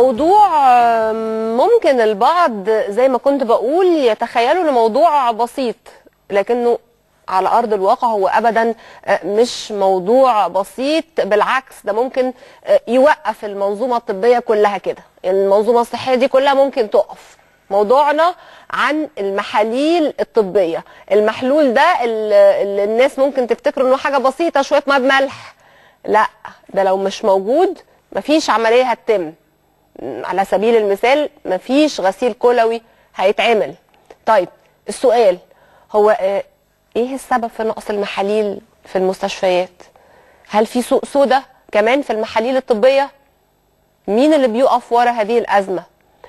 الموضوع آه، ممكن البعض زي ما كنت بقول يتخيلوا انه موضوع بسيط لكنه على ارض الواقع هو ابدا آه، مش موضوع بسيط بالعكس ده ممكن آه، يوقف المنظومه الطبيه كلها كده المنظومه الصحيه دي كلها ممكن تقف موضوعنا عن المحاليل الطبيه المحلول ده اللي اللي الناس ممكن تفتكر انه حاجه بسيطه شويه ميه بملح لا ده لو مش موجود مفيش عمليه هتتم على سبيل المثال مفيش غسيل كلوي هيتعمل طيب السؤال هو آه، ايه السبب في نقص المحاليل في المستشفيات هل في سوق سودا كمان في المحاليل الطبيه مين اللي بيقف ورا هذه الازمه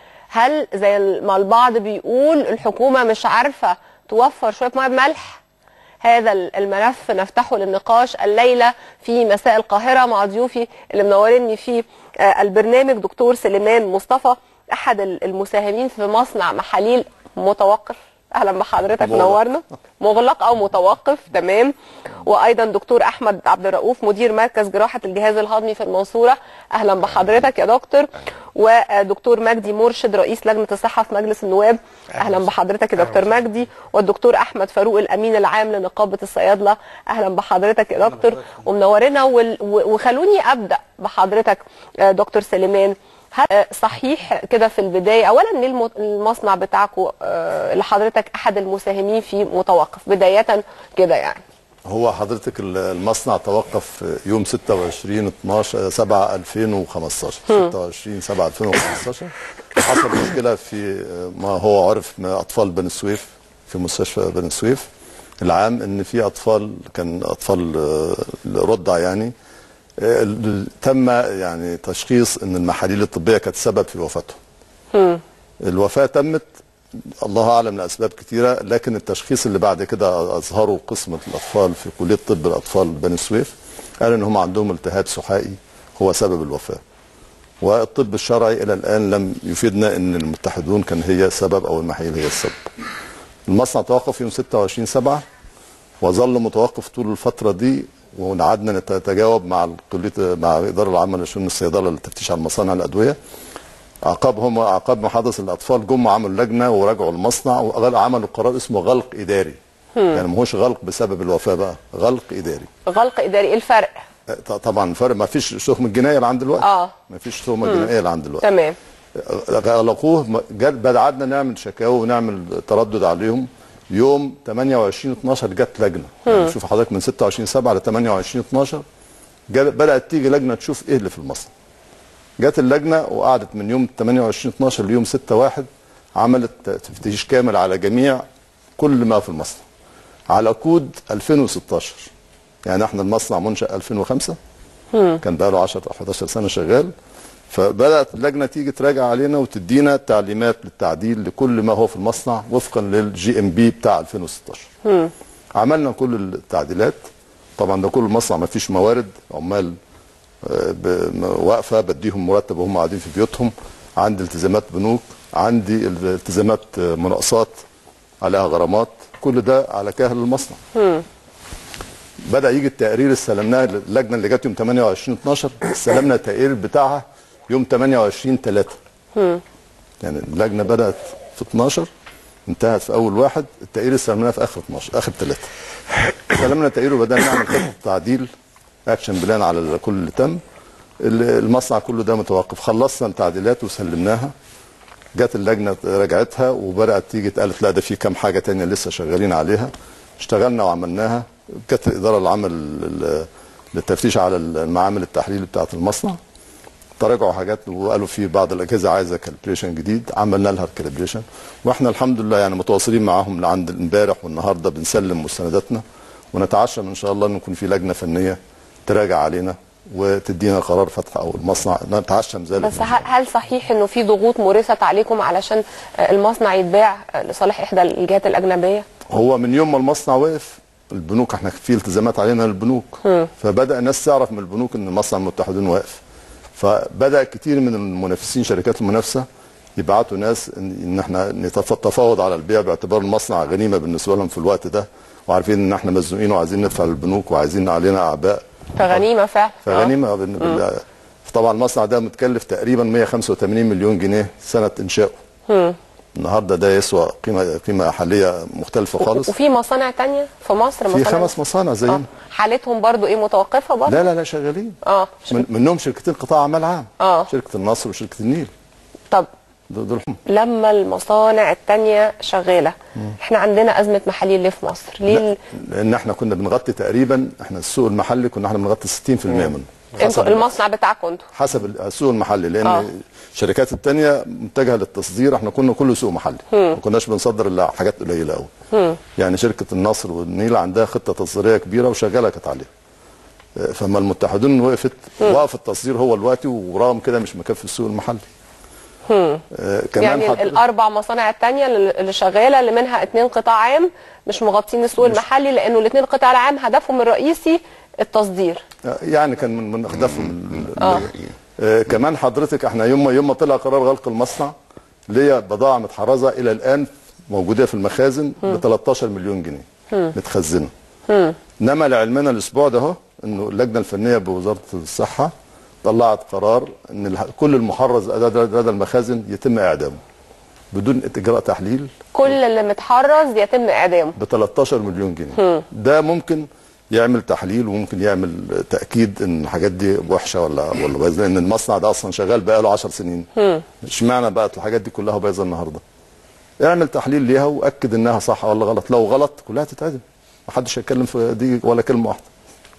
هل زي ما البعض بيقول الحكومه مش عارفه توفر شويه ميه بملح هذا الملف نفتحه للنقاش الليله في مساء القاهره مع ضيوفي اللي منوريني في آه، البرنامج دكتور سليمان مصطفى احد المساهمين في مصنع محاليل متوقف اهلا بحضرتك مغلق. منورنا مغلق او متوقف تمام وايضا دكتور احمد عبد الرؤوف مدير مركز جراحه الجهاز الهضمي في المنصوره اهلا بحضرتك يا دكتور ودكتور مجدي مرشد رئيس لجنه الصحه في مجلس النواب اهلا بحضرتك يا دكتور مجدي والدكتور احمد فاروق الامين العام لنقابه الصيادله اهلا بحضرتك يا دكتور ومنورنا وال- و- وخلوني ابدا بحضرتك آه، دكتور سليمان هل آه، صحيح كده في البدايه اولا ليه الم- المصنع بتاعكم آه، اللي حضرتك احد المساهمين فيه متوقف بدايه كده يعني هو حضرتك ال- المصنع توقف يوم 26 12 7 2015 26 7 2015 حصل مشكله في ما هو عرف من اطفال بني سويف في مستشفى بني سويف العام ان في اطفال كان اطفال آه، رضع يعني آه، ال- تم يعني تشخيص ان المحاليل الطبيه كانت سبب في وفاتهم الوفاة تمت الله أعلم لأسباب كثيرة لكن التشخيص اللي بعد كده أظهره قسم الأطفال في كلية طب الأطفال بني سويف قال إن هم عندهم التهاب سحائي هو سبب الوفاة والطب الشرعي إلى الآن لم يفيدنا إن المتحدون كان هي سبب أو المحاليل هي السبب المصنع توقف يوم 26 7 وظل متوقف طول الفترة دي وقعدنا نتجاوب مع كلية مع الإدارة العامة لشؤون الصيدلة للتفتيش على مصانع الأدوية عقابهم عقاب ما حدث الاطفال جم عملوا لجنه وراجعوا المصنع وعملوا قرار اسمه غلق اداري يعني ما هوش غلق بسبب الوفاه بقى غلق اداري غلق اداري ايه الفرق ط- طبعا فرق ما فيش تهمه جنائيه اللي عند دلوقتي آه. ما فيش تهمه جنائيه اللي عند دلوقتي تمام غلقوه م- جد بدأنا نعمل شكاوى ونعمل تردد عليهم يوم 28 12 جت لجنه يعني شوف حضرتك من 26 7 ل 28 12 جا- بدات تيجي لجنه تشوف ايه اللي في المصنع جت اللجنه وقعدت من يوم 28 12 ليوم 6 1 عملت تفتيش كامل على جميع كل ما في المصنع على كود 2016 يعني احنا المصنع منشأ 2005 كان بقى له 10 او 11 سنه شغال فبدات اللجنه تيجي تراجع علينا وتدينا تعليمات للتعديل لكل ما هو في المصنع وفقا للجي ام بي بتاع 2016 عملنا كل التعديلات طبعا ده كل المصنع ما فيش موارد عمال آه، ب- م- واقفه بديهم مرتب وهم قاعدين في بيوتهم عندي التزامات بنوك عندي التزامات آه، مناقصات عليها غرامات كل ده على كاهل المصنع بدا يجي التقرير اللي استلمناه اللجنه اللي جت يوم 28 12 استلمنا التقرير بتاعها يوم 28 3 يعني اللجنه بدات في 12 انتهت في اول واحد التقرير استلمناه في اخر 12 اخر 3 استلمنا التقرير وبدانا نعمل خطه تعديل اكشن بلان على كل اللي تم ال- المصنع كله ده متوقف خلصنا التعديلات وسلمناها جت اللجنه راجعتها وبدات تيجي اتقالت لا ده في كام حاجه تانية لسه شغالين عليها اشتغلنا وعملناها جت الاداره العامه لل- للتفتيش على المعامل التحليل بتاعه المصنع تراجعوا حاجات وقالوا في بعض الاجهزه عايزه كالبريشن جديد عملنا لها الكالبريشن واحنا الحمد لله يعني متواصلين معاهم لعند امبارح والنهارده بنسلم مستنداتنا ونتعشم ان شاء الله ان يكون في لجنه فنيه تراجع علينا وتدينا قرار فتح او المصنع نتعشم ذلك بس هل هل صحيح انه في ضغوط مورست عليكم علشان آه، المصنع يتباع آه، لصالح احدى الجهات الاجنبيه هو من يوم ما المصنع وقف البنوك احنا في التزامات علينا للبنوك فبدا الناس تعرف من البنوك ان مصنع المتحدين واقف فبدا كتير من المنافسين شركات المنافسه يبعتوا ناس ان إن احنا نتفاوض على البيع باعتبار المصنع غنيمه بالنسبه لهم في الوقت ده وعارفين ان احنا مزنوقين وعايزين ندفع للبنوك وعايزين علينا اعباء فغنيمه فعلا فغنيمه بال- بال- طبعا المصنع ده متكلف تقريبا 185 مليون جنيه سنه انشائه النهارده ده يسوى قيمه قيمه حاليه مختلفه خالص وفي مصانع تانية في مصر في مصانع خمس مصانع زينا آه. حالتهم برضو ايه متوقفه برضو لا لا لا شغالين اه من منهم شركتين قطاع عمل عام آه. شركه النصر وشركه النيل طب دول دول هم. لما المصانع التانية شغالة احنا عندنا أزمة محاليل ليه في مصر ليه ال- لان احنا كنا بنغطي تقريبا احنا السوق المحلي كنا احنا بنغطي 60% منه انتوا حسب المصنع بتاعكم انتوا حسب السوق المحلي لان آه. الشركات التانية متجهه للتصدير احنا كنا كله سوق محلي ما كناش بنصدر الا حاجات قليله قوي يعني شركه النصر والنيل عندها خطه تصديريه كبيره وشغاله كانت عليها آه، فما المتحدون وقفت وقف التصدير هو دلوقتي ورغم كده مش مكفي السوق المحلي آه كمان يعني حضرتك- الأربع مصانع التانية اللي اللي شغالة اللي منها اتنين قطاع عام مش مغطين السوق المحلي لأنه الاتنين القطاع العام هدفهم الرئيسي التصدير يعني كان من من اهدافهم ال- آه. آه كمان حضرتك احنا يوم ما يوم ما طلع قرار غلق المصنع ليا بضاعه متحرزه الى الان موجوده في المخازن ب 13 مليون جنيه متخزنه انما لعلمنا الاسبوع ده اهو انه اللجنه الفنيه بوزاره الصحه طلعت قرار ان الح- كل المحرز لدى لدى المخازن يتم اعدامه بدون اجراء تحليل كل اللي متحرز يتم إعدامه ب 13 مليون جنيه ده ممكن يعمل تحليل وممكن يعمل تاكيد ان الحاجات دي وحشه ولا ولا بايظه لان المصنع ده اصلا شغال بقاله 10 سنين اشمعنى بقت الحاجات دي كلها بايظه النهارده اعمل تحليل ليها واكد انها صح ولا غلط لو غلط كلها تتعدم محدش هيتكلم في دي ولا كلمه واحده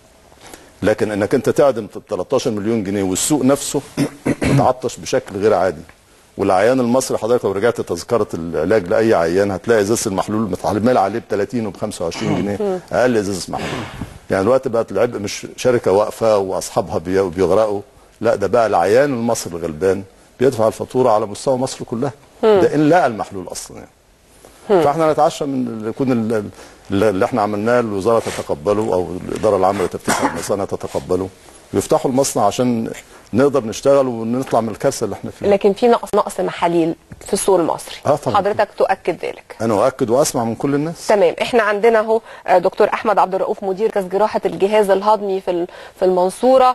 لكن انك انت تعدم 13 مليون جنيه والسوق نفسه متعطش بشكل غير عادي والعيان المصري حضرتك لو رجعت تذكره العلاج لاي عيان هتلاقي ازازه المحلول متعمل عليه ب 30 وب 25 جنيه اقل ازازه محلول يعني دلوقتي بقت العبء مش شركه واقفه واصحابها بي- بيغرقوا لا ده بقى العيان المصري الغلبان بيدفع الفاتوره على مستوى مصر كلها ده ان لقى المحلول اصلا يعني فاحنا نتعشى من يكون ال- ال- اللي احنا عملناه الوزاره تتقبله او الاداره العامه لتفتيش المصانع تتقبله ويفتحوا المصنع عشان نقدر نشتغل ونطلع من الكارثه اللي احنا فيها لكن في نقص نقص محاليل في السوق المصري آه طبعاً. حضرتك تؤكد ذلك انا اؤكد واسمع من كل الناس تمام احنا عندنا اهو آه، دكتور احمد عبد الرؤوف مدير مركز جراحه الجهاز الهضمي في ال- في المنصوره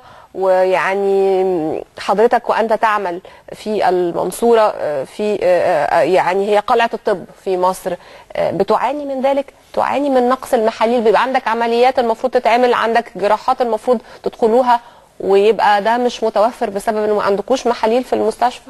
ويعني حضرتك وانت تعمل في المنصوره آه، في آه، آه، يعني هي قلعه الطب في مصر آه، بتعاني من ذلك تعاني من نقص المحاليل بيبقى عندك عمليات المفروض تتعمل عندك جراحات المفروض تدخلوها ويبقى ده مش متوفر بسبب انه ما عندكوش محاليل في المستشفى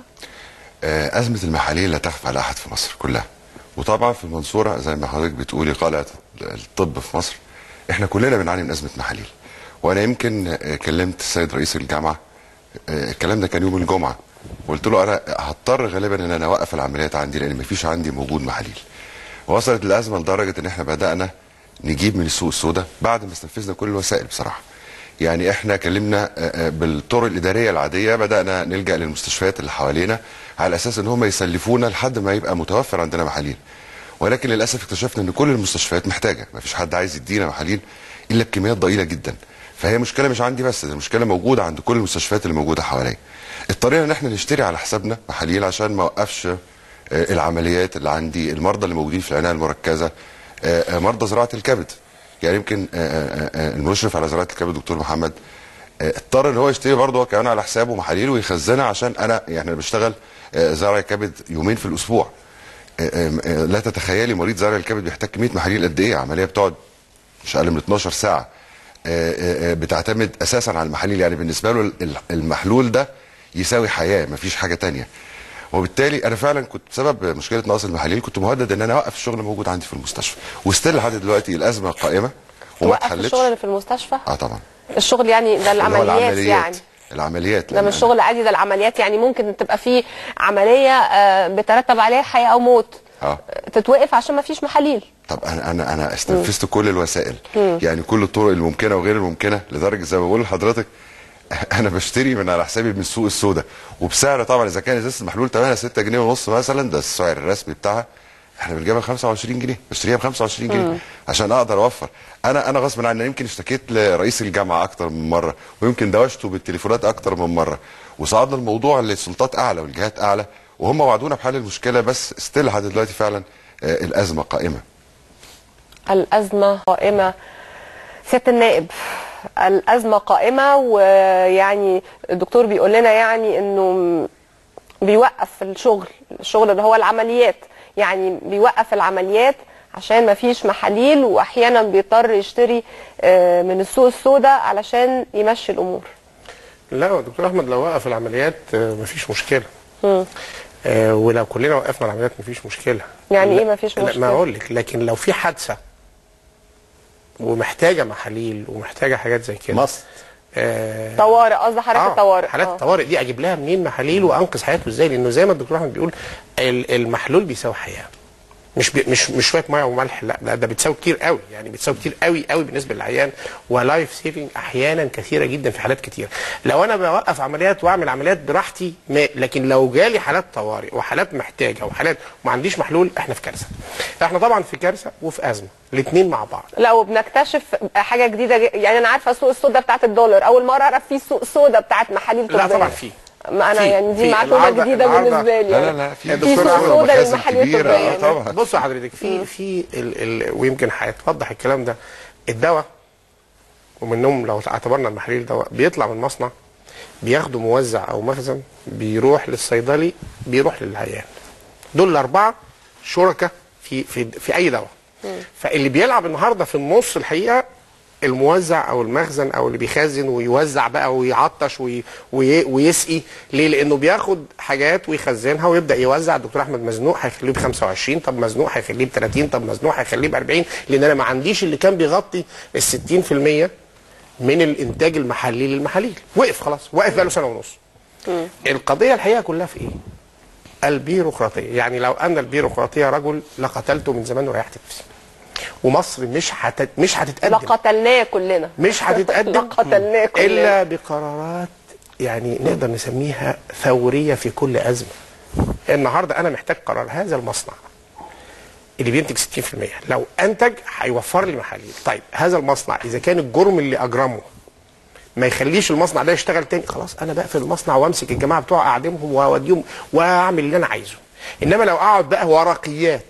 آه، أزمة المحاليل لا تخفى على أحد في مصر كلها وطبعا في المنصورة زي ما حضرتك بتقولي قلعة الطب في مصر احنا كلنا بنعاني من أزمة محاليل وأنا يمكن آه، كلمت السيد رئيس الجامعة آه، الكلام ده كان يوم الجمعة قلت له أنا هضطر غالبا إن أنا أوقف العمليات عندي لأن مفيش عندي موجود محاليل وصلت الأزمة لدرجة إن احنا بدأنا نجيب من السوق السوداء بعد ما استنفذنا كل الوسائل بصراحة يعني احنا كلمنا آه، آه، بالطرق الاداريه العاديه بدانا نلجا للمستشفيات اللي حوالينا على اساس ان هم يسلفونا لحد ما يبقى متوفر عندنا محاليل ولكن للاسف اكتشفنا ان كل المستشفيات محتاجه ما فيش حد عايز يدينا محاليل الا بكميات ضئيله جدا فهي مشكله مش عندي بس دي مشكله موجوده عند كل المستشفيات اللي موجوده حواليا اضطرينا ان احنا نشتري على حسابنا محاليل عشان ما اوقفش آه، العمليات اللي عندي المرضى اللي موجودين في العنايه المركزه آه، آه، مرضى زراعه الكبد يعني يمكن آه، آه، آه، المشرف على زراعه الكبد دكتور محمد آه، اضطر ان هو يشتري برضه هو كمان على حسابه محاليل ويخزنها عشان انا يعني انا بشتغل آه، زرع كبد يومين في الاسبوع آه، آه، آه، لا تتخيلي مريض زرع الكبد بيحتاج كميه محاليل قد ايه عمليه بتقعد مش اقل من 12 ساعه آه، آه، آه، بتعتمد اساسا على المحاليل يعني بالنسبه له ال- المحلول ده يساوي حياه مفيش حاجه تانية وبالتالي انا فعلا كنت بسبب مشكله نقص المحاليل كنت مهدد ان انا اوقف الشغل موجود عندي في المستشفى وستيل لحد دلوقتي الازمه قائمه وما توقف اتحلتش الشغل اللي في المستشفى اه طبعا الشغل يعني ده اللي هو العمليات يعني العمليات ده لأن مش أنا- شغل عادي ده العمليات يعني ممكن تبقى في عمليه آه، بترتب عليها حياه او موت اه تتوقف عشان ما فيش محاليل طب انا انا انا استنفذت كل الوسائل يعني كل الطرق الممكنه وغير الممكنه لدرجه زي ما بقول لحضرتك انا بشتري من على حسابي من السوق السوداء وبسعر طبعا اذا كان ازازه المحلول ثمنها 6 جنيه ونص مثلا ده السعر الرسمي بتاعها احنا بنجيبها ب 25 جنيه بشتريها ب 25 جنيه عشان اقدر اوفر انا انا غصب عني يمكن اشتكيت لرئيس الجامعه اكتر من مره ويمكن دوشته بالتليفونات اكتر من مره وصعدنا الموضوع لسلطات اعلى والجهات اعلى وهم وعدونا بحل المشكله بس ستيل لحد دلوقتي فعلا آه، الازمه قائمه الازمه قائمه سياده النائب الازمه قائمه ويعني الدكتور بيقول لنا يعني انه بيوقف الشغل الشغل اللي هو العمليات يعني بيوقف العمليات عشان ما فيش محاليل واحيانا بيضطر يشتري آه، من السوق السوداء علشان يمشي الامور لا يا دكتور احمد لو وقف العمليات آه، مفيش مشكله آه ولو كلنا وقفنا العمليات مفيش مشكله يعني لا- إيه مفيش لا، مشكلة؟ ما اقول لك لكن لو في حادثه ومحتاجه محاليل ومحتاجه حاجات زي كده مصر آه طوارئ قصدي حركه آه، طوارئ حالات آه. الطوارئ دي اجيب لها منين محاليل وانقذ حياته ازاي لانه زي ما الدكتور احمد بيقول ال- المحلول بيساوي حياه مش بي مش مش شويه ميه وملح لا ده, ده بتساوي كتير قوي يعني بتساوي كتير قوي قوي بالنسبه للعيان ولايف سيفنج احيانا كثيره جدا في حالات كتير لو انا بوقف عمليات واعمل عمليات براحتي ما لكن لو جالي حالات طوارئ وحالات محتاجه وحالات وما عنديش محلول احنا في كارثه احنا طبعا في كارثه وفي ازمه الاثنين مع بعض لا وبنكتشف حاجه جديده ج- يعني انا عارفه السوق السوداء بتاعت الدولار اول مره اعرف في سوق سوداء بتاعت محاليل لا طبيه طبعا في ما انا في- يعني دي في. معلومه النهاردة- جديده النهاردة- بالنسبه لي لا يعني. لا لا في في سوق دكتور سودا مخازن للمحاليل كبيرة الطبية. اه طبعا بصوا حضرتك في في ال ال ويمكن هيتوضح الكلام ده الدواء ومنهم لو اعتبرنا المحاليل دواء بيطلع من مصنع بياخده موزع او مخزن بيروح للصيدلي بيروح للعيان دول الاربعه شركاء في في في اي دواء فاللي بيلعب النهارده في النص الحقيقه الموزع او المخزن او اللي بيخزن ويوزع بقى ويعطش وي وي ويسقي ليه؟ لانه بياخد حاجات ويخزنها ويبدا يوزع الدكتور احمد مزنوق هيخليه ب 25 طب مزنوق هيخليه ب 30 طب مزنوق هيخليه ب 40 لان انا ما عنديش اللي كان بيغطي ال 60% من الانتاج المحلي للمحاليل وقف خلاص وقف بقاله سنه ونص القضيه الحقيقه كلها في ايه؟ البيروقراطيه يعني لو ان البيروقراطيه رجل لقتلته من زمان وريحت نفسي ومصر مش هتت... مش هتتقدم لقتلناه كلنا مش هتتقدم لقتلناه كلنا الا بقرارات يعني نقدر نسميها ثوريه في كل ازمه النهارده انا محتاج قرار هذا المصنع اللي بينتج 60% لو انتج هيوفر لي محاليل طيب هذا المصنع اذا كان الجرم اللي اجرمه ما يخليش المصنع ده يشتغل تاني خلاص انا بقفل المصنع وامسك الجماعه بتوع اعدمهم واوديهم واعمل اللي انا عايزه انما لو اقعد بقى ورقيات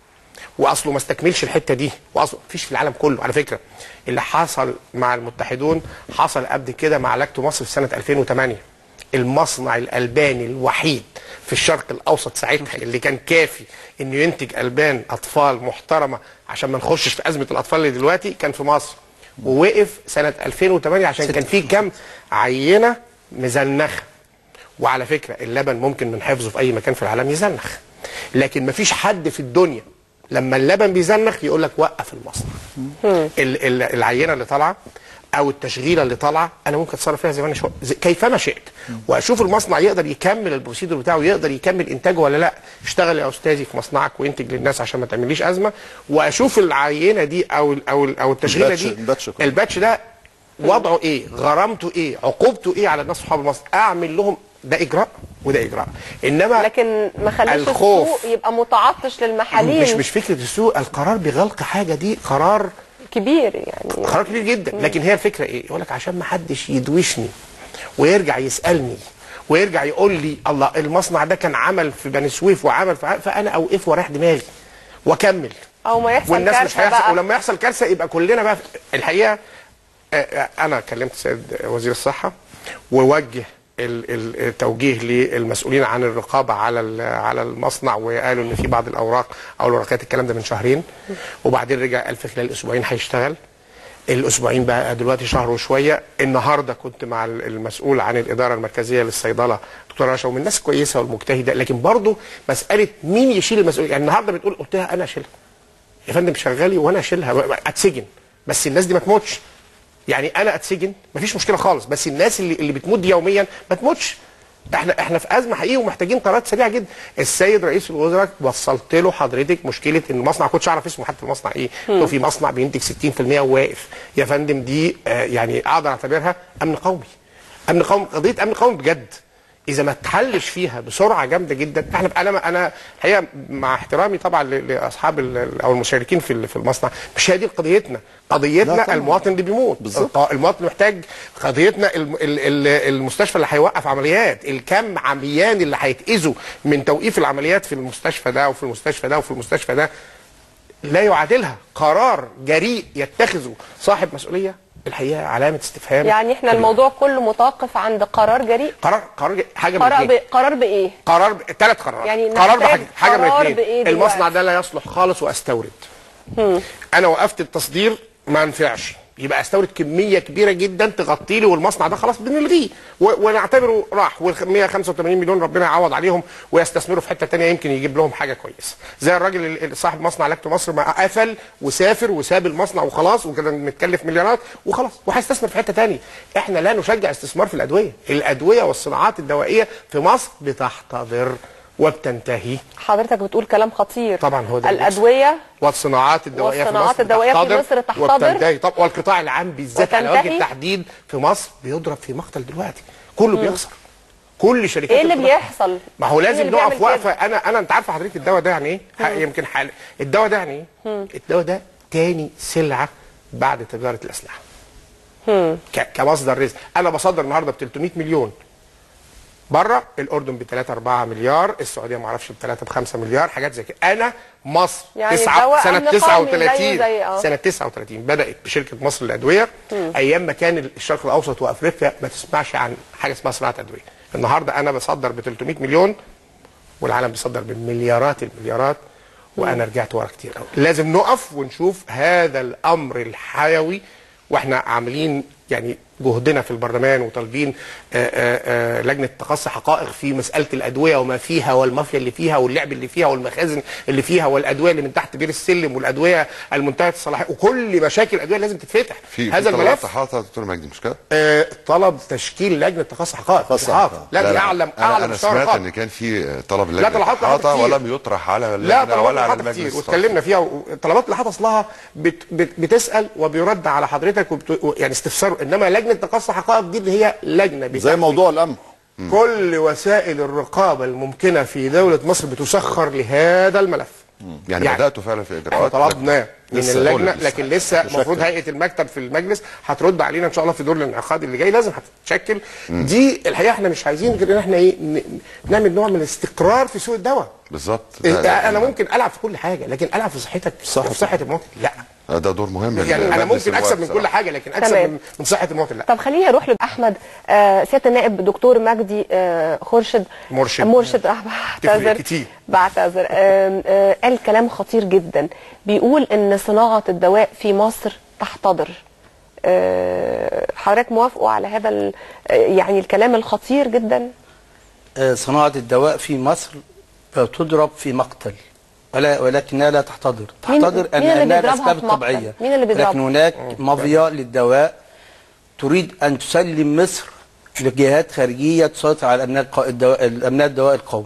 واصله ما استكملش الحته دي واصله مفيش في العالم كله على فكره اللي حصل مع المتحدون حصل قبل كده مع لاكتو مصر في سنه 2008 المصنع الالباني الوحيد في الشرق الاوسط ساعتها اللي كان كافي انه ينتج البان اطفال محترمه عشان ما نخشش في ازمه الاطفال اللي دلوقتي كان في مصر ووقف سنه 2008 عشان كان في كام عينه مزنخه وعلى فكره اللبن ممكن من حفظه في اي مكان في العالم يزنخ لكن مفيش حد في الدنيا لما اللبن بيزنخ يقول لك وقف المصنع ال- ال- العينه اللي طالعه او التشغيله اللي طالعه انا ممكن اتصرف فيها زي ما انا شو... زي كيفما شئت واشوف المصنع يقدر يكمل البروسيدور بتاعه يقدر يكمل انتاجه ولا لا اشتغل يا استاذي في مصنعك وانتج للناس عشان ما تعمليش ازمه واشوف العينه دي او ال او ال او التشغيله الباتش- دي الباتش كله. الباتش ده وضعه ايه غرامته ايه عقوبته ايه على الناس صحاب المصنع اعمل لهم ده اجراء وده اجراء انما لكن ما خليش الخوف. السوق يبقى متعطش للمحاليل مش مش فكره السوق القرار بغلق حاجه دي قرار كبير يعني قرار كبير جدا لكن هي الفكره ايه يقول لك عشان ما حدش يدوشني ويرجع يسالني ويرجع يقول لي الله المصنع ده كان عمل في بني سويف وعمل في ع- فانا اوقفه واريح دماغي واكمل او ما يحصل والناس مش كارثه هيحصل بقى ولما يحصل كارثه يبقى كلنا بقى في- الحقيقه آه، آه، انا كلمت السيد وزير الصحه ووجه ال- ال- التوجيه للمسؤولين عن الرقابه على ال- على المصنع وقالوا ان في بعض الاوراق او الورقات الكلام ده من شهرين وبعدين رجع قال في خلال اسبوعين هيشتغل الاسبوعين بقى دلوقتي شهر وشويه النهارده كنت مع ال- المسؤول عن الاداره المركزيه للصيدله دكتور رشا ومن الناس كويسه والمجتهده لكن برضه مساله مين يشيل المسؤوليه يعني النهارده بتقول قلت لها انا اشيلها يا فندم شغالي وانا اشيلها اتسجن بس الناس دي ما تموتش يعني انا اتسجن مفيش مشكله خالص بس الناس اللي اللي بتموت دي يوميا ما تموتش احنا احنا في ازمه حقيقي ومحتاجين قرارات سريعه جدا السيد رئيس الوزراء وصلت له حضرتك مشكله ان المصنع كنتش اعرف اسمه حتى المصنع ايه قلت له في مصنع بينتج 60% وواقف يا فندم دي آه يعني اقدر اعتبرها امن قومي امن قومي قضيه امن قومي بجد اذا ما اتحلش فيها بسرعه جامده جدا احنا انا انا الحقيقه مع احترامي طبعا ل- لاصحاب ال- او المشاركين في ال- في المصنع مش هي دي قضيتنا لا قضيتنا طبعاً. المواطن اللي بيموت بالظبط. الق- المواطن محتاج قضيتنا الم- ال- ال- المستشفى اللي هيوقف عمليات الكم عميان اللي هيتاذوا من توقيف العمليات في المستشفى ده وفي المستشفى ده وفي المستشفى ده لا يعادلها قرار جريء يتخذه صاحب مسؤوليه الحقيقه علامه استفهام يعني احنا الموضوع كله متوقف عند قرار جريء قرار قرار جريء. حاجه من قرار الاثنين ب... قرار بايه قرار ب... ثلاث قرارات يعني قرار نحتاج بحاجه حاجه من قرار الاثنين بإيه المصنع دلوقتي؟ ده لا يصلح خالص واستورد انا وقفت التصدير ما نفعش يبقى استورد كميه كبيره جدا تغطي لي والمصنع ده خلاص بنلغيه و- ونعتبره راح وال 185 مليون ربنا يعوض عليهم ويستثمروا في حته تانية يمكن يجيب لهم حاجه كويسه زي الراجل اللي صاحب مصنع لاكتو مصر ما قفل وسافر وساب المصنع وخلاص وكده متكلف مليارات وخلاص وهيستثمر في حته تانية احنا لا نشجع استثمار في الادويه الادويه والصناعات الدوائيه في مصر بتحتضر وبتنتهي حضرتك بتقول كلام خطير طبعا هو ده اللي بيحصل. الادويه والصناعات الدوائيه في والصناعات مصر الدوائية في تحتضر مصر تحتضر. وبتنتهي طب والقطاع العام بالذات على وجه وتنتهي. التحديد في مصر بيضرب في مقتل دلوقتي كله بيخسر كل شركات ايه اللي القطاع- بيحصل ما هو مين لازم اللي نقف بيعمل وقفه كده؟ انا انا انت عارفه حضرتك الدواء ده يعني ايه ح- يمكن حال الدواء ده يعني ايه الدواء ده تاني سلعه بعد تجاره الاسلحه ك- كمصدر رزق انا بصدر النهارده ب 300 مليون بره الاردن ب 3 4 مليار السعوديه ما اعرفش ب 3 ب 5 مليار حاجات زي كده انا مصر يعني تسعة الدواء سنه أمن قومي زيه 39 زي- آه. سنه 39 بدات بشركه مصر للادويه ايام ما كان الشرق الاوسط وافريقيا ما تسمعش عن حاجه اسمها صناعه ادويه النهارده انا بصدر ب 300 مليون والعالم بيصدر بالمليارات المليارات وانا رجعت ورا كتير قوي لازم نقف ونشوف هذا الامر الحيوي واحنا عاملين يعني جهدنا في البرلمان وطالبين آه، آه، آه، لجنه تقصي حقائق في مساله الادويه وما فيها والمافيا اللي فيها واللعب اللي فيها والمخازن اللي فيها والادويه اللي من تحت بير السلم والادويه المنتهيه الصلاحيه وكل مشاكل الادويه لازم تتفتح في هذا في طلبات الملف تحاطها دكتور مجدي مش كده؟ آه، طلب تشكيل لجنه تقصي حقائق تقصي إحاط. حقائق. لا, دي اعلم انا, اعلم أنا مستوى سمعت الرقابة. ان كان في طلب لا، طلبات لجنه لحاطة إحاطة كتير. ولم يطرح على لا اللجنه طلبات ولا على لحاطة كتير المجلس واتكلمنا فيها وطلبات لحاطة اصلها بت بت بتسال وبيرد على حضرتك وبت يعني استفسار انما لجنه تقصي حقائق دي اللي هي لجنه زي بتحكي موضوع القمح كل وسائل الرقابه الممكنه في دوله مصر بتسخر لهذا الملف يعني, يعني بداتوا فعلا في احنا اجراءات طلبنا من لسه اللجنه قول. لكن لسه هتشكل. المفروض هيئه المكتب في المجلس هترد علينا ان شاء الله في دور الانعقاد اللي جاي لازم هتتشكل دي الحقيقه احنا مش عايزين غير ان احنا ايه ن- نعمل نوع من الاستقرار في سوق الدواء بالظبط إيه، ده- ده- انا ممكن العب في كل حاجه لكن العب في صحتك صح. في صحه المواطن لا ده دور مهم يعني انا لمجلس ممكن اكسب من النواب كل حاجه لكن اكسب تمام. من, من صحه المواطن لا طب خليني اروح لاحمد آه سياده النائب دكتور مجدي آه خورشد مرشد. مرشد آه، تفرق بعتذر كتير. بعتذر آه آه قال كلام خطير جدا بيقول ان صناعه الدواء في مصر تحتضر آه حضرتك موافقوا على هذا ال- آه، يعني الكلام الخطير جدا آه، صناعة الدواء في مصر تضرب في مقتل ولا ولكنها لا تحتضر مين- تحتضر مين اللي أنها بيضربها الأسباب في مقتل؟ الطبيعية مين اللي بيضربها؟ لكن هناك مافيا للدواء تريد أن تسلم مصر لجهات خارجية تسيطر على أمناء الق- الدواء الأمناء الدواء القومي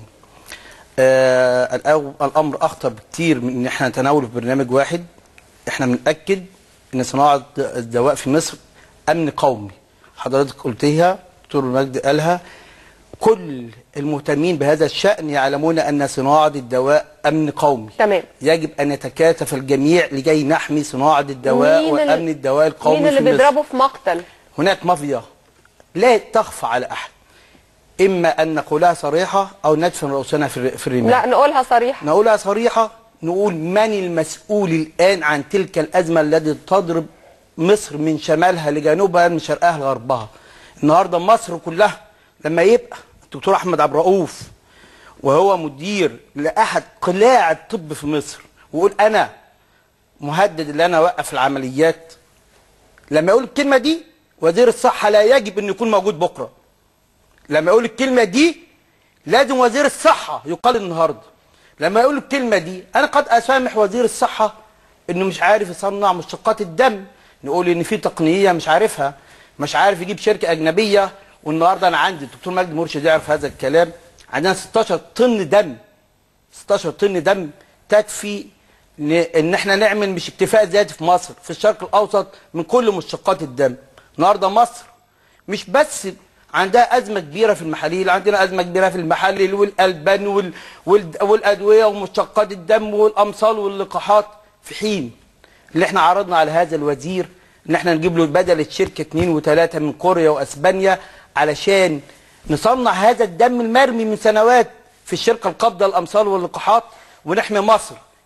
آه الأو- الأمر أخطر بكتير من إن احنا نتناوله في برنامج واحد احنا بنأكد ان صناعه الدواء في مصر امن قومي حضرتك قلتيها دكتور مجدي قالها كل المهتمين بهذا الشأن يعلمون أن صناعة الدواء أمن قومي تمام. يجب أن يتكاتف الجميع لكي نحمي صناعة الدواء مين وأمن ال- الدواء القومي مين اللي في مصر. بيضربه في مقتل هناك مافيا لا تخفى على أحد إما أن نقولها صريحة أو ندفن رؤوسنا في الر- في الرمال لا نقولها صريحه نقولها صريحة نقول من المسؤول الآن عن تلك الأزمة التي تضرب مصر من شمالها لجنوبها من شرقها لغربها النهاردة مصر كلها لما يبقى الدكتور أحمد عبد الرؤوف وهو مدير لأحد قلاع الطب في مصر ويقول أنا مهدد ان انا اوقف العمليات لما يقول الكلمه دي وزير الصحه لا يجب انه يكون موجود بكره لما يقول الكلمه دي لازم وزير الصحه يقال النهارده لما يقول الكلمه دي انا قد اسامح وزير الصحه انه مش عارف يصنع مشتقات الدم نقول ان في تقنيه مش عارفها مش عارف يجيب شركه اجنبيه والنهارده انا عندي الدكتور مجدي مرشد يعرف هذا الكلام عندنا 16 طن دم 16 طن دم تكفي ن- ان احنا نعمل مش اكتفاء ذاتي في مصر في الشرق الاوسط من كل مشتقات الدم النهارده مصر مش بس عندها ازمه كبيره في المحاليل عندنا ازمه كبيره في المحاليل والالبان وال... وال... والادويه ومشتقات الدم والامصال واللقاحات في حين اللي احنا عرضنا على هذا الوزير ان احنا نجيب له بدل الشركه اثنين وثلاثه من كوريا واسبانيا علشان نصنع هذا الدم المرمي من سنوات في الشركه القابضه للامصال واللقاحات ونحمي مصر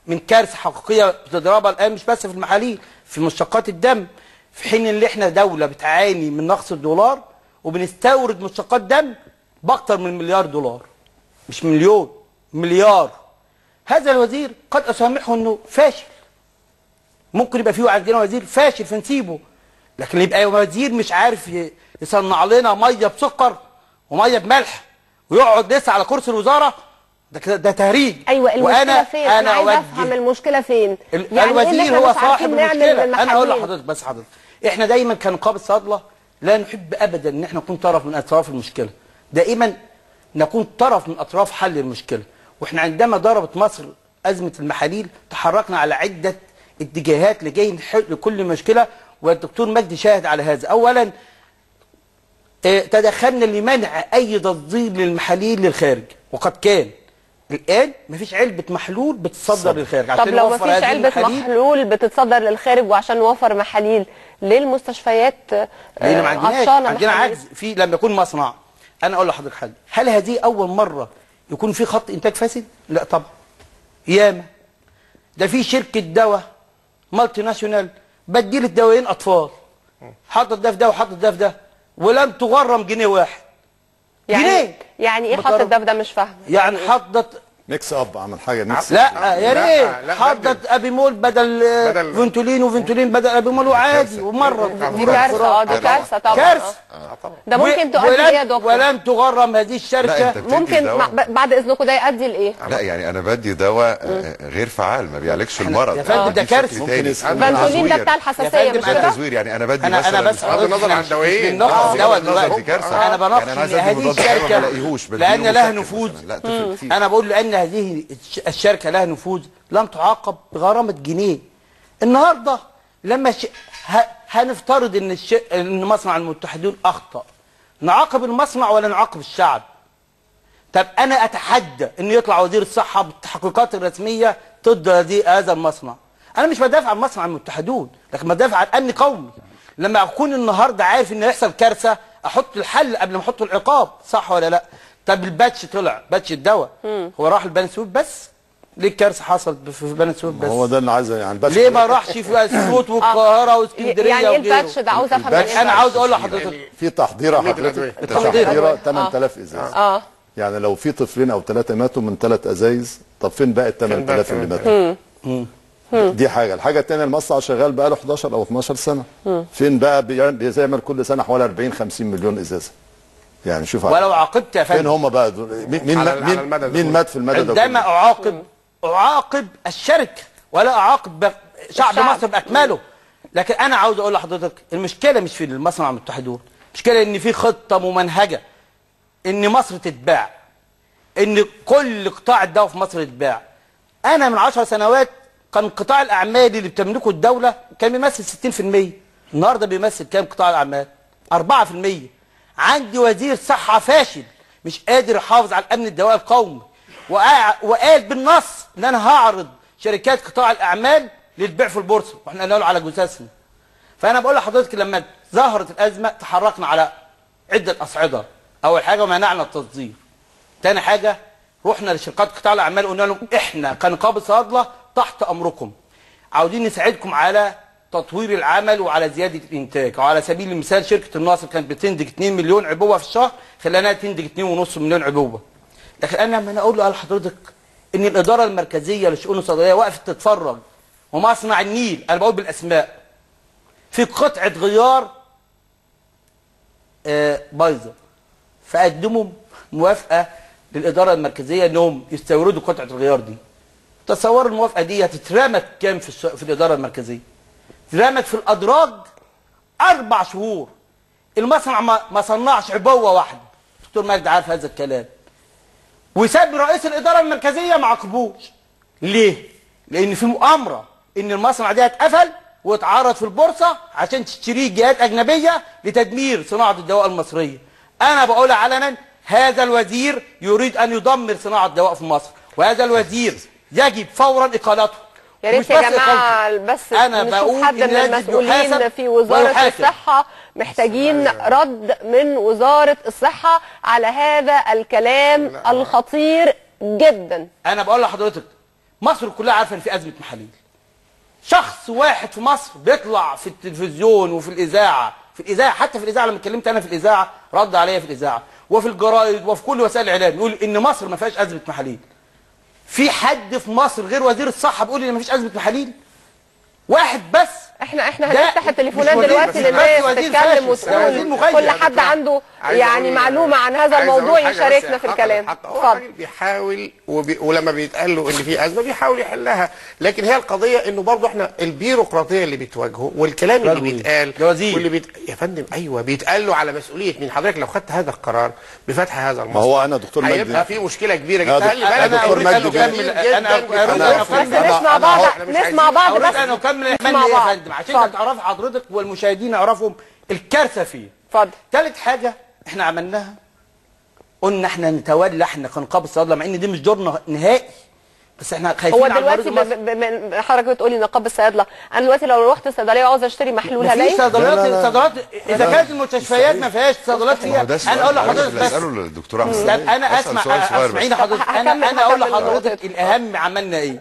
من كارثه حقيقيه بتضربها الان مش بس في المحاليل في مشتقات الدم في حين ان احنا دوله بتعاني من نقص الدولار وبنستورد مشتقات دم باكتر من مليار دولار مش مليون مليار هذا الوزير قد اسامحه انه فاشل ممكن يبقى فيه عندنا وزير فاشل فنسيبه لكن يبقى وزير مش عارف ي- يصنع لنا ميه بسكر وميه بملح ويقعد لسه على كرسي الوزاره ده كده ده تهريج ايوه المشكله وانا فين انا انا عايزه أوجه- افهم المشكله فين ال- يعني إيه إن الوزير إحنا هو مش عارفين صاحب نعمل المشكله انا اقول المحاليل؟ لحضرتك بس حضرتك احنا دايما كنقابه صيادله لا نحب ابدا ان احنا نكون طرف من اطراف المشكله دائما نكون طرف من اطراف حل المشكله واحنا عندما ضربت مصر ازمه المحاليل تحركنا على عده اتجاهات لجاي نحل لكل مشكله والدكتور مجدي شاهد على هذا اولا آه، تدخلنا لمنع اي تصدير للمحاليل للخارج وقد كان الان مفيش علبه محلول بتصدر للخارج طب لو نوفر مفيش هذه علبه المحاليل محلول بتصدر للخارج وعشان نوفر محاليل ليه المستشفيات آه، لان ما عندناش عطشانة عندنا محاليل؟ عجز في لما يكون مصنع انا اقول لحضرتك حاجه هل هذه اول مره يكون في خط انتاج فاسد لا طبعا ياما ده في شركه دواء مالتي ناشونال بديل الدوايين اطفال حاطط ده في ده وحاطط ده في ده ولم تغرم جنيه واحد يعني جنيه. يعني ايه حط بتغرم. الدف ده مش فاهمه يعني حطت ميكس اب عمل حاجه ميكس لا يا لا، ريت لا، حطت ابيمول بدل, بدل- بدل فنتولين وفنتولين بدل ابيمول وعادي ومره دي كارثه اه دي كارثه طبعا كارثه آه. ده ممكن و- تؤدي ولن- ايه يا دكتور ولن تغرم هذه لا الشركه انت بتدي ممكن دواء. مع- ب- بعد اذنكم ده يؤدي لايه لا يعني انا بدي دواء آه، غير فعال ما بيعالجش المرض يا فندم أنا ده بديه كارثة. بشكل ممكن تاني. يسمى فانتولين ده تزوير. بتاع يا الحساسيه فندم مش أنا كده تزوير يعني انا بدي انا مثلا انا بس بغض النظر عن الدوايين. النقص آه، الدواء بغض النظر دلوقتي دي كارثة. انا بناقش يعني أنا عايز ان أدي هذه مضاد حيوي ما الشركه بلاقيهوش، بديله لان لها مسكن نفوذ مثلاً. لا تفرق كتير. انا بقول لان هذه الش- الشركه لها نفوذ لم تعاقب بغرامه جنيه النهارده لما ش... ه... هنفترض ان الش... ان مصنع المتحدون اخطا نعاقب المصنع ولا نعاقب الشعب طب انا اتحدى ان يطلع وزير الصحه بالتحقيقات الرسميه ضد هذه هذا المصنع انا مش بدافع عن مصنع المتحدون لكن بدافع عن امن قومي لما اكون النهارده عارف ان هيحصل كارثه احط الحل قبل ما احط العقاب صح ولا لا طب الباتش طلع باتش الدواء هو راح لبني سويف بس ليه الكارثه حصلت في بني سويف بس هو ده اللي عايز يعني بس ليه ما راحش في اسيوط والقاهره واسكندريه يعني ايه وغيره الباتش ده عاوز افهم الباتش يعني إيه انا عاوز اقول لحضرتك في تحضيره كمية حضرتك الأدوية. تحضيره 8000 ازاز اه يعني لو في طفلين او ثلاثه ماتوا من ثلاث ازايز طب فين باقي ال 8000 اللي ماتوا دي حاجه الحاجه الثانيه المصنع شغال بقى له 11 او 12 سنه فين بقى بيعمل- بيعمل كل سنه حوالي 40 50 مليون ازازه يعني شوف ولو عاقبت يا فين فندم هم بقى دول مين مين على- على مين, المدى ده مين كله. مات في المدى ده عندما كله؟ اعاقب اعاقب الشركه ولا اعاقب ب- شعب الشعب. مصر باكمله لكن انا عاوز اقول لحضرتك المشكله مش في المصنع المتحدون المشكله ان في خطه ممنهجه ان مصر تتباع ان كل قطاع الدواء في مصر يتباع انا من عشر سنوات كان قطاع الاعمال اللي بتملكه الدوله كان بيمثل 60% النهارده بيمثل كام قطاع الاعمال 4% عندي وزير صحه فاشل مش قادر يحافظ على الامن الدوائي القومي وقع- وقال بالنص ان انا هعرض شركات قطاع الاعمال للبيع في البورصه واحنا قلنا له على جثثنا فانا بقول لحضرتك لما ظهرت الازمه تحركنا على عده اصعده اول حاجه منعنا التصدير تاني حاجه رحنا لشركات قطاع الاعمال قلنا لهم احنا كنقابه صيادله تحت امركم عاوزين نساعدكم على تطوير العمل وعلى زياده الانتاج وعلى سبيل المثال شركه الناصر كانت بتنتج 2 مليون عبوه في الشهر خلاناها تنتج 2.5 مليون عبوه لكن انا لما انا اقول له لحضرتك ان الاداره المركزيه للشؤون الصيدليه وقفت تتفرج ومصنع النيل انا بقول بالاسماء في قطعه غيار آه، بايظه فقدموا موافقه للاداره المركزيه انهم يستوردوا قطعه الغيار دي تصوروا الموافقه دي هتترمت كام في, الش... في الاداره المركزيه اترمت في الادراج اربع شهور المصنع ما, ما صنعش عبوه واحده دكتور مجدي عارف هذا الكلام وساب رئيس الاداره المركزيه ما عاقبوش ليه لان في مؤامره ان المصنع ده اتقفل واتعرض في البورصه عشان تشتريه جهات اجنبيه لتدمير صناعه الدواء المصريه انا بقول علنا هذا الوزير يريد ان يدمر صناعه الدواء في مصر وهذا الوزير يجب فورا اقالته يا ريت ومش يا بس جماعه إقالته. بس أنا نشوف بقول حد إن من يجب المسؤولين يحاسب في وزاره ويحاكم. الصحه محتاجين رد من وزاره الصحه على هذا الكلام الخطير جدا انا بقول لحضرتك مصر كلها عارفه ان في ازمه محاليل شخص واحد في مصر بيطلع في التلفزيون وفي الاذاعه في الاذاعه حتى في الاذاعه لما اتكلمت انا في الاذاعه رد عليا في الاذاعه وفي الجرايد وفي كل وسائل الاعلام يقول ان مصر ما فيهاش ازمه محاليل في حد في مصر غير وزير الصحه بيقول ان ما فيش ازمه محاليل واحد بس احنا احنا ده هنفتح التليفونات مش وزير- دلوقتي بس للناس وزير تتكلم فاشل، ده وزير وتقول مغير. كل حد عنده عايز يعني أقول- معلومه عن هذا عايز الموضوع أقول حاجة بس يشاركنا يا في حق الكلام الحق. هو اتفضل الراجل بيحاول وبي... ولما بيتقال له ان في ازمه بيحاول يحلها لكن هي القضيه انه برضه احنا البيروقراطيه اللي بتواجهه والكلام اللي راجل بيتقال ده وزير. واللي بيت... يا فندم ايوه بيتقال له على مسؤوليه مين حضرتك لو خدت هذا القرار بفتح هذا المصنع هو أنا دكتور مجدي. هيبقى في مشكله كبيره يا جدا دكتور- خلي بالك انا دكتور اريد ان مجدي جاي. اكمل انا اريد أنا- ان بس اكمل نسمع أنا- بعض إحنا مش نسمع بعض اريد بس ان اكمل نسمع احمل يا بعض. فندم عشان اتفضل. تعرف حضرتك والمشاهدين يعرفوا الكارثه فيه اتفضل ثالث حاجه احنا عملناها قلنا احنا نتولى احنا كنقابه الصيادله مع ان دي مش دورنا نهائي بس احنا خايفين هو على دلوقتي المريض ب- المصري. ب- ب- حضرتك بتقولي نقابه الصيادله انا دلوقتي لو رحت الصيدليه وعاوز اشتري محلول مفيش هلاقي صيدليات لا، لا. صيدليات اذا كانت المستشفيات ما فيهاش صيدليات ما هو فيها ده انا اقول السؤال لحضرتك اللي بس اساله للدكتور احمد طب انا أسأل اسمع سؤال صغير بس. اسمعيني حضرتك طب انا هكمل- انا اقول هكمل لحضرتك نقطتي. الاهم عملنا ايه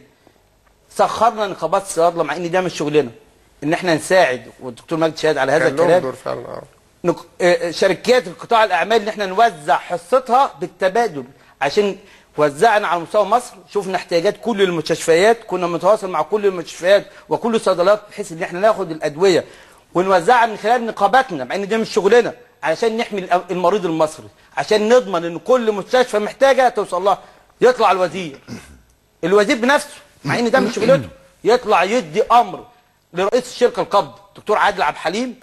سخرنا نقابات الصيادله مع ان ده مش شغلنا ان احنا نساعد والدكتور مجدي شاهد على هذا كان لهم الكلام دور فعلا آه. نق... آه، شركات القطاع الاعمال ان احنا نوزع حصتها بالتبادل عشان وزعنا على مستوى مصر شفنا احتياجات كل المستشفيات كنا متواصل مع كل المستشفيات وكل الصيدليات بحيث ان احنا ناخد الادويه ونوزعها من خلال نقاباتنا مع ان ده مش شغلنا علشان نحمي الأ- المريض المصري عشان نضمن ان كل مستشفى محتاجه توصل لها يطلع الوزير الوزير بنفسه مع ان ده مش شغلته يطلع يدي امر لرئيس الشركه القبض دكتور عادل عبد الحليم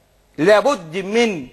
لابد من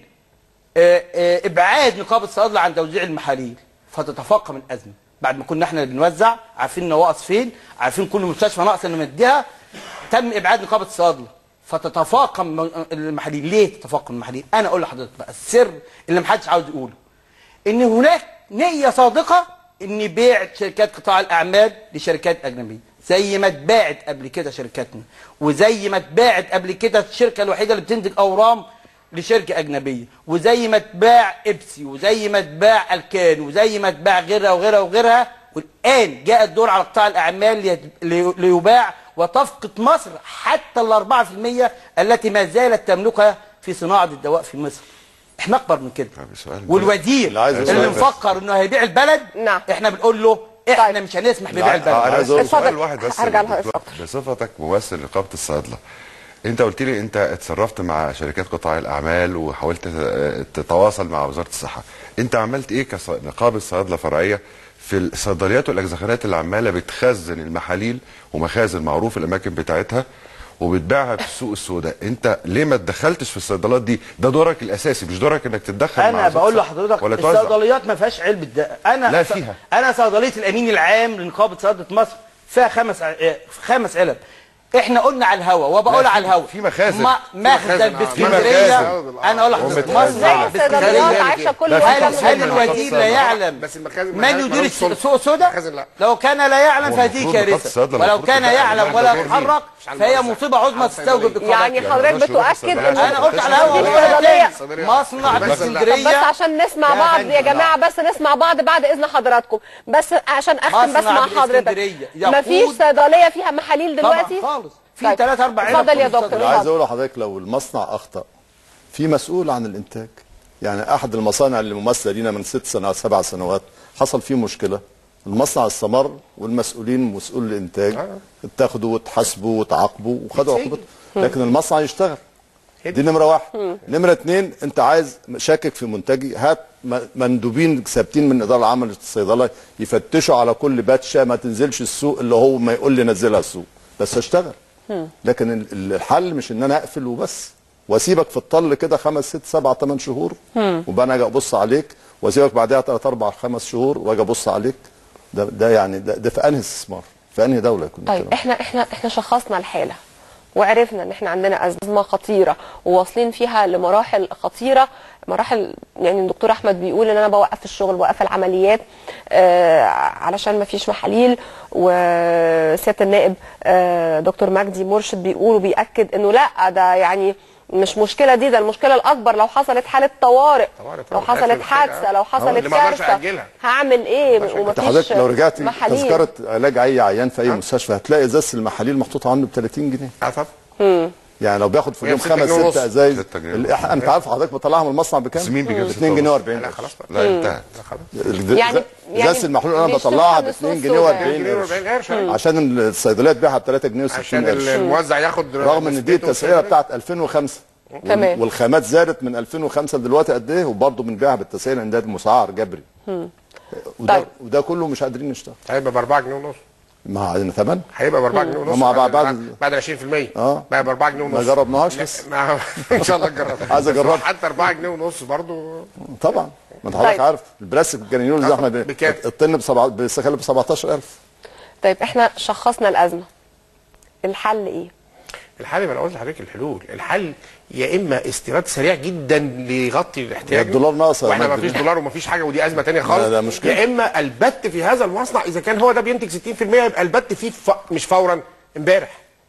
آه، آه، ابعاد نقابه الصيادله عن توزيع المحاليل فتتفاقم الازمه بعد ما كنا احنا اللي بنوزع عارفين نواقص فين عارفين كل مستشفى ناقص ان نديها تم ابعاد نقابه الصيادله فتتفاقم م- المحاليل ليه تتفاقم المحاليل انا اقول لحضرتك بقى السر اللي محدش عاوز يقوله ان هناك نيه صادقه ان بيع شركات قطاع الاعمال لشركات اجنبيه زي ما اتباعت قبل كده شركاتنا وزي ما اتباعت قبل كده الشركه الوحيده اللي بتنتج اورام لشركه اجنبيه وزي ما اتباع ابسي وزي ما اتباع الكان وزي ما اتباع غيرها وغيرها وغيرها والان جاء الدور على قطاع الاعمال ليت- لي- ليباع وتفقد مصر حتى ال 4% التي ما زالت تملكها في صناعه الدواء في مصر احنا اكبر من كده طب سؤال والوزير اللي عايز اللي يسأل مفكر انه هيبيع البلد نعم. احنا بنقول له احنا طيب. مش هنسمح ببيع لا، البلد أنا عايز أقول اتفضل. سؤال واحد بس هرجع يا لحضرتك دكتور. أكتر. بصفتك ممثل نقابه الصيادله انت قلت لي انت اتصرفت مع شركات قطاع الاعمال وحاولت ت- تتواصل مع وزاره الصحه انت عملت ايه كنقابه صيادله فرعيه في الصيدليات والاجزخانات اللي عماله بتخزن المحاليل ومخازن معروف الاماكن بتاعتها وبتبيعها في السوق السوداء انت ليه ما اتدخلتش في الصيدلات دي ده دورك الاساسي مش دورك انك تتدخل مع انا وزارة بقول الصحة لحضرتك ولا توزع الصيدليات ما فيهاش علبه دقه انا لا، ص- فيها. انا صيدليه الامين العام لنقابه صيادله مصر فيها خمس ع- خمس علب احنا قلنا على الهوا وبقول لا، في- على الهوا في مخازن. ما- في مخازن، مخزن آه. باسكندريه مخازن. انا اقول لحضرتك ومتخزن. مصنع زي الصيدليات باسكندريه عايشه كل لا، في واحد هل مخازن. هل من الوزير لا يعلم بس المخازن من مالهاش- يدير مالوش سلطة. السوق السوداء المخازن لا. لو كان لا يعلم هو فهذه المفروض نقابة كارثه الصيادلة ولو المفروض كان تتابع يعلم مع ولا الدكتور يتحرك على فهي الموزع. مصيبه عظمى على تستوجب الصيدلية. يعني إقامتها. حضرتك ملوش بتؤكد دخل. انه انا قلت على الهوا مفيش وقلت صيدليه تاني. مصنع بس- باسكندريه بس عشان نسمع يا بعض فندم، يا لا. جماعه بس نسمع بعض بعد اذن حضراتكم بس عشان اختم بس مصنع مع حضرتك بالإسكندرية يقود- مفيش صيدليه فيها محاليل دلوقتي طبعا خالص في طيب. ثلاث اربع علب اتفضل يا في دكتور. اللي الصيدلية. عايز اقوله لحضرتك لو المصنع اخطا في مسؤول عن الانتاج يعني احد المصانع اللي ممثله لينا من ست سنوات سبع سنوات حصل فيه مشكله المصنع استمر والمسؤولين مسؤول الانتاج اتاخدوا واتحاسبوا وتعاقبوا وخدوا يتسجن. عقوبتهم لكن المصنع يشتغل دي نمره واحد نمره اتنين انت عايز شاكك في منتجي هات م- مندوبين ثابتين من الاداره العامه للصيدله يفتشوا على كل باتشه ما تنزلش السوق اللي هو ما يقول لي نزلها السوق بس اشتغل لكن ال- ال- الحل مش ان انا اقفل وبس واسيبك في الطل كده خمس ست سبع ثمان شهور وبقى انا اجي ابص عليك واسيبك بعدها ثلاث اربع خمس شهور واجي ابص عليك ده ده يعني ده, ده في انهي استثمار في انهي دوله يكون طيب الكلام؟ احنا احنا احنا شخصنا الحاله وعرفنا ان احنا عندنا ازمه خطيره وواصلين فيها لمراحل خطيره مراحل يعني الدكتور احمد بيقول ان انا بوقف الشغل بوقف العمليات آه علشان ما فيش محاليل وسياده النائب آه دكتور مجدي مرشد بيقول وبياكد انه لا ده يعني مش مشكله دي ده المشكله الاكبر لو حصلت حاله طوارئ طوارئ لو طبعاً. حصلت أقفل حادثه الحاجة. لو آه. حصلت اللي ما أقدرش كارثه أأجلها. هعمل ايه انت ومفيش حضرتك لو رجعت محاليل. تذكره علاج اي عيان في اي مستشفى هتلاقي ازازه المحاليل محطوطه عنده ب 30 جنيه اه طبعا يعني لو بياخد في وهي اليوم بستة خمس جنيه ونص. ست ازايز ستة جنيه ال- إح- انت عارف حضرتك بطلعها من المصنع بكام؟ بس مين بيجيب 2 جنيه و40 لا خلاص بقى لا انتهت لا خلاص يعني- يعني ازازه المحلول انا بيشتروها بطلعها ب من 2 السوق جنيه السوداء. و40 جنيه قرش و40 قرش أيوة. عشان الصيدليه تبيعها ب 3 جنيه و60 عشان قرش الموزع ياخد رغم ان دي نسبته التسعيره بتاعت 2005 وال- تمام. والخامات زادت من 2005 لدلوقتي قد ايه وبرضه بنبيعها بالتسعيره لان ده مسعر جبري وده طيب. وده كله مش قادرين نشتغل هيبقى ب 4 جنيه ونص ما عندنا ثمن هيبقى ب 4 جنيه ونص ما بعد- بعد بعد- بعد 20% آه. بقى ب 4 جنيه ونص ما جربناهاش لا، لسه. ما- ان شاء الله نجربها عايز أجربها. حتى 4 جنيه ونص برضه طبعا ما انت حضرتك طيب. عارف البلاستيك الجرانيول ده احنا ب- بكام؟ الطن بسبعة بيستخدم ب 17000 طيب احنا شخصنا الازمه الحل ايه الحل ما انا قلت لحضرتك الحلول الحل يا اما استيراد سريع جدا ليغطي الاحتياج الدولار ناقص يا واحنا ما مجدي. فيش دولار وما فيش حاجه ودي ازمه تانية خالص لا، ده مشكلة. يا اما البت في هذا المصنع اذا كان هو ده بينتج 60% يبقى البت فيه ف... مش فورا امبارح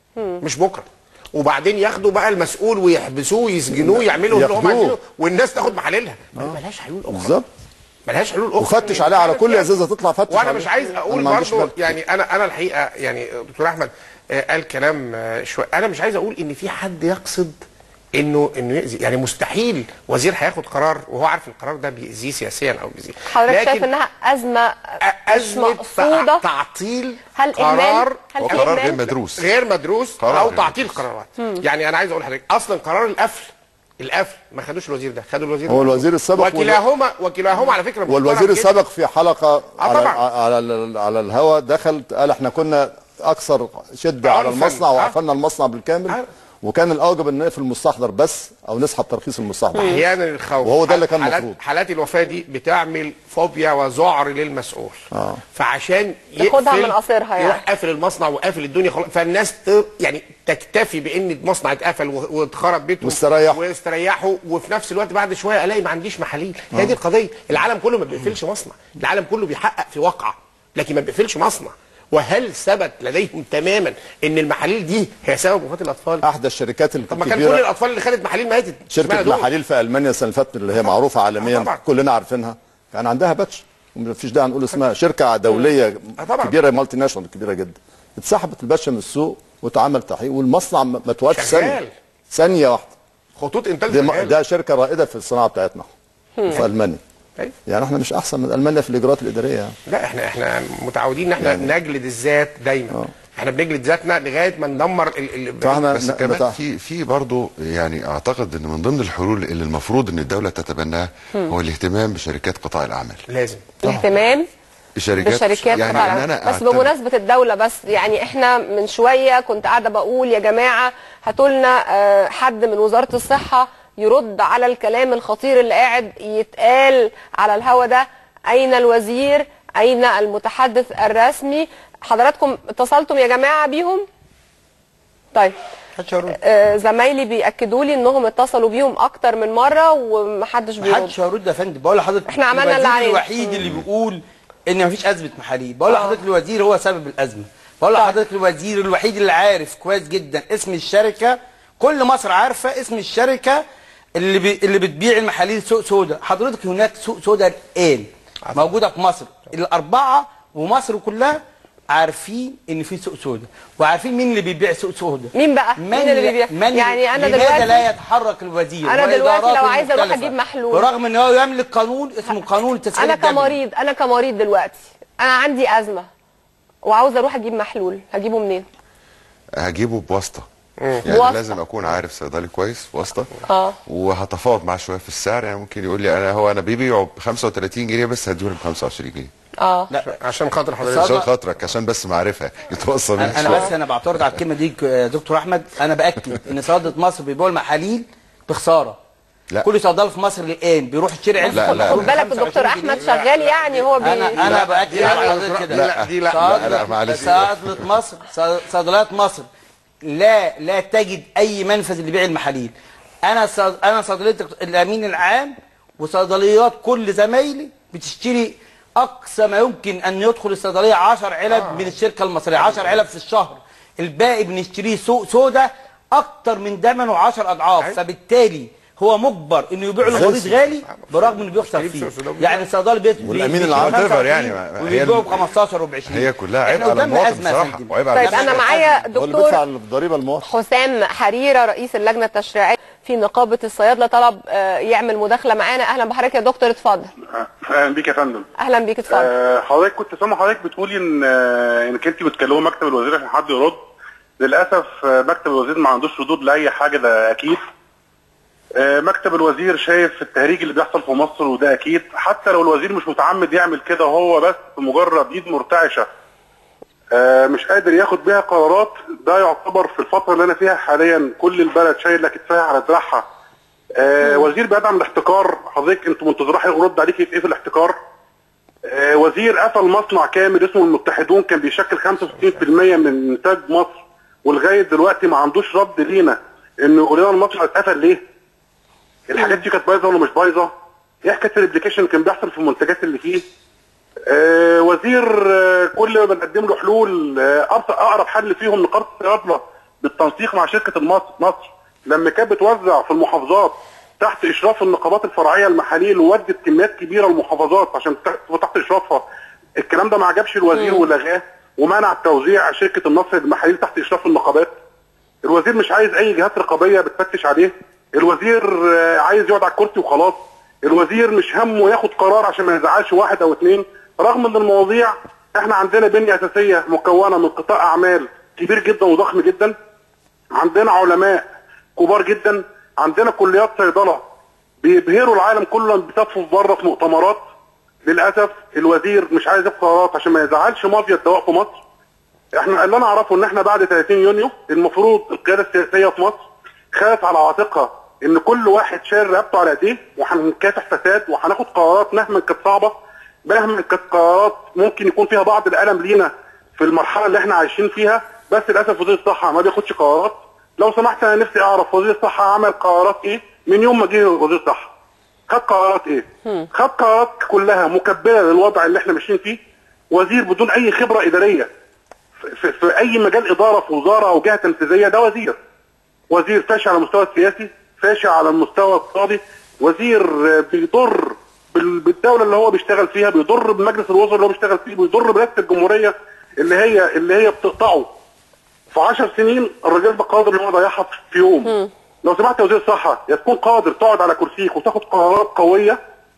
مش بكره وبعدين ياخدوا بقى المسؤول ويحبسوه ويسجنوه يعملوا اللي هم ياخدوه. عايزينه والناس تاخد محللها ملهاش حلول اخرى بالظبط ملهاش حلول اخرى وفتش عليها على كل ازازه تطلع فتش وانا عليها. مش عايز أنا اقول ما عنديش برضه بالي. يعني انا انا الحقيقه يعني دكتور احمد آه، قال كلام آه، شويه انا مش عايز اقول ان في حد يقصد انه انه يأذي يعني مستحيل وزير هياخد قرار وهو عارف القرار ده بيأذيه سياسيا او بيأذيه حضرتك شايف انها ازمه مش ازمه مقصوده تعطيل هل قرار اهمال هل هو في قرار غير اهمال مدروس غير مدروس قرار او غير تعطيل قرارات يعني انا عايز اقول لحضرتك اصلا قرار القفل القفل ما خدوش الوزير ده خدوا الوزير هو ده. الوزير السابق وال- وكلاهما وكلاهما على فكره محترم والوزير جداً. السابق في حلقه على طبعاً. على ال- على الهواء دخل قال احنا كنا اكثر شده على عنفاً. المصنع آه. وقفلنا المصنع بالكامل آه. وكان الاوجب ان نقفل المستحضر بس او نسحب ترخيص المستحضر احيانا الخوف وهو ده اللي كان حالات مفروض. حالات الوفاه دي بتعمل فوبيا وذعر للمسؤول آه. فعشان تاخدها يقفل من قصيرها يعني. يروح قافل المصنع وقافل الدنيا خلاص فالناس ت... يعني تكتفي بان المصنع اتقفل و- واتخرب بيته واستريحوا. واستريحوا وفي نفس الوقت بعد شويه الاقي ما عنديش محاليل هي دي القضيه العالم كله ما بيقفلش مصنع العالم كله بيحقق في واقعه لكن ما بيقفلش مصنع وهل ثبت لديهم تماما ان المحاليل دي هي سبب وفاه الاطفال احدى الشركات طب ما كان كل الكبيره الاطفال اللي خدت محاليل ماتت شركه اشمعنى دول؟ محاليل في المانيا السنه اللي فاتت اللي هي معروفه آه عالميا طبعاً. كلنا عارفينها كان عندها باتش مفيش داعي نقول اسمها شركه دوليه آه طبعاً. كبيره مالتي ناشونال كبيره جدا اتسحبت الباتش من السوق واتعمل تحقيق والمصنع ما ما توقفش شغال. ثانيه ثانيه واحده خطوط انتاج دي م- شغال. ده شركه رائده في الصناعه بتاعتنا في المانيا أيوة. يعني احنا مش احسن من المانيا في الاجراءات الاداريه يعني. لا احنا احنا متعودين ان احنا يعني نجلد الذات دايما احنا بنجلد ذاتنا لغايه ما ندمر ال ال فاحنا بس ن- كمان نتع- في في برضه يعني اعتقد ان من ضمن الحلول اللي المفروض ان الدوله تتبناها هو الاهتمام بشركات قطاع الاعمال لازم الاهتمام الشركات بشركات يعني قطاع ان الأعمال. انا بس أعتمد- بمناسبه الدوله بس يعني احنا من شويه كنت قاعده بقول يا جماعه هاتوا لنا آه، حد من وزاره الصحه يرد على الكلام الخطير اللي قاعد يتقال على الهوا ده اين الوزير اين المتحدث الرسمي حضراتكم اتصلتم يا جماعه بيهم طيب محدش هيرد آه، زمايلي بياكدوا لي انهم اتصلوا بيهم اكتر من مره ومحدش بيرد محدش هيرد يا فندم بقول لحضرتك إحنا عملنا اللي الوزير علينا. الوحيد اللي بيقول ان مفيش ازمه محاليل بقول لحضرتك الوزير هو سبب الازمه بقول لحضرتك الوزير الوحيد اللي عارف كويس جدا اسم الشركه كل مصر عارفه اسم الشركه اللي بي اللي بتبيع المحاليل سوق سودا حضرتك هناك سوق سودا الان موجوده في مصر الاربعه ومصر كلها عارفين ان في سوق سودا وعارفين مين اللي بيبيع سوق سودا مين بقى؟ مين اللي بيبيع؟ من يعني أنا لماذا دلوقتي- لا يتحرك الوزير أنا دلوقتي وإداراته لو عايزة أروح المختلفة؟ أجيب محلول. برغم ان هو يملك قانون اسمه قانون التسعير انا الدموي. كمريض انا كمريض دلوقتي انا عندي ازمه وعاوزه اروح اجيب محلول هجيبه منين هجيبه بواسطه يعني بواسطة. لازم اكون عارف صيدلي كويس واسطه اه وهتفاوض معاه شويه في السعر يعني ممكن يقول لي انا هو انا بيبيعه ب 35 جنيه بس هديهولي ب 25 جنيه اه لا عشان خاطر حضرتك صدق. عشان خاطرك عشان بس معرفه يتوصل انا منك أنا شوية. بس انا بعترض على الكلمه دي يا دكتور احمد انا باكد ان صيدله مصر بيبيعوا المحاليل بخساره لا. كل صيدله في مصر الان بيروح يشتري علبه لا، لا، خد محلول بالك 25 الدكتور جنيه. احمد شغال يعني هو بي انا انا باكد لا، على لا، حضرتك كده لا، دي لا. صيدلة- لا، لا، معلش. صيدله مصر صي- صيدليات مصر لا لا تجد اي منفذ لبيع المحاليل انا صيد- انا صيدليه الامين العام وصيدليات كل زمايلي بتشتري اقصى ما يمكن ان يدخل الصيدليه 10 علب من الشركه المصريه 10 علب في الشهر الباقي بنشتريه سوق سودا اكتر من ثمنه 10 اضعاف أيوة. فبالتالي هو مجبر انه يبيع له مريض غالي برغم انه بيخسر كريم فيه سوسو يعني الصيدلي بيت والأمين بي- العام بيبيع whatever 25 يعني، ما- هي وبيبيعه ب ال- 15 و20 هي كلها عبء احنا على قدامنا المواطن ازمه يا بصراحة، فندم. وعيب على طيب انا الناس. معايا هو اللي دكتور بيدفع الضريبه المواطن حسام حريره رئيس اللجنه التشريعيه في نقابه الصيادله طلب آه، يعمل مداخله معانا اهلا بحضرتك يا دكتور اتفضل اهلا بيك يا فندم اهلا بيك اتفضل آه، حضرتك كنت سامع حضرتك بتقولي ان آه، انك انت بتكلموا مكتب الوزير عشان حد يرد للاسف آه، مكتب الوزير ما عندوش ردود لاي حاجه ده اكيد آه، مكتب الوزير شايف التهريج اللي بيحصل في مصر وده اكيد حتى لو الوزير مش متعمد يعمل كده هو بس مجرد ايد مرتعشه آه، مش قادر ياخد بيها قرارات ده يعتبر في الفتره اللي انا فيها حاليا كل البلد شايله كتفها على دراعها آه، وزير بيدعم الاحتكار حضرتك انتوا منتظرين هيرد عليكي في ايه في الاحتكار آه، وزير قفل مصنع كامل اسمه المتحدون كان بيشكل 65% من انتاج مصر ولغايه دلوقتي ما عندوش رد لينا انه يقول لنا المصنع اتقفل ليه؟ الحاجات دي كانت بايظه ولا مش بايظه؟ ايه حكايه الابلكيشن اللي كان بيحصل في المنتجات اللي فيه؟ آه وزير آه كل ما بنقدم له حلول آه أبسط اقرب حل فيهم نقابه الصيادله بالتنسيق مع شركه المصر مصر لما كانت بتوزع في المحافظات تحت اشراف النقابات الفرعيه المحاليل وودت كميات كبيره للمحافظات عشان تبقى تحت اشرافها الكلام ده ما عجبش الوزير ولغاه ومنع توزيع شركه النصر للمحاليل تحت اشراف النقابات الوزير مش عايز اي جهات رقابيه بتفتش عليه الوزير آه، عايز يقعد على الكرسي وخلاص الوزير مش همه ياخد قرار عشان ما يزعلش واحد او اتنين رغم ان المواضيع احنا عندنا بنيه اساسيه مكونه من قطاع اعمال كبير جدا وضخم جدا عندنا علماء كبار جدا عندنا كليات صيدله بيبهروا العالم كله لما بيسافروا بره في مؤتمرات للاسف الوزير مش عايز ياخد قرارات عشان ما يزعلش مافيا الدواء في مصر احنا اللي انا اعرفه ان احنا بعد 30 يونيو المفروض القياده السياسيه في مصر خدت على عاتقها ان كل واحد شايل رقبته على ايديه وهنكافح فساد وهناخد قرارات مهما كانت صعبه مهما كانت قرارات ممكن يكون فيها بعض الالم لينا في المرحله اللي احنا عايشين فيها بس للاسف وزير الصحه ما بياخدش قرارات لو سمحت انا نفسي اعرف وزير الصحه عمل قرارات ايه من يوم ما جه وزير الصحه خد قرارات ايه خد قرارات كلها مكبله للوضع اللي احنا ماشيين فيه وزير بدون اي خبره اداريه في, في اي مجال اداره في وزاره او جهه تنفيذيه ده وزير وزير فاشل على المستوى السياسي فاشل على المستوى الاقتصادي وزير آه، بيضر بال- بالدوله اللي هو بيشتغل فيها بيضر بمجلس الوزراء اللي هو بيشتغل فيه بيضر برئاسه الجمهوريه اللي هي اللي هي بتقطعه في 10 سنين الراجل ده قادر ان هو يضيعها في يوم لو سمحت يا وزير الصحه يا تكون قادر تقعد على كرسيك وتاخد قرارات قويه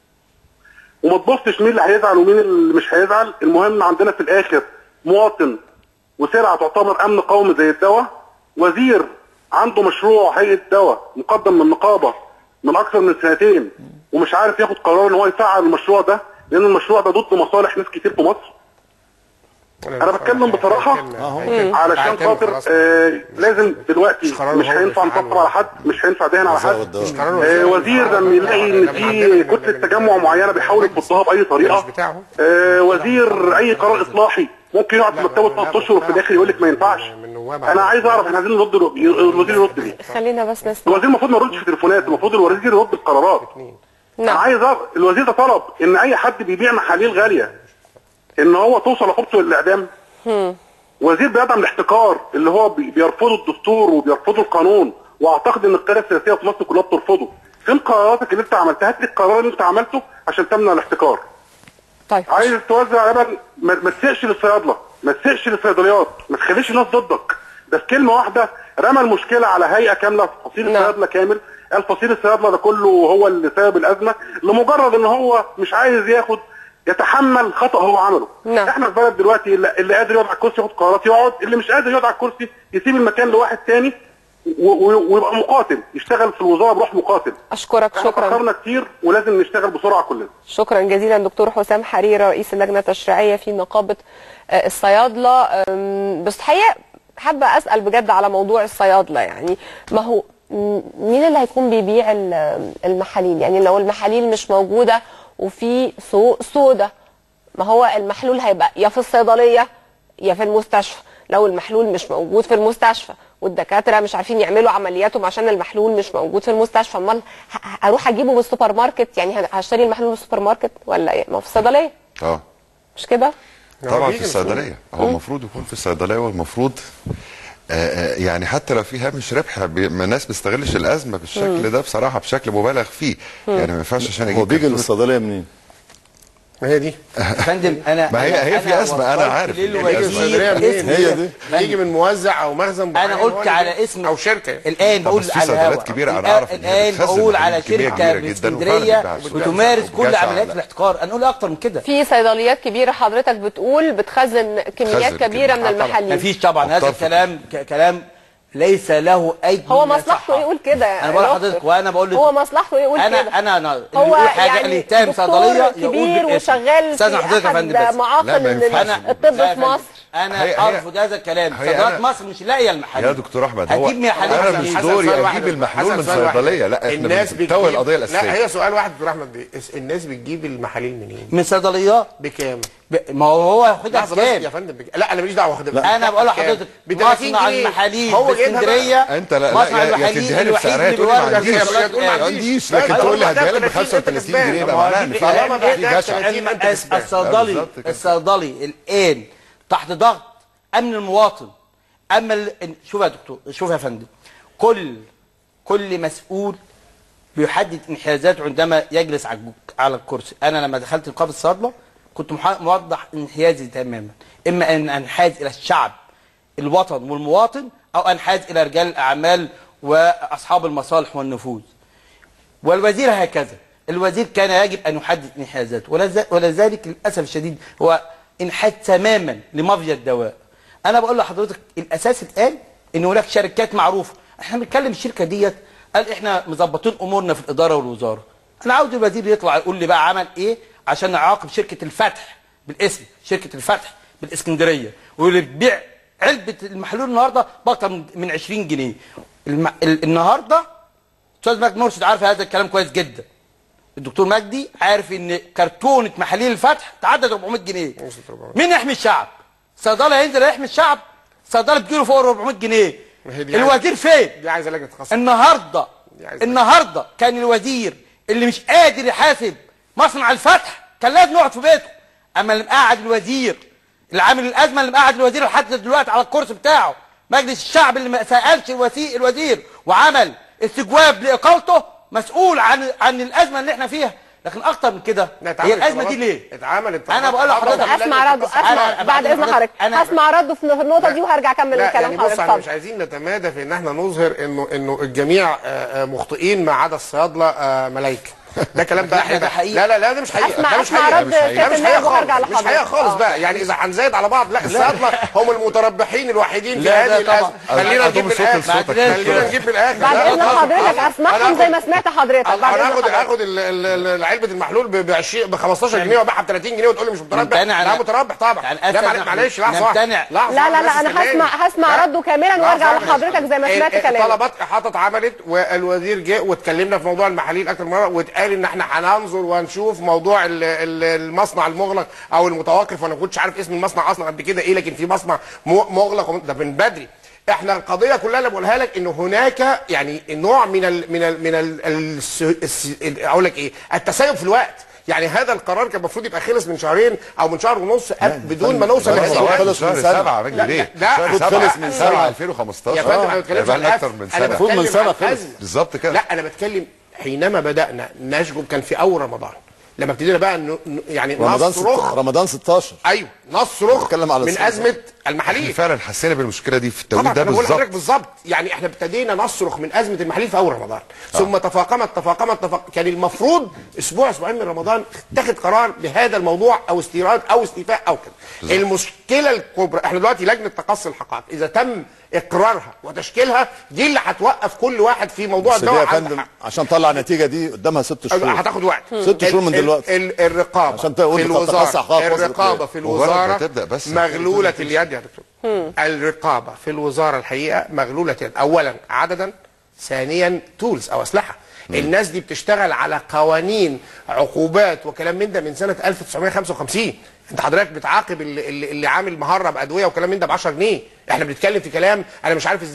وما تبصش مين اللي هيزعل ومين اللي مش هيزعل المهم عندنا في الاخر مواطن وسلعه تعتبر امن قومي زي الدواء وزير عنده مشروع هيئه دواء مقدم من النقابه من اكثر من سنتين ومش عارف ياخد قرار ان هو يفعل المشروع ده لان المشروع ده ضد مصالح ناس كتير في مصر انا بتكلم بصراحه علشان خاطر آه لازم دلوقتي مش قرار مش هو هينفع اللي نطبطب على حد مش هينفع دهن على حد الدواء. قرار آه الوزير. وزير لما يلاقي ان في كتله تجمع معينه بيحاول يفضها باي مش طريقه بتاعه. آه وزير اي قرار اصلاحي ممكن يقعد في مكتبه ثلاث اشهر وفي الاخر يقول لك ما ينفعش من نواب انا عايز اعرف احنا عايزين نرد الوزير يرد ليه خلينا بس نسمع الوزير المفروض ما يردش في تليفونات المفروض الوزير يرد القرارات انا نعم عايز أعرف الوزير ده طلب ان اي حد بيبيع محاليل غاليه ان هو توصل عقوبته للاعدام وزير بيدعم الاحتكار اللي هو بي- بيرفضوا الدستور وبيرفضوا القانون واعتقد ان القياده السياسيه في مصر كلها بترفضه فين قراراتك اللي انت عملتها هات لي القرار اللي انت عملته عشان تمنع الاحتكار طيب عايز توزع لبن ما ما تسيقش للصيادله ما تسيقش للصيدليات ما تخليش الناس ضدك ده في كلمه واحده رمى المشكله على هيئه كامله فصيل نعم. الصيادله كامل قال فصيل الصيادله ده كله هو اللي سبب الازمه لمجرد ان هو مش عايز ياخد يتحمل خطا هو عمله نعم. احنا في بلد دلوقتي اللي, اللي قادر يقعد على الكرسي ياخد قرارات يقعد اللي مش قادر يقعد على الكرسي يسيب المكان لواحد تاني و- و- ويبقى مقاتل يشتغل في الوزاره بروح مقاتل اشكرك احنا شكرا فكرنا كتير ولازم نشتغل بسرعه كلنا شكرا جزيلا دكتور حسام حريرة رئيس اللجنة التشريعية في نقابة آه، الصيادلة أم، بس الحقيقة حابة أسأل بجد على موضوع الصيادلة يعني ما هو م- مين اللي هيكون بيبيع ال- المحاليل يعني لو المحاليل مش موجودة وفي سوق سودا ما هو المحلول هيبقى يا في الصيدلية يا في المستشفى لو المحلول مش موجود في المستشفى والدكاترة مش عارفين يعملوا عملياتهم عشان المحلول مش موجود في المستشفى امال ه- ه- اروح اجيبه من السوبر ماركت يعني ه- هشتري المحلول من السوبر ماركت ولا ايه ما هو في الصيدلية اه مش كده طبعا بيجي في الصيدليه هو المفروض يكون في الصيدليه والمفروض آه، آه، يعني حتى لو في هامش ربح بي- ما الناس بيستغلش الازمه بالشكل ده بصراحه بشكل مبالغ فيه يعني ما ينفعش عشان اجيب هو بيجي كرتونة للصيدليه منين؟ ما هي دي يا فندم انا ما هي- أنا- هي في أزمة، أنا وفرت عارف. بيجي للوزير الصيدليه منين اسم هي دي. بيجي من موزع او مخزن معين انا هو قلت اللي على بي- اسم او شركه الان طب بقول بس في على صيدليات الهوا كبيرة أنا الآن- أعرف إن هي الان بتخزن بقول على كمية شركه كبيرة جدا باسكندريه وفعلا بتبيعش. بتمارس كل وبتبيعش عمليات على- الاحتكار انا اقول اكتر من كده في صيدليات كبيره حضرتك بتقول بتخزن كميات بتخزن كبيره كمية. من آه المحاليل مفيش طبعا هذا أتفق. الكلام ك- كلام ليس له اي هو دليل مصلحته صحة. يقول كده انا بقول يا لحضرتك دكتور. وانا بقول هو مصلحته يقول انا كده انا انا اللي هو يقول حاجه اللي يعني يتهم دكتور صيدليه يقول كبير بالاسم. وشغال استاذ في حضرتك يا احد فندم بس لا، معاقل ما ينفعش. ال- الطب لا يا في فندم. مصر انا هي- هي- ارفض هذا الكلام هي صيدليات أنا- مصر مش لاقيه المحل يا دكتور احمد هو هتجيب محلات انا حسن- مش حسن دوري سؤال واحد اجيب بس. المحلول حسن من سؤال واحد. صيدليه لا احنا الناس بنتوي القضيه لا الاساسيه هي سؤال واحد دكتور احمد بيه الناس بتجيب المحاليل منين؟ من صيدليات بكام؟ ب- ما هو هو ياخدها لحظه بس يا بكام فندم بك... لا انا ماليش دعوه واخدها انا بقول لحضرتك ب 30 مصنع جنيه. المحاليل هو في جايبها بقى. اسكندريه انت لا مصنع لا يا- يا المحاليل تديها لي الوحيد بسعرها اللي تقول لي ما بيورد عنديش يا تقول ما ما عنديش. عنديش لا، لكن طالما تقول لي ده هديها لي ب 30 أنت 35 كسبان. جنيه طب بقى ما هو معناها دي- ان طالما في ده جشع 30 أنت الس- كسبان. الصيدلي بالظبط كده. الصيدلي الان تحت ضغط امن المواطن اما ال... شوف يا دكتور شوف يا فندم كل كل مسؤول بيحدد انحيازاته عندما يجلس على الج- على الكرسي انا لما دخلت نقابه الصيادله كنت محا- موضح انحيازي تماما اما ان انحاز الى الشعب الوطن والمواطن او انحاز الى رجال الاعمال واصحاب المصالح والنفوذ والوزير هكذا الوزير كان يجب ان يحدد انحيازاته ولذ- ولذلك للاسف الشديد هو انحاز تماما لمافيا الدواء انا بقول لحضرتك الاساس الان ان هناك شركات معروفه احنا بنتكلم الشركه ديت قال احنا مظبطين امورنا في الاداره والوزاره انا عاوز الوزير يطلع يقول لي بقى عمل ايه عشان نعاقب شركه الفتح بالاسم شركه الفتح بالاسكندريه واللي بتبيع علبه المحلول النهارده باكتر من- من 20 جنيه الم... ال- النهارده استاذ مجدي مرشد عارف هذا الكلام كويس جدا الدكتور مجدي عارف ان كرتونه محاليل الفتح تعدى 400 جنيه مين يحمي الشعب صيدله هينزل يحمي الشعب صيدله بتجيله فوق 400 جنيه ما هي دي الوزير فين دي عايزه لجنه تخصص النهارده دي عايزة النهارده كان الوزير اللي مش قادر يحاسب مصنع الفتح كان لازم يقعد في بيته اما اللي مقعد الوزير اللي عامل الازمه اللي مقعد الوزير لحد دلوقتي على الكرسي بتاعه مجلس الشعب اللي ما سالش الوزير الوزير وعمل استجواب لاقالته مسؤول عن عن الازمه اللي احنا فيها لكن اكتر من كده لا، هي اتعملت الازمه طلبات- دي ليه اتعملت أنا بقول لحضرتك طلبات اسمع رده لجنة اسمع أنا- بعد أنا- اذن حضرتك أنا- هسمع رده في النقطه دي وهرجع اكمل لا الكلام يعني بص حضرتك احنا مش اتفضل. عايزين نتمادى في ان احنا نظهر انه انه الجميع آه، آه، مخطئين ما عدا الصيادله آه، ملايكه ده كلام بقى لا، ده حقيقة. حقيقي. لا لا لا ده مش حقيقه اسمع ده مش اسمع حقيقه رد مش حقيقة. سيادة ده مش النائب حقيقه وهرجع خالص مش حقيقه لحضرتك خالص آه. بقى يعني اذا هنزايد على بعض لا الصيادله هم المتربحين الوحيدين في لا، لا، هذه الازمه طبعا. خلينا نجيب أضم صوت بالاخر لصوتك. خلينا نجيب بالاخر بعد لا، اذن لا، حضرتك أنا اسمعهم هاخد- زي ما سمعت حضرتك بعد انا اذن هاخد حضرتك هاخد ال- ال- ال- علبه المحلول ب 20 ب 15 جنيه وابيعها ب 30 جنيه وتقول لي مش متربح نمتنع لا على- متربح طبعا يعني لا أسد معلش نحن معلش لحظه واحدة. نمتنع. لحظه لا لا واحدة لا بس انا استناني. هسمع هسمع لا. رده كاملا لحظة وارجع واحدة. لحضرتك زي ما سمعت ال- كلامك الطلبات احاطت اتعملت والوزير جه واتكلمنا في موضوع المحاليل اكتر مره واتقال ان احنا هننظر وهنشوف موضوع ال- ال- المصنع المغلق او المتوقف وانا ما كنتش عارف اسم المصنع اصلا قبل كده ايه لكن في مصنع م- مغلق وم- ده من بدري احنا القضيه كلها اللي بقولها لك انه هناك يعني نوع من ال من ال من ال الس- الس- ال- اقول لك ايه التسيب في الوقت يعني هذا القرار كان المفروض يبقى خلص من شهرين او من شهر ونص بدون ما نوصل ده لهذه الموضوع الحالة. خلص من شهر سنة. سبعة يا راجل ليه؟ لا، شهر لا، سبعة خلص من سبعة سنة. 2015 يا فندم انا آه. بتكلم بقى لنا اكتر من سنة المفروض من سنة خلص. بالظبط كده لا انا بتكلم حينما بدانا نشجب كان في اول رمضان لما ابتدينا بقى ن- ن- يعني رمضان ست... نصرخ رمضان 16 ايوه نصرخ بتكلم على من الصيف. ازمه احنا المحاليل فعلا حسينا بالمشكله دي في التوقيت طبعا ده انا بقول لحضرتك بالظبط بالظبط يعني احنا ابتدينا نصرخ من ازمه المحاليل في اول رمضان ثم تفاقمت تفاقمت تفاقمت كان المفروض اسبوع اسبوعين من رمضان اتخذ قرار بهذا الموضوع او استيراد او استيفاء او كده المشكله الكبرى احنا دلوقتي لجنه تقصي الحقائق اذا تم اقرارها وتشكيلها دي اللي هتوقف كل واحد في موضوع بس دي يا الدواء عند فندم حق. عشان تطلع النتيجه دي قدامها ست شهور هتاخد وقت ست شهور من ال- دلوقتي. ال- الرقابه عشان تقول في تقصي الوزاره حقائق وصلت الرقابه ليه. في مجرد ما الوزاره تبدأ بس مغلوله اليد يا دكتور الرقابه في الوزاره الحقيقه مغلوله اليد اولا عددا ثانيا تولز او اسلحه الناس دي بتشتغل على قوانين عقوبات وكلام من ده من سنه 1955 انت حضرتك بتعاقب اللي, اللي اللي عامل مهرب ادويه وكلام من ده ب 10 جنيه احنا بنتكلم في كلام انا مش عارف ازاي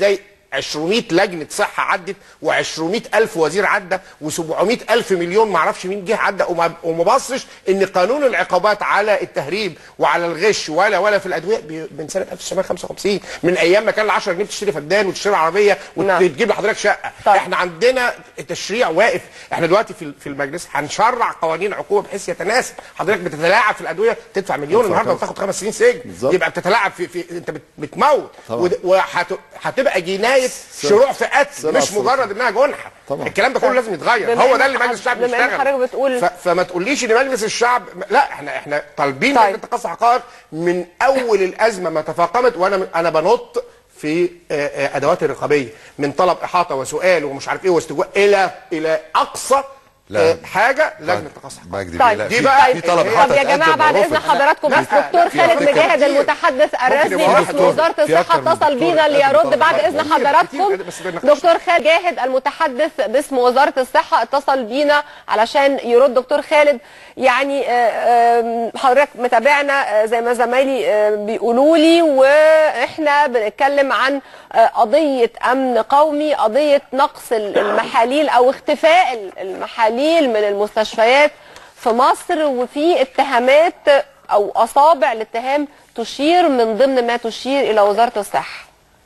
200 لجنه صحه عدت و200 الف وزير عدى و700 الف مليون ما اعرفش مين جه عدى وما وما بصش ان قانون العقوبات على التهريب وعلى الغش ولا ولا في الادويه بي- من سنه 1955 من ايام ما كان ال 10 جنيه بتشتري فدان وتشتري عربيه نعم. وتجيب لحضرتك شقه طيب. احنا عندنا تشريع واقف احنا دلوقتي في في المجلس هنشرع قوانين عقوبه بحيث يتناسب حضرتك بتتلاعب في الادويه تدفع مليون تدفع النهارده كام؟ وتاخد خمس سنين سجن بالظبط. يبقى بتتلاعب في, في انت بت- بتموت طبعا. وهتبقى جنايه شروع في قتل سرقة مش سرقة. مجرد انها جنحه طبعا. الكلام ده كله لازم يتغير بما هو إن ده اللي حض- مجلس الشعب بما إن بيشتغل حضرتك بتقول- ف... فما تقوليش ان مجلس الشعب لا احنا احنا طالبين طيب. طيب. لجنه تقصي حقائق من اول الازمه ما تفاقمت وانا انا بنط في آه، آه، ادوات الرقابيه من طلب احاطه وسؤال ومش عارف ايه واستجواء الى الى اقصى لا. آه، حاجه لجنه تقصي حقائق مجدي طيب. لا دي في- بقى- في طلب طب حتى طب يا جماعه اتقدم بعد ورفض. اذن حضراتكم لا، دكتور في خالد أكتر مجاهد كتير. المتحدث الرسمي يبقى باسم دكتور. وزاره في الصحه أكتر من اتصل دكتور بينا قدم ليرد طلب بعد حقائق. اذن كتير- حضراتكم كتير، بس بنناقش. دكتور خالد جاهد المتحدث باسم وزاره الصحه اتصل بينا علشان يرد دكتور خالد يعني آه، آم، حضرتك متابعنا آه، زي ما زمايلي آه، بيقولوا لي واحنا بنتكلم عن آه، قضيه امن قومي قضيه نقص ال- المحاليل او اختفاء ال- المحاليل من المستشفيات في مصر وفي اتهامات او اصابع الاتهام تشير من ضمن ما تشير الى وزاره الصحه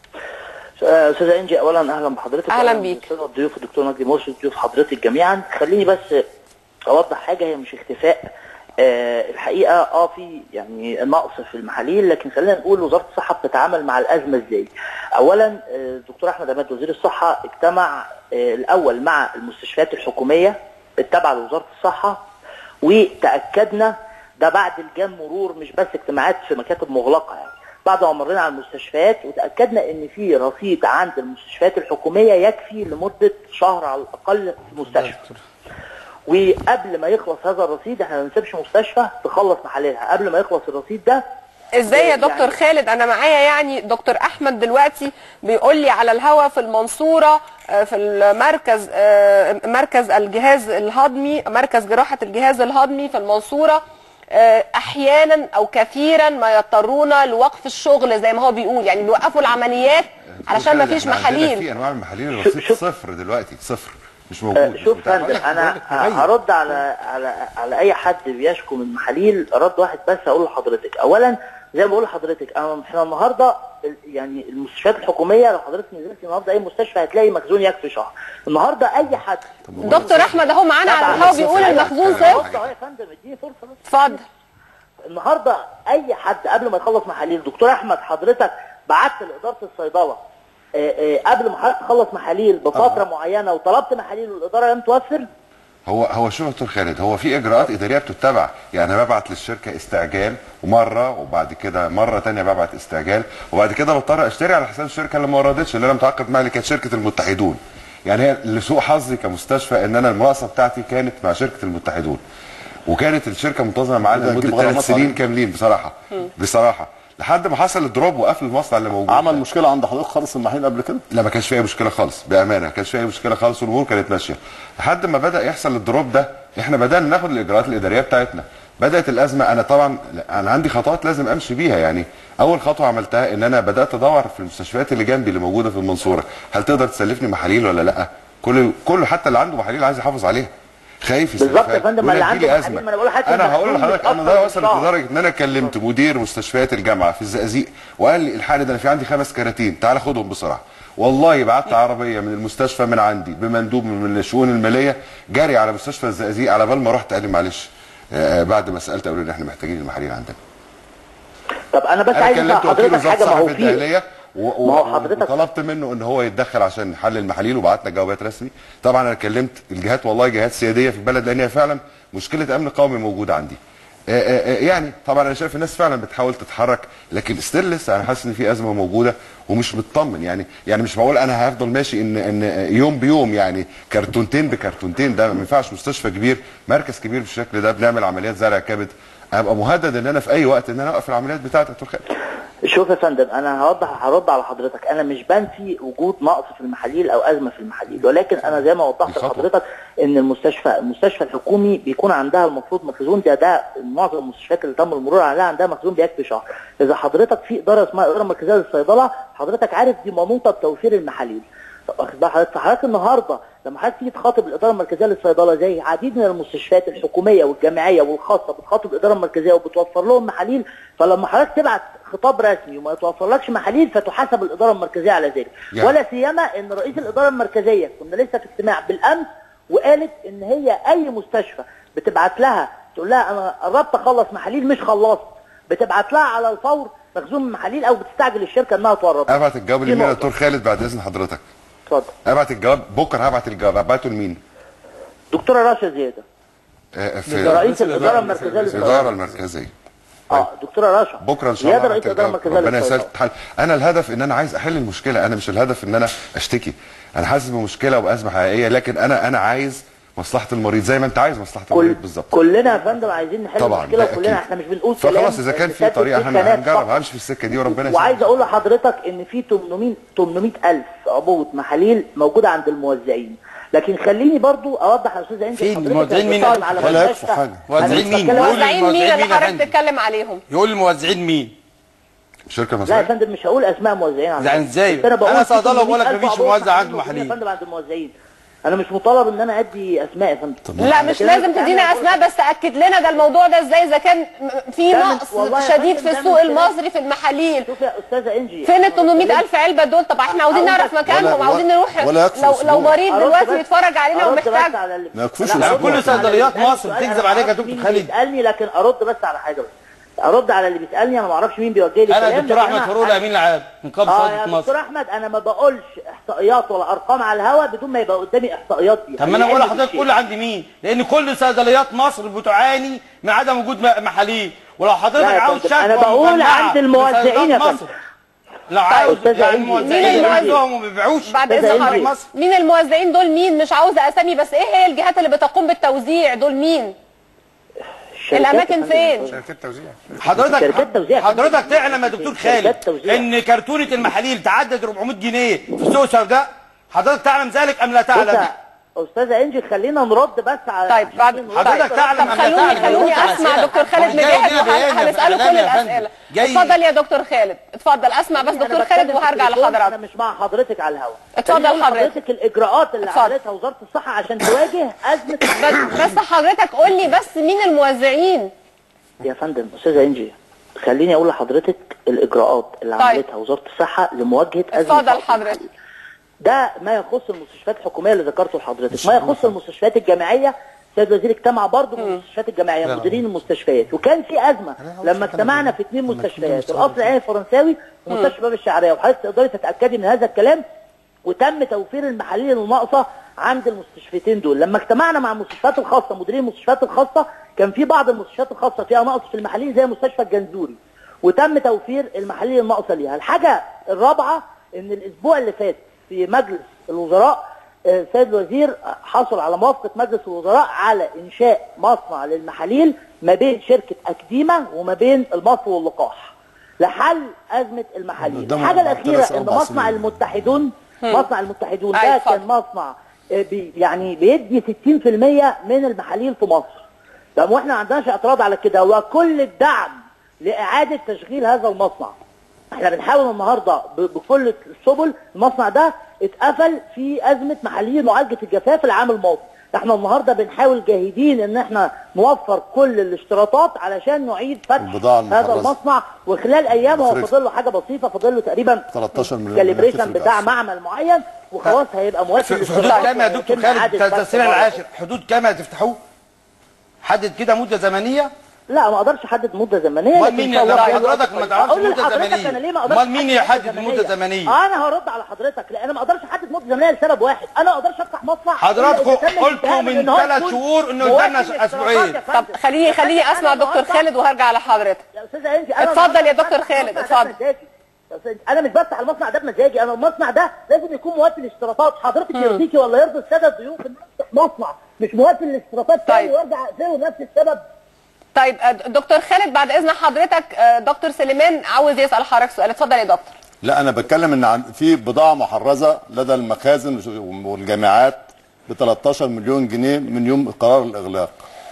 آه، استاذه انجي اولا اهلا بحضرتك أهلاً وأهلاً بيك. بالسادة الضيوف الدكتور مجدي مرشد ضيوف حضرتك جميعا خليني بس اوضح حاجه هي مش اختفاء آه الحقيقه اه في يعني نقص في المحاليل لكن خلينا نقول وزاره الصحه بتتعامل مع الازمه ازاي اولا آه، الدكتور احمد عماد وزير الصحه اجتمع آه الاول مع المستشفيات الحكوميه التابعه لوزاره الصحه وتاكدنا ده بعد الجان مرور مش بس اجتماعات في مكاتب مغلقه يعني بعد ما مرينا على المستشفيات وتاكدنا ان في رصيد عند المستشفيات الحكوميه يكفي لمده شهر على الاقل في المستشفى وقبل ما يخلص هذا الرصيد احنا ما بنسيبش مستشفى تخلص محاليلها قبل ما يخلص الرصيد ده ازاي يا يعني- دكتور خالد انا معايا يعني دكتور احمد دلوقتي بيقول لي على الهوا في المنصوره آه، في المركز آه، مركز الجهاز الهضمي مركز جراحه الجهاز الهضمي في المنصوره آه، احيانا او كثيرا ما يضطرون لوقف الشغل زي ما هو بيقول يعني بيوقفوا العمليات علشان ما فيش إحنا عندنا في محاليل انواع من المحاليل الرصيد شوف- صفر دلوقتي صفر مش آه، موجود شوف مش متاح. فندم انا هرد على على على اي حد بيشكو من محاليل رد واحد بس اقول لحضرتك اولا زي ما بقول لحضرتك انا احنا النهارده ال- يعني المستشفيات الحكوميه لو حضرتك نزلت النهارده اي مستشفى هتلاقي مخزون يكفي شهر النهارده اي حد دكتور احمد اهو معانا على الهوا بيقول المخزون صفر رد اهو يا فندم اديني فرصه بس اتفضل النهارده اي حد قبل ما يخلص محاليل دكتور احمد حضرتك بعت لاداره الصيدله آه، آه، قبل ما حضرتك تخلص محاليل بفتره معينه وطلبت محاليل والاداره لم توفر هو هو شو يا دكتور خالد هو في اجراءات اداريه بتتبع يعني انا ببعت للشركه استعجال ومره وبعد كده مره تانية ببعت استعجال وبعد كده بضطر اشتري على حساب الشركه اللي ما وردتش اللي انا متعاقد معاها اللي كانت شركه المتحدون يعني هي لسوء حظي كمستشفى ان انا المناقصه بتاعتي كانت مع شركه المتحدون وكانت الشركه منتظمه معانا وده لمده هنجيب غرامات ثلاث سنين عليه. كاملين بصراحه بصراحه لحد ما حصل الدروب وقفل المصنع اللي موجود عمل ده. مشكله عند حضرتك خالص المحيل قبل كده لا ما كانش فيها مشكله خالص بامانه ما كانش فيها مشكله خالص والامور كانت ماشيه لحد ما بدا يحصل الدروب ده احنا بدانا ناخد الاجراءات الاداريه بتاعتنا بدات الازمه انا طبعا لا، انا عندي خطوات لازم امشي بيها يعني اول خطوه عملتها ان انا بدات ادور في المستشفيات اللي جنبي اللي موجوده في المنصوره هل تقدر تسلفني محاليل ولا لا كل كله حتى اللي عنده محاليل عايز يحافظ عليها خايف بالظبط يسلفها يا فندم، ما اللي ولا تجيلي عنده أزمة. محاليل، ما أنا بقول لحضرتك انا هقول المخزون لحضرتك انا بيتأثر ده وصلت بالشهر. لدرجه ان انا كلمت مدير مستشفيات الجامعه في الزقازيق وقال لي الحالي ده انا في عندي خمس كراتين تعال خدهم بسرعه والله بعت عربيه من المستشفى من عندي بمندوب من الشؤون الماليه جاري على مستشفى الزقازيق على بال ما رحت قال لي معلش آه، بعد ما سالت قالوا لي ان احنا محتاجين المحاليل عندنا طب انا بس انا عايز اسال كلمت وكيل حضرتك وزاره حاجه ما الصحه هو في في الداخليه و- ما هو و- حضرتك- وطلبت منه ان هو يتدخل عشان نحلل المحاليل وبعتنا جوابات رسمي طبعا انا كلمت الجهات والله جهات سياديه في البلد لان هي فعلا مشكله امن قومي موجوده عندي آه، آه، آه، يعني طبعا انا شايف الناس فعلا بتحاول تتحرك لكن ستيل لسه انا حاسس ان في ازمه موجوده ومش مطمن يعني يعني مش معقول انا هفضل ماشي ان ان يوم بيوم يعني كرتونتين بكرتونتين ده ما ينفعش مستشفى كبير مركز كبير بالشكل ده بنعمل عمليات زرع كبد ابقى مهدد ان انا في اي وقت ان انا اوقف العمليات بتاعتي يا دكتور خالد شوف يا فندم انا هوضح هرد على حضرتك انا مش بنفي وجود نقص في المحاليل او ازمه في المحاليل ولكن انا زي ما وضحت دي خطوة. لحضرتك ان المستشفى المستشفى الحكومي بيكون عندها المفروض مخزون ده ده معظم المستشفيات اللي تم المرور عليها عندها مخزون بيكفي شهر اذا حضرتك في اداره اسمها اداره مركزيه للصيدله حضرتك عارف دي ماموطه بتوفير المحاليل طب واخد بال حضرتك فحضرتك النهارده لما حضرتك تيجي تخاطب الاداره المركزيه للصيدله زي عديد من المستشفيات الحكوميه والجامعيه والخاصه بتخاطب الاداره المركزيه وبتوفر لهم محاليل فلما حضرتك تبعت خطاب رسمي وما يتوفرلكش محاليل فتحاسب الاداره المركزيه على ذلك يعني. ولا سيما ان رئيس الاداره المركزيه كنا لسه في اجتماع بالامس وقالت ان هي اي مستشفى بتبعت لها تقول لها انا قربت اخلص محاليل مش خلصت بتبعت لها على الفور مخزون من محاليل او بتستعجل الشركه انها تورد ابعت الجواب دي لمين يا نقطة. دكتور خالد بعد اذن حضرتك اتفضل ابعت الجواب بكره هبعت الجواب ابعته لمين دكتوره رشا زياده آه، في رئيس الاداره المركزيه الاداره للصيدله المركزيه اه دكتوره رشا بكره ان شاء الله زياده رئيس هبعت الاداره الجواب. المركزيه ربنا للصيدله يسهل الحل انا الهدف ان انا عايز احل المشكله انا مش الهدف ان انا اشتكي انا حاسس بمشكله وازمه حقيقيه لكن انا انا عايز مصلحه المريض زي ما انت عايز مصلحه كل المريض بالظبط كلنا يا فندم عايزين نحل طبعا المشكله ده وكلنا أكيد. احنا مش بنقول كلام فخلاص اذا كان في بتثبت طريقه فيه هن- كلام هنجرب فقط. همشي في السكه دي وربنا يسهل وعايز اقول لحضرتك ان في 800 800 الف عبوه محاليل موجوده عند الموزعين لكن خليني برضو اوضح يا استاذ انجي فين حضرتك الموزعين مين؟ بتتكلم على ولا مستشفى. يكفوا حاجة. موزعين أنا مين؟ بتكلم- قول موزعين مين الموزعين اللي مين يا حضرتك فندم؟ بتتكلم عليهم يقول الموزعين مين؟ شركه لا يا مصريه فندم مش هقول اسماء موزعين على يعني فكرة. إزاي؟ بس بقول أنا في صيدلة وبقول لك 800,000 مفيش عبوة موزع عنده موجودين محاليل. يا فندم عند الموزعين انا مش مطالب ان انا ادي اسماء يا فندم لا مش لكن لازم أنا تدينا بقول- اسماء بس اكد لنا ده الموضوع ده ازاي اذا كان م- في ده من- نقص والله يا شديد فندم في ده السوق من خلال- المصري في المحاليل شوف يا استاذه انجي فين ال أنا 800 بتكلم- الف علبه دول طب احنا عاوزين أقول نعرف بس- مكانهم ولا- عاوزين نروح ولا يكفي لو لو أسبوع. مريض أرد دلوقتي بس- بيتفرج علينا أرد بس ومحتاج على اللي- ما يكفوش أنا أسبوع. أرد كل بس على اللي صيدليات بيسألني مصر سؤال. بتكذب أنا عليك يا معرفش دكتور مين خالد. بيسالني لكن ارد بس على حاجه بس ارد على اللي بيسالني انا ما اعرفش مين بيوجه لي انا كلام، الدكتور لكن احمد أنا- فاروق امين العام من قبل اه صيدله يا مصر دكتور احمد انا ما بقولش احصائيات ولا ارقام على الهوا بدون ما يبقى قدامي احصائيات دي طب ما انا بقول لحضرتك قول عند مين لان كل صيدليات مصر بتعاني من عدم وجود م- محاليل ولو حضرتك لا يا عاوز فندم، شكوى أنا بقول مجمعة عند الموزعين لصيدليات يا مصر. فندم. لو عاوز أستاذ يعني إنجي. الموزعين مين اللي الموزع؟ عندهم وما بيبيعوش بعد أستاذ اذن إنجي. حضرتك مين الموزعين دول مين مش عاوزه اسامي بس ايه هي الجهات اللي بتقوم بالتوزيع دول مين الاماكن فين شركات توزيع حضرتك شركات توزيع. حضرتك تعلم يا دكتور خالد شركات توزيع. ان كرتونه المحاليل تعدت 400 جنيه في السوق السوداء حضرتك تعلم ذلك ام لا بص تعلم يا استاذه انجي خلينا نرد بس على طيب بعد عشان حضرتك طيب. تعلم طب أم لا خلوني تعلم؟ خلوني رد على اسمع أسئلة. دكتور خالد هو جاي مجاهد ليه بيان يا وهنساله فندم كل يا فندم؟ الاسئله جاي- اتفضل يا دكتور خالد اتفضل اسمع بس أنا دكتور بتكلم خالد في وهرجع التليفون، انا لحضرتك مش مع حضرتك على الهوا اتفضل خليني أقول حضرتك. لحضرتك الاجراءات اللي اتفضل. عملتها وزاره الصحه عشان تواجه ازمه بس بس حضرتك قول لي بس مين الموزعين يا فندم استاذه انجي خليني اقول لحضرتك الاجراءات اللي طيب. عملتها وزاره الصحه لمواجهه ازمه اتفضل نقص حضرتك المحاليل. ده ما يخص المستشفيات الحكوميه اللي ذكرته لحضرتك ما يخص المستشفيات الجامعيه سيد وزير اجتمع برضه بالمستشفيات الجامعيه مديرين المستشفيات وكان في ازمه لما اجتمعنا في اثنين مستشفيات القصر العيني الفرنساوي ومستشفى باب الشعريه وحضرتك تقدري تتاكدي من هذا الكلام وتم توفير المحاليل الناقصه عند المستشفيتين دول لما اجتمعنا مع المستشفيات الخاصه مديرين المستشفيات الخاصه كان في بعض المستشفيات الخاصه فيها نقص في المحاليل زي مستشفى الجنزوري وتم توفير المحاليل الناقصه ليها الحاجه الرابعه ان الاسبوع اللي فات في مجلس الوزراء آه، السيد الوزير حصل على موافقه مجلس الوزراء على انشاء مصنع للمحاليل ما بين شركه اكديما وما بين المصر واللقاح لحل ازمه المحاليل قدامه الحاجه أربع- الاخيره ثلاث ان أربع مصنع سنين. المتحدون مصنع المتحدون أي، ده اتفضل. كان مصنع آه، بي يعني بيدي 60% من المحاليل في مصر طب واحنا ما عندناش اعتراض على كده وكل الدعم لاعاده تشغيل هذا المصنع احنا بنحاول النهارده ب- بكل السبل المصنع ده اتقفل في ازمه محاليل معالجه الجفاف العام الماضي احنا النهارده بنحاول جاهدين ان احنا نوفر كل الاشتراطات علشان نعيد فتح البضاعة هذا المحرزة. المصنع وخلال ايام هو مفرزة. فاضل له حاجه بسيطه فاضل له تقريبا 13 مليون كاليبريشن ملف بتاع بس. معمل معين وخلاص هيبقى موافق في في حدود للاشتراطات كام يا دكتور ويتم إعادة خالد فتح تسريع المواد. العاشر حدود كام هتفتحوه حدد كده مده زمنيه لا ما اقدرش احدد مده زمنيه امال لكن مين إن شاء الله يا- خير حضرتك وقت ما كويس. تعرفش أقول مدة لحضرتك زمنية. أنا ليه ما أقدرش أمال مين أحدد يحدد مدة المدة الزمنية؟ آه، انا هرد على حضرتك لان ما اقدرش احدد مده زمنيه لسبب واحد انا ما اقدرش افتح مصنع إلا حضراتكم إذا تم قلتوا الانتهاء من إن هو ثلاث يكون شهور إنه موافق قدامنا للاشتراطات أسبوعين. يا طب فندم. خليني خليني أنا اسمع دكتور النهاردة- خالد وهرجع لحضرتك يا استاذ انجي انا اتفضل النهاردة يا مش دكتور بفتح خالد، المصنع ده اتفضل. بمزاجي. يا أستاذ، انا مش بفتح المصنع ده بمزاجي انا المصنع ده لازم يكون موافق للاشتراطات حضرتك يرضيكي ولا يرضي الساده الضيوف ان أنا افتح مصنع مش موافق للاشتراطات تاني طيب. وارجع اقفله لنفس السبب طيب آه، دكتور خالد بعد اذن حضرتك آه، دكتور سليمان عاوز يسال حضرتك سؤال اتفضل يا دكتور لا انا بتكلم ان عن في بضاعه محرزه لدى المخازن والجامعات ب 13 مليون جنيه من يوم قرار الاغلاق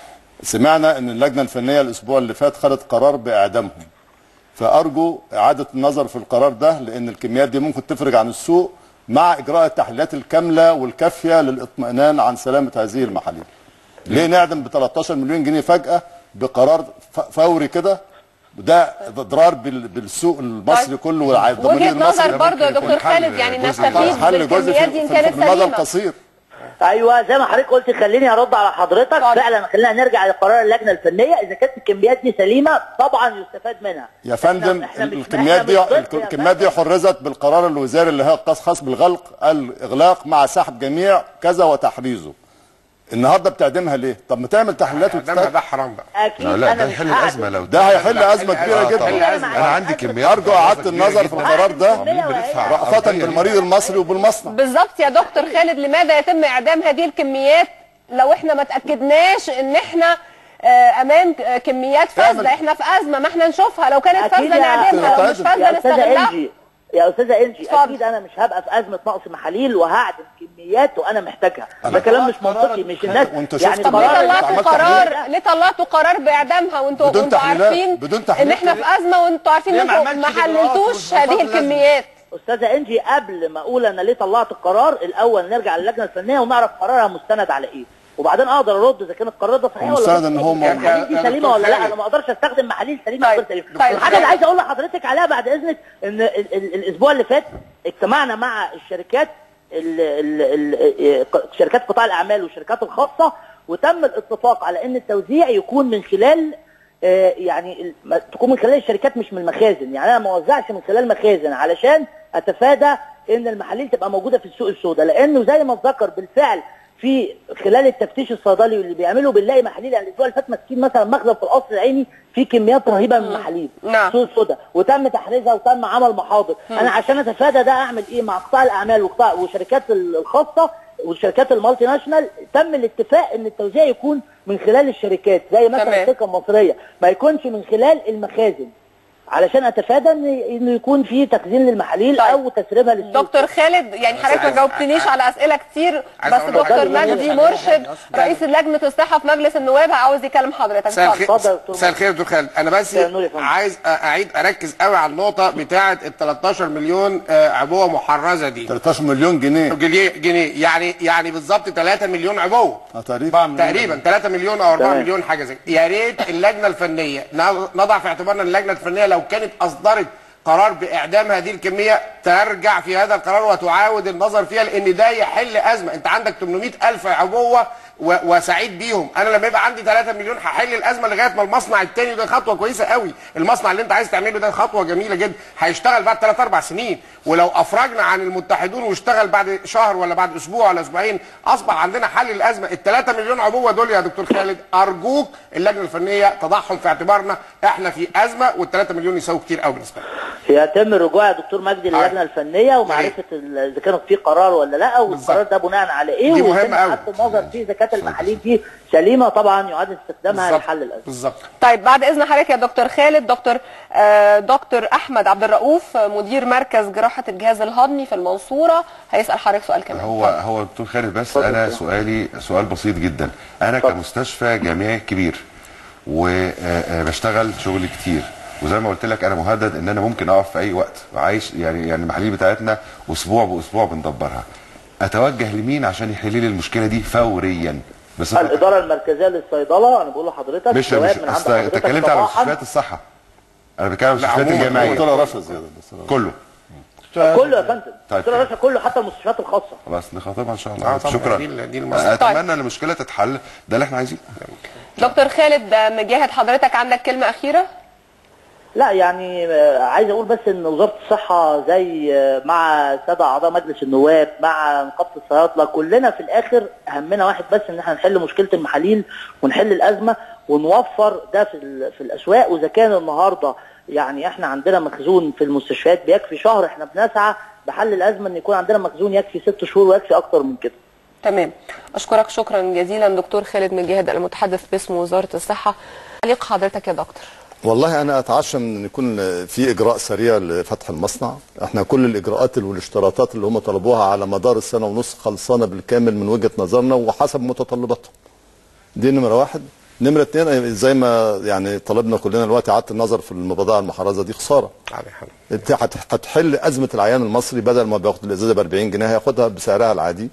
سمعنا ان اللجنه الفنيه الاسبوع اللي فات خدت قرار باعدامهم فارجو اعاده النظر في القرار ده لان الكميات دي ممكن تفرج عن السوق مع اجراء التحليلات الكامله والكافيه للاطمئنان عن سلامه هذه المحاليل ليه نعدم ب 13 مليون جنيه فجاه بقرار ف- فوري كده ده اضرار بال- بالسوق المصري طيب. كله والضمير وجهه نظر المصري برضه يا ممكن دكتور يكون حل خالد يعني جزء نستفيد حل جزء بالكميات في, دي ان في, كانت في المدى سليمه القصير ايوه زي ما حضرتك قلت خليني ارد على حضرتك اتفضل. فعلا خلينا نرجع لقرار اللجنه الفنيه اذا كانت الكميات دي سليمه طبعا يستفاد منها يا إحنا- فندم إحنا مش- الكميات إحنا دي مش ضد يا الكميات دي فندم. حرزت بالقرار الوزاري اللي هو خاص خاص بالغلق الاغلاق مع سحب جميع كذا وتحريزه النهارده بتعدمها ليه طب ما تعمل تحليلات ده وتستك ده حرام بقى اكيد لا لا انا ده مش يحل هعدل. الازمه لو ده هيحل ازمه كبيره آه، جدا طبعاً. أنا انا عندي كميات ارجو اعاده النظر في القرار ده الكمية وهي- رأفة بالمريض المصري وبالمصنع بالظبط يا دكتور خالد لماذا يتم اعدام هذه الكميات لو احنا ما تاكدناش ان احنا آه، امام آه، كميات فاسده اعمل- احنا في ازمه ما احنا نشوفها لو كانت أكيد فاسده يا- نعدمها لو مش يا فاسده يا استاذه نستغلها انجي يا استاذه انجي اتفضل. اكيد انا مش هبقى في ازمه نقص محاليل وهعدم كميات وانا محتاجها ده كلام مش منطقي مش الناس وانت يعني شفت طب ليه قرار- قرار طلعتوا عملت قرار تحليل؟ ليه طلعتوا قرار باعدامها وانتوا بدون وانتوا تحليلات- عارفين بدون ان تحليلات. احنا في ازمه وانتوا عارفين ليه ان ما انتوا ما عملتش إجراءات حللتوش والضباط هذه لازم- الكميات استاذه انجي قبل ما اقول انا ليه طلعت القرار الاول نرجع للجنه الفنيه ونعرف قرارها مستند على ايه وبعدين اقدر ارد اذا كان القرار ده صحيح ولا مستند غير ان صحيح. هو يعني موجود. المحاليل دي يا- يا سليمه دكتور ولا لا خالد. انا ما اقدرش استخدم محاليل سليمه طيب. وغير سليمه طيب. الحاجه اللي عايز اقول لحضرتك عليها بعد اذنك ان ال- ال- الاسبوع اللي فات اجتمعنا مع الشركات ال ال ال شركات قطاع الاعمال والشركات الخاصه وتم الاتفاق على ان التوزيع يكون من خلال آه، يعني ال- ما- تكون من خلال الشركات مش من المخازن يعني انا ما اوزعش من خلال مخازن علشان اتفادى ان المحاليل تبقى موجوده في السوق السوداء لانه زي ما اتذكر بالفعل في خلال التفتيش الصيدلي واللي بيعملوا بنلاقي محاليل يعني الاسبوع اللي فات ماسكين مثلا مخزن في القصر العيني في كميات رهيبه من المحاليل نعم. السوق السوداء وتم تحريزها وتم عمل محاضر انا عشان اتفادى ده اعمل ايه مع قطاع الاعمال وقطاع وشركات الخاصه والشركات المالتي ناشونال تم الاتفاق ان التوزيع يكون من خلال الشركات زي مثلا تمام. الشركه المصريه ما يكونش من خلال المخازن علشان اتفادى ان انه يكون في تخزين للمحاليل طيب. او تسريبها للسوق دكتور خالد يعني حضرتك ما عايز- جاوبتنيش على اسئله كتير عايز بس أقول له دكتور حاجة. مجدي مرشد رئيس لجنه الصحه في مجلس النواب عاوز يكلم حضرتك مساء اتفضل. الخير اتفضل يا دكتور مساء الخير يا دكتور خالد انا بس مساء النور يا فندم. عايز اعيد اركز قوي على النقطه بتاعه ال 13 مليون آه، عبوه محرزه دي 13 مليون جنيه جنيه جنيه يعني يعني بالظبط 3 مليون عبوه اه تقريبا تقريبا 3 مليون او 4 تمام. مليون حاجه زي كده. يا ريت اللجنه الفنيه نضع في اعتبارنا ان اللجنه الفنيه لو كانت اصدرت قرار باعدام هذه الكميه ترجع في هذا القرار وتعاود النظر فيها لان ده يحل ازمه انت عندك 800 الف عبوه و- وسعيد بيهم انا لما يبقى عندي 3 مليون هحل الازمه لغايه ما المصنع التاني ده خطوه كويسه قوي المصنع اللي انت عايز تعمله ده خطوه جميله جدا هيشتغل بعد 3 4 سنين ولو افرجنا عن المتحدون واشتغل بعد شهر ولا بعد اسبوع ولا اسبوعين اصبح عندنا حل الازمه ال 3 مليون عبوه دول يا دكتور خالد ارجوك اللجنه الفنيه تضعهم في اعتبارنا احنا في ازمه وال 3 مليون يساووا كتير قوي بالنسبه لنا يتم الرجوع يا دكتور مجدي للجنه الفنيه ومعرفه ال- اذا كان في قرار ولا لا والقرار ده بناء على ايه دي ويتم مهمة أوي. إعادة النظر في اذا كانت المحاليل دي سليمه طبعا يعاد استخدامها بالظبط. لحل الازمه بالظبط طيب بعد اذن حضرتك يا دكتور خالد دكتور آه دكتور احمد عبد الرؤوف آه، مدير مركز جراحه الجهاز الهضمي في المنصوره هيسال حضرتك سؤال كمان هو هو دكتور خالد بس انا سؤالي سؤال بسيط جدا انا كمستشفى جامعي كبير وبشتغل شغل كتير وزي ما قلت لك انا مهدد ان انا ممكن اقف في اي وقت عايش يعني يعني المحاليل بتاعتنا اسبوع باسبوع بندبرها اتوجه لمين عشان يحل لي المشكله دي فوريا بس الاداره المركزيه للصيدله انا بقول لحضرتك مش جواب مش من عند اصل انت حضرتك اتكلمت على صباحاً. مستشفيات الصحه انا بتكلم على المستشفيات عموماً. الجامعيه دكتوره رشا زياده بس كله كله يا فندم طيب. دكتور رشا كله حتى المستشفيات الخاصه خلاص نخاطبها ان شاء آه الله طبعاً. شكرا دي ال- دي المصلحة. طيب. اتمنى ان المشكله تتحل ده اللي احنا عايزينه دكتور خالد آه، مجاهد حضرتك عندك كلمه اخيره لا يعني آه، عايز اقول بس ان وزاره الصحه زي آه، مع ساده اعضاء مجلس النواب مع نقابه الصيادله كلنا في الاخر همنا واحد بس ان احنا نحل مشكله المحاليل ونحل الازمه ونوفر ده في ال- في الاسواق واذا كان النهارده يعني احنا عندنا مخزون في المستشفيات بيكفي شهر احنا بنسعى بحل الازمه ان يكون عندنا مخزون يكفي ست شهور ويكفي اكتر من كده تمام اشكرك شكرا جزيلا دكتور خالد مجاهد المتحدث باسم وزاره الصحه تعليق حضرتك يا دكتور والله انا اتعشى ان يكون في اجراء سريع لفتح المصنع احنا كل الاجراءات والاشتراطات اللي هم طلبوها على مدار السنه ونص خلصانه بالكامل من وجهه نظرنا وحسب متطلباتهم دي نمره واحد نمره اتنين زي ما يعني طلبنا كلنا دلوقتي اعاده النظر في المبادئ المحرزه دي خساره على حل. انت هت- هتحل ازمه العيان المصري بدل ما بياخد الازازه ب 40 جنيه هياخدها بسعرها العادي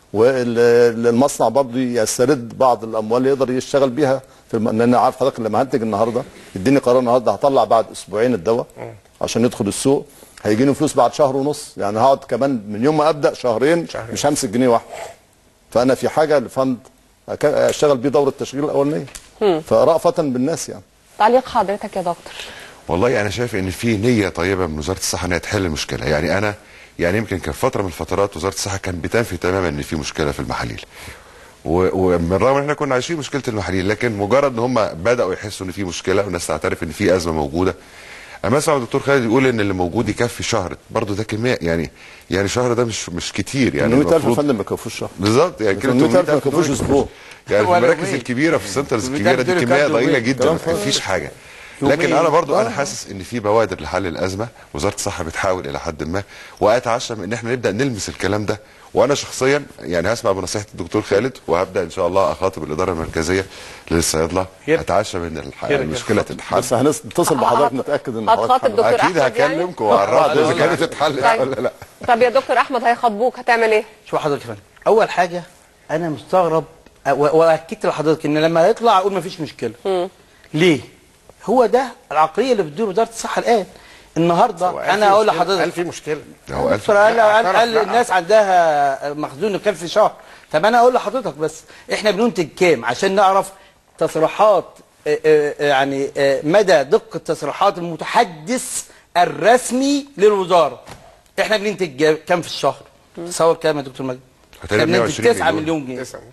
والمصنع برضه يسترد بعض الاموال اللي يقدر يشتغل بيها في الم... لان أنا عارف حضرتك لما هنتج النهارده اديني قرار النهارده هطلع بعد اسبوعين الدواء عشان يدخل السوق هيجيني فلوس بعد شهر ونص يعني هقعد كمان من يوم ما ابدا شهرين, شهرين. مش همسك جنيه واحد فانا في حاجه لفند أك- اشتغل بيه دوره التشغيل الاولانيه فرأفه بالناس يعني تعليق حضرتك يا دكتور والله انا شايف ان في نيه طيبه من وزاره الصحه انها تحل المشكله يعني انا يعني يمكن كان فتره من الفترات وزاره الصحه كان بتنفي تماما ان في مشكله في المحاليل و- ومن رغم ان احنا كنا عايشين مشكله المحاليل لكن مجرد ان هم بداوا يحسوا ان في مشكله والناس تعترف ان في ازمه موجوده اما اسمع الدكتور خالد يقول ان اللي موجود يكفي شهر برضه ده كميه يعني يعني شهر ده مش مش كتير يعني 800000 المفروض- فندم ما يكفوش شهر بالظبط يعني كده 800000 ما 800,000 يكفوش دول اسبوع يعني في ولا المراكز يومين. الكبيره في السنترز 800,000 الكبيره دي دول كميه كام ضئيله يومين؟ جدا كلام ما فاضي. فيش حاجه يومين. لكن انا برضو انا آه. حاسس ان في بوادر لحل الازمه وزاره الصحه بتحاول الى حد ما واتعشم ان احنا نبدا نلمس الكلام ده وانا شخصيا يعني هسمع بنصيحه الدكتور خالد وهبدا ان شاء الله اخاطب الاداره المركزيه للصيادله خير. اتعشم ان الح- خير. المشكله تتحل بس هنتصل بحضرتك نتاكد ان هتخاطب حضرتك دكتور اكيد أحمد يعني؟ هكلمكم واعرفكم اذا كانت اتحلت طيب. ولا لا طب يا دكتور احمد هيخاطبوك هتعمل ايه شوف حضرتك يا فندم اول حاجه انا مستغرب أ- و- واكدت لحضرتك ان لما يطلع اقول مفيش مشكله ليه هو ده العقليه اللي بتدير وزاره الصحه الان النهارده هو قال انا في اقول مشكلة. قال لحضرتك في مشكله هو قال دكتور قال لا، قال, اعترف، قال لا. الناس عندها مخزون كام في شهر طب انا اقول لحضرتك بس احنا بننتج كام عشان نعرف تصريحات آه، آه، آه، يعني آه، مدى دقه تصريحات المتحدث الرسمي للوزاره احنا بننتج جا- كام في الشهر تصور كام يا دكتور مجدي هتلاقي احنا بننتج 120 9 مليون. مليون جنيه تسعة.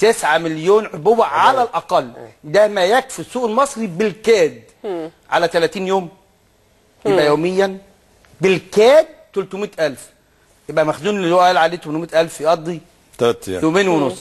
9 مليون حبوب على الاقل ده ما يكفي السوق المصري بالكاد على 30 يوم يبقى يوميا بالكاد 300000 يبقى مخزون اللي هو قال عليه 800000 يقضي ثلاث ايام يومين ونص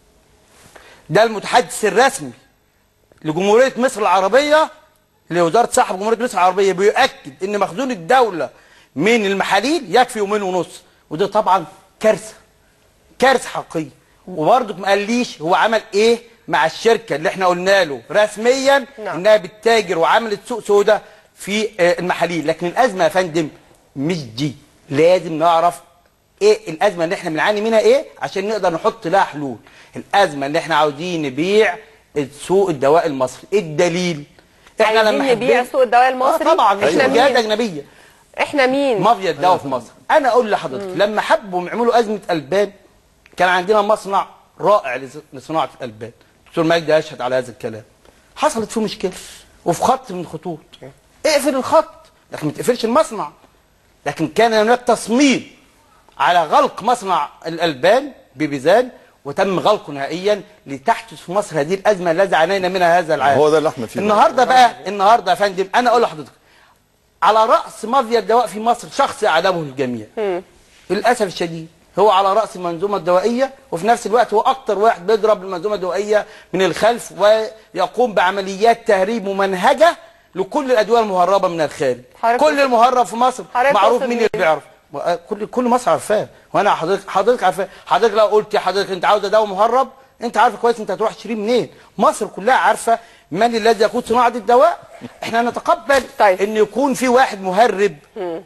ده المتحدث الرسمي لجمهوريه مصر العربيه لوزاره صحه جمهوريه مصر العربيه بيؤكد ان مخزون الدوله من المحاليل يكفي يومين ونص وده طبعا كارثه كارثه حقيقيه وبرضك ما قاليش هو عمل ايه مع الشركه اللي احنا قلنا له رسميا نعم. انها بتتاجر وعملت سوق سوداء في آه، المحاليل لكن الازمه يا فندم مش دي لازم نعرف ايه الازمه اللي احنا بنعاني منها ايه عشان نقدر نحط لها حلول الازمه اللي احنا عاوزين نبيع سوق الدواء المصري ايه الدليل عايزين نبيع حبينا- سوق الدواء المصري آه طبعا مش احنا جهات مين اجنبيه احنا مين مافيا الدواء في مصر انا اقول لحضرتك لما حبوا يعملوا ازمه البان كان عندنا مصنع رائع لز- لصناعه الالبان دكتور مجدي يشهد على هذا الكلام حصلت فيه مشكله وفي خط من الخطوط اقفل الخط لكن ما تقفلش المصنع لكن كان هناك تصميم على غلق مصنع الالبان ببيزان وتم غلقه نهائيا لتحدث في مصر هذه الازمه التي عانينا منها هذا العام هو ده اللي احنا فيه. النهارده بقى النهارده يا فندم انا اقول لحضرتك على راس مافيا الدواء في مصر شخص يعلمه الجميع للاسف الشديد هو على راس المنظومه الدوائيه وفي نفس الوقت هو اكتر واحد بيضرب المنظومه الدوائيه من الخلف ويقوم بعمليات تهريب ممنهجه لكل الادويه المهربه من الخارج حضرتك كل تقصد- المهرب في مصر حضرتك معروف تقصد مين مين؟ اللي بيعرف كل كل مصر عارفاه وانا حضرتك حضرتك عارفاه حضرتك لو قلت يا حضرتك انت عاوز دواء مهرب انت عارف كويس انت هتروح تشتريه منين مصر كلها عارفه من الذي يقود صناعه الدواء احنا نتقبل طيب. ان يكون في واحد مهرب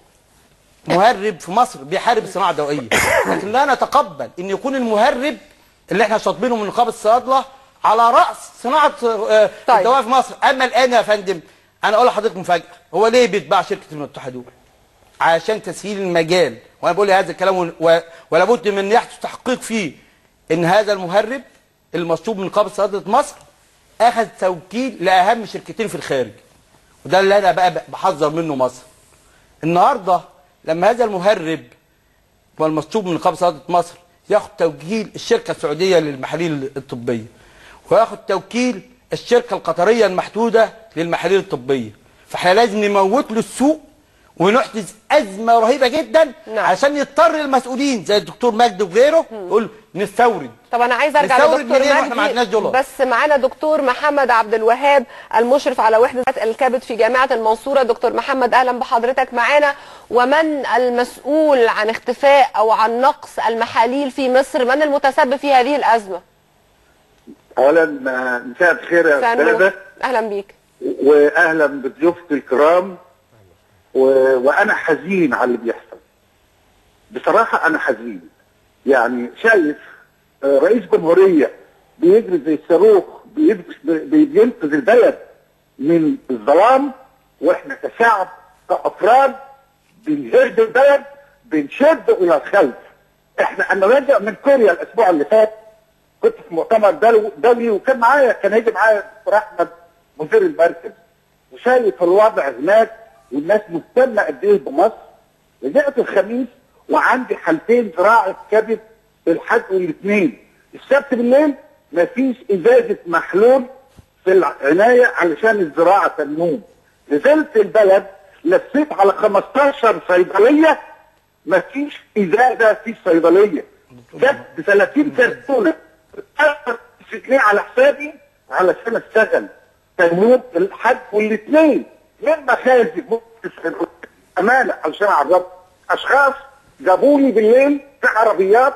مهرب في مصر بيحارب الصناعه الدوائيه لكن لا نتقبل ان يكون المهرب اللي احنا شاطبينه من نقابه الصيادله على راس صناعه آه، طيب. الدواء في مصر اما الان يا فندم انا اقول لحضرتك مفاجاه هو ليه بيتباع شركه المتحده دول عشان تسهيل المجال وانا بقول هذا الكلام و- و- ولا بد من ان يحدث تحقيق فيه ان هذا المهرب المطلوب من نقابه صيادله مصر اخذ توكيل لاهم شركتين في الخارج وده اللي انا بقى بحذر منه مصر النهارده لما هذا المهرب والمطلوب من نقابه صيادله مصر ياخد توكيل الشركه السعوديه للمحاليل الطبيه وياخد توكيل الشركه القطريه المحدوده للمحاليل الطبيه فاحنا لازم نموت له السوق ونحدث ازمه رهيبه جدا نعم. عشان يضطر المسؤولين زي الدكتور مجدي وغيره يقول نستورد طب انا عايزه ارجع نستورد لدكتور منين واحنا ما عندناش مجدي دولار؟ بس معانا دكتور محمد عبد الوهاب المشرف على وحده الكبد في جامعه المنصوره دكتور محمد اهلا بحضرتك معانا ومن المسؤول عن اختفاء او عن نقص المحاليل في مصر من المتسبب في هذه الازمه اولا آه، مساء الخير يا سنو. استاذه اهلا بيك واهلا بضيوفتي الكرام و... وانا حزين على اللي بيحصل بصراحه انا حزين يعني شايف آه، رئيس جمهوريه بيجري زي الصاروخ بيد- بي- بينقذ البلد من الظلام واحنا كشعب كافراد بنهد البلد بنشد الى الخلف احنا انا راجع من كوريا الاسبوع اللي فات كنت في مؤتمر دلو- دولي وكان معايا كان هيجي معايا الدكتور احمد مدير المركز وشايف الوضع هناك والناس مهتمه قد ايه بمصر رجعت الخميس وعندي حالتين زراعه كبد في الحد والاثنين السبت بالليل مفيش ازازه محلول في العنايه علشان الزراعه تنمو نزلت البلد لفيت على 15 صيدليه مفيش ازازه في الصيدليه جبت 30 كرتونه 1000 جنيه على حسابي علشان اشتغل تنمو الحد والاثنين من مخازن ممكن امانه علشان اعرف اشخاص جابوا لي بالليل في عربيات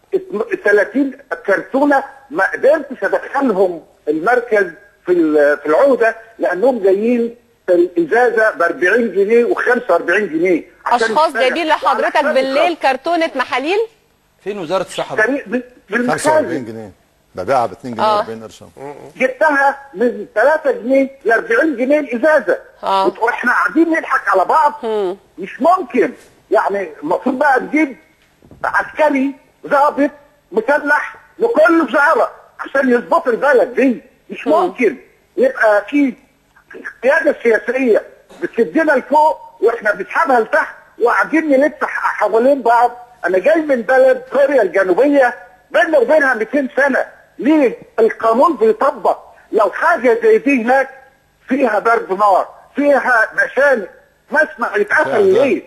30 كرتونه ما قدرتش ادخلهم المركز في ال- في العهده لانهم جايين في الازازه ب 40 جنيه و 45 جنيه عشان اشخاص يشتغل. جايبين لحضرتك وعلى بالليل كرتونه محاليل فين وزاره الصحه بقى؟ طريق بال- 45 بالمخازن جنيه ببيعها ب 2 جنيه آه. و40 قرش جبتها من 3 جنيه ل 40 جنيه الازازه آه. وت- واحنا قاعدين نضحك على بعض مش ممكن يعني المفروض بقى تجيب عسكري ضابط مسلح لكل وزاره عشان يظبط البلد دي مش ممكن يبقى في القياده السياسيه بتشدنا لفوق واحنا بنسحبها لتحت وقاعدين نلف ح- حوالين بعض انا جاي من بلد كوريا الجنوبيه بيننا وبينها 200 سنه ليه القانون بيطبق لو حاجه زي دي هناك فيها ضرب نار فيها مشانق مسمع يتقفل ليه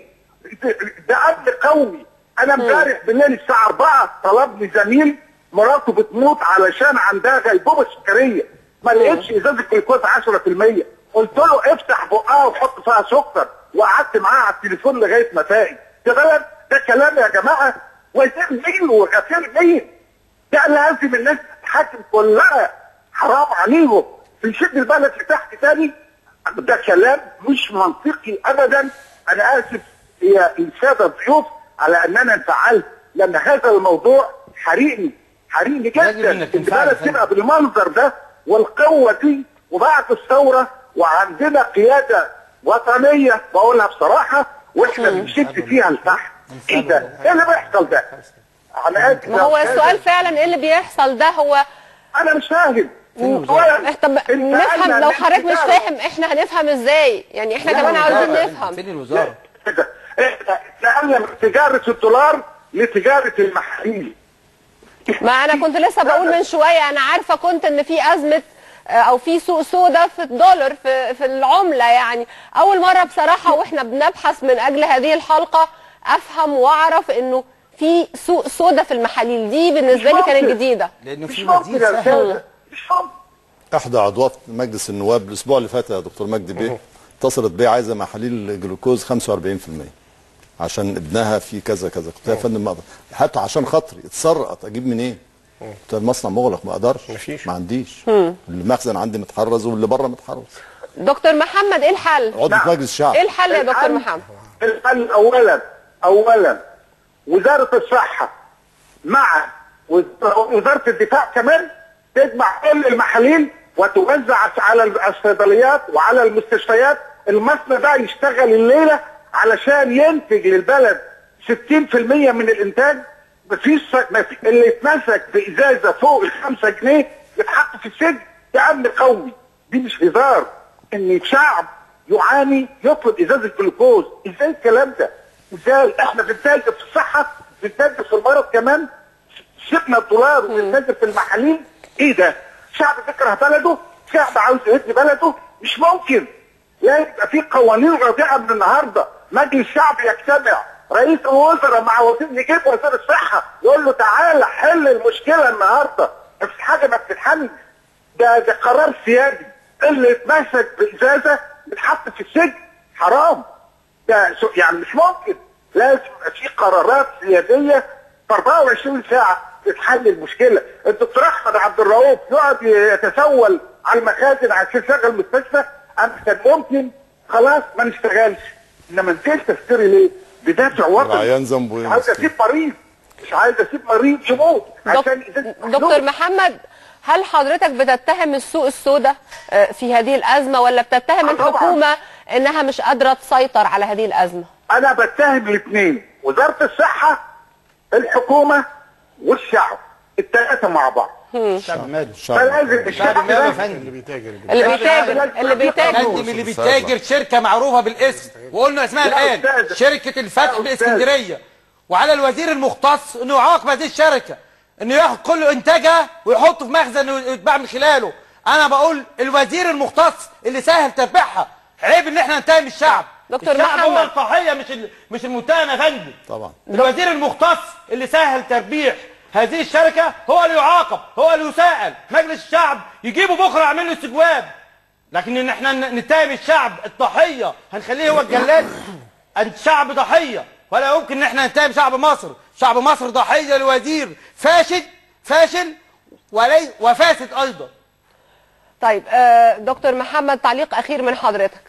ده امن قومي انا امبارح بالليل الساعه 4 طلب لي زميل مراته بتموت علشان عندها غيبوبه سكريه ما لقيتش ازازه جلوكوز 10% قلت له افتح بقها وحط فيها سكر وقعدت معاه على التليفون لغايه ما فاقي ده بلد ده كلام يا جماعه وزير مين وغفير مين ده لازم الناس تتحاكم كلها حرام عليهم بنشد البلد لتحت تاني ده كلام مش منطقي ابدا انا اسف يا الساده الضيوف على اننا انفعلت لان هذا الموضوع حريقني حريقني لازم جدا إنك تنفعل البلد فعلا. تبقى بالمنظر ده والقوه دي وبعد الثوره وعندنا قياده وطنيه بقولها بصراحه واحنا بنشد فيها لتحت ايه ده؟ ايه اللي بيحصل ده؟ انا اسف ما يا هو أستاذ. السؤال فعلا ايه اللي بيحصل ده هو انا مش فاهم إح- طب نفهم لو حضرتك مش فاهم فاهم احنا هنفهم ازاي يعني احنا فين كمان الوزارة؟ عاوزين نفهم فين الوزاره؟ كده احنا نقلنا من تجاره الدولار لتجاره المحاليل ما انا كنت لسه بقول من شويه انا عارفه كنت ان في ازمه آه، او في سوق سودا في الدولار في في العمله يعني اول مره بصراحه واحنا بنبحث من اجل هذه الحلقه افهم واعرف انه في سوق سودا في المحاليل دي بالنسبه لي كانت ممكن. جديده لانه مش في ممكن مزيد يا سهل استاذ مش ممكن احدى عضوات مجلس النواب الاسبوع اللي فات يا دكتور مجدي بيه اتصلت بيا عايزه محاليل جلوكوز 45% عشان ابنها في كذا كذا قلت لها يا فندم ما أقدر. حتى عشان خاطري اتسرقت اجيب منين؟ قلت لها المصنع مغلق ما اقدرش مفيش. ما عنديش المخزن عندي متحرز واللي بره متحرز دكتور محمد ايه الحل عضو نعم. مجلس الشعب ايه الحل يا دكتور الحل- محمد الحل اولا اولا وزاره الصحه مع وز- وزاره الدفاع كمان تجمع كل المحاليل وتوزع على الصيدليات وعلى المستشفيات المصنع ده يشتغل الليله علشان ينتج للبلد 60% من الانتاج مفيش مفي- اللي يتمسك بازازه فوق ال 5 جنيه يتحط في السجن ده امن قومي دي مش هزار ان شعب يعاني يطلب ازازه جلوكوز ازاي الكلام ده ازاي احنا بنتاجر في الصحه بنتاجر في المرض كمان سيبنا الدولار وبنتاجر في المحاليل ايه ده شعب بيكره بلده شعب عاوز يهد بلده مش ممكن لا يبقى في قوانين رادعه من النهارده مجلس الشعب يجتمع رئيس الوزراء مع وزير يجيب وزير الصحه يقول له تعالى حل المشكله النهارده مفيش حاجه ما بتتحل ده ده قرار سيادي اللي اتمسك بازازه يتحط في السجن حرام ده سو- يعني مش ممكن لازم يبقى في قرارات سياديه في 24 ساعه تتحل المشكله الدكتور احمد عبد الرؤوف يقعد يتسول على المخازن عشان يشغل المستشفى انا كان ممكن خلاص ما نشتغلش انما نزلت اشتري ليه؟ بدافع وطني العيان ذنبه مش ايه عايز اسيب مريض مش عايز اسيب مريض يموت دك- عشان إزازة دكتور محلول. محمد هل حضرتك بتتهم السوق السوداء آه، في هذه الأزمة ولا بتتهم آه، طبعاً. الحكومة إنها مش قادرة تسيطر على هذه الأزمة انا بتهم الاثنين وزاره الصحه الحكومه والشعب الثلاثه مع بعض الشعب ماله فلازم الشعب الشعب ماله يا ده فندم اللي بيتاجر اللي لا، بيتاجر لا، لا، اللي لا، بيتاجر فندم اللي بيتاجر شركه معروفه بالاسم وقلنا اسمها يا الان أستاذ. شركه الفتح يا أستاذ. باسكندريه وعلى الوزير المختص انه يعاقب هذه الشركه انه ياخد كل انتاجها ويحطه في مخزن ويتباع من خلاله انا بقول الوزير المختص اللي سهل تربيعها عيب ان احنا نتهم الشعب دكتور الشعب هو محمد. الضحيه مش ال- مش المتهم يا فندم طبعا الوزير المختص اللي سهل تربيع هذه الشركة هو اللي يعاقب هو اللي يساءل مجلس الشعب يجيبه بكرة يعمل له استجواب لكن ان احنا ن- نتهم الشعب الضحية هنخليه هو الجلاد الشعب ضحية ولا يمكن ان احنا نتهم شعب مصر شعب مصر ضحية لوزير فاشل فاشل ولي وفاسد ايضا طيب آه، دكتور محمد تعليق أخير من حضرتك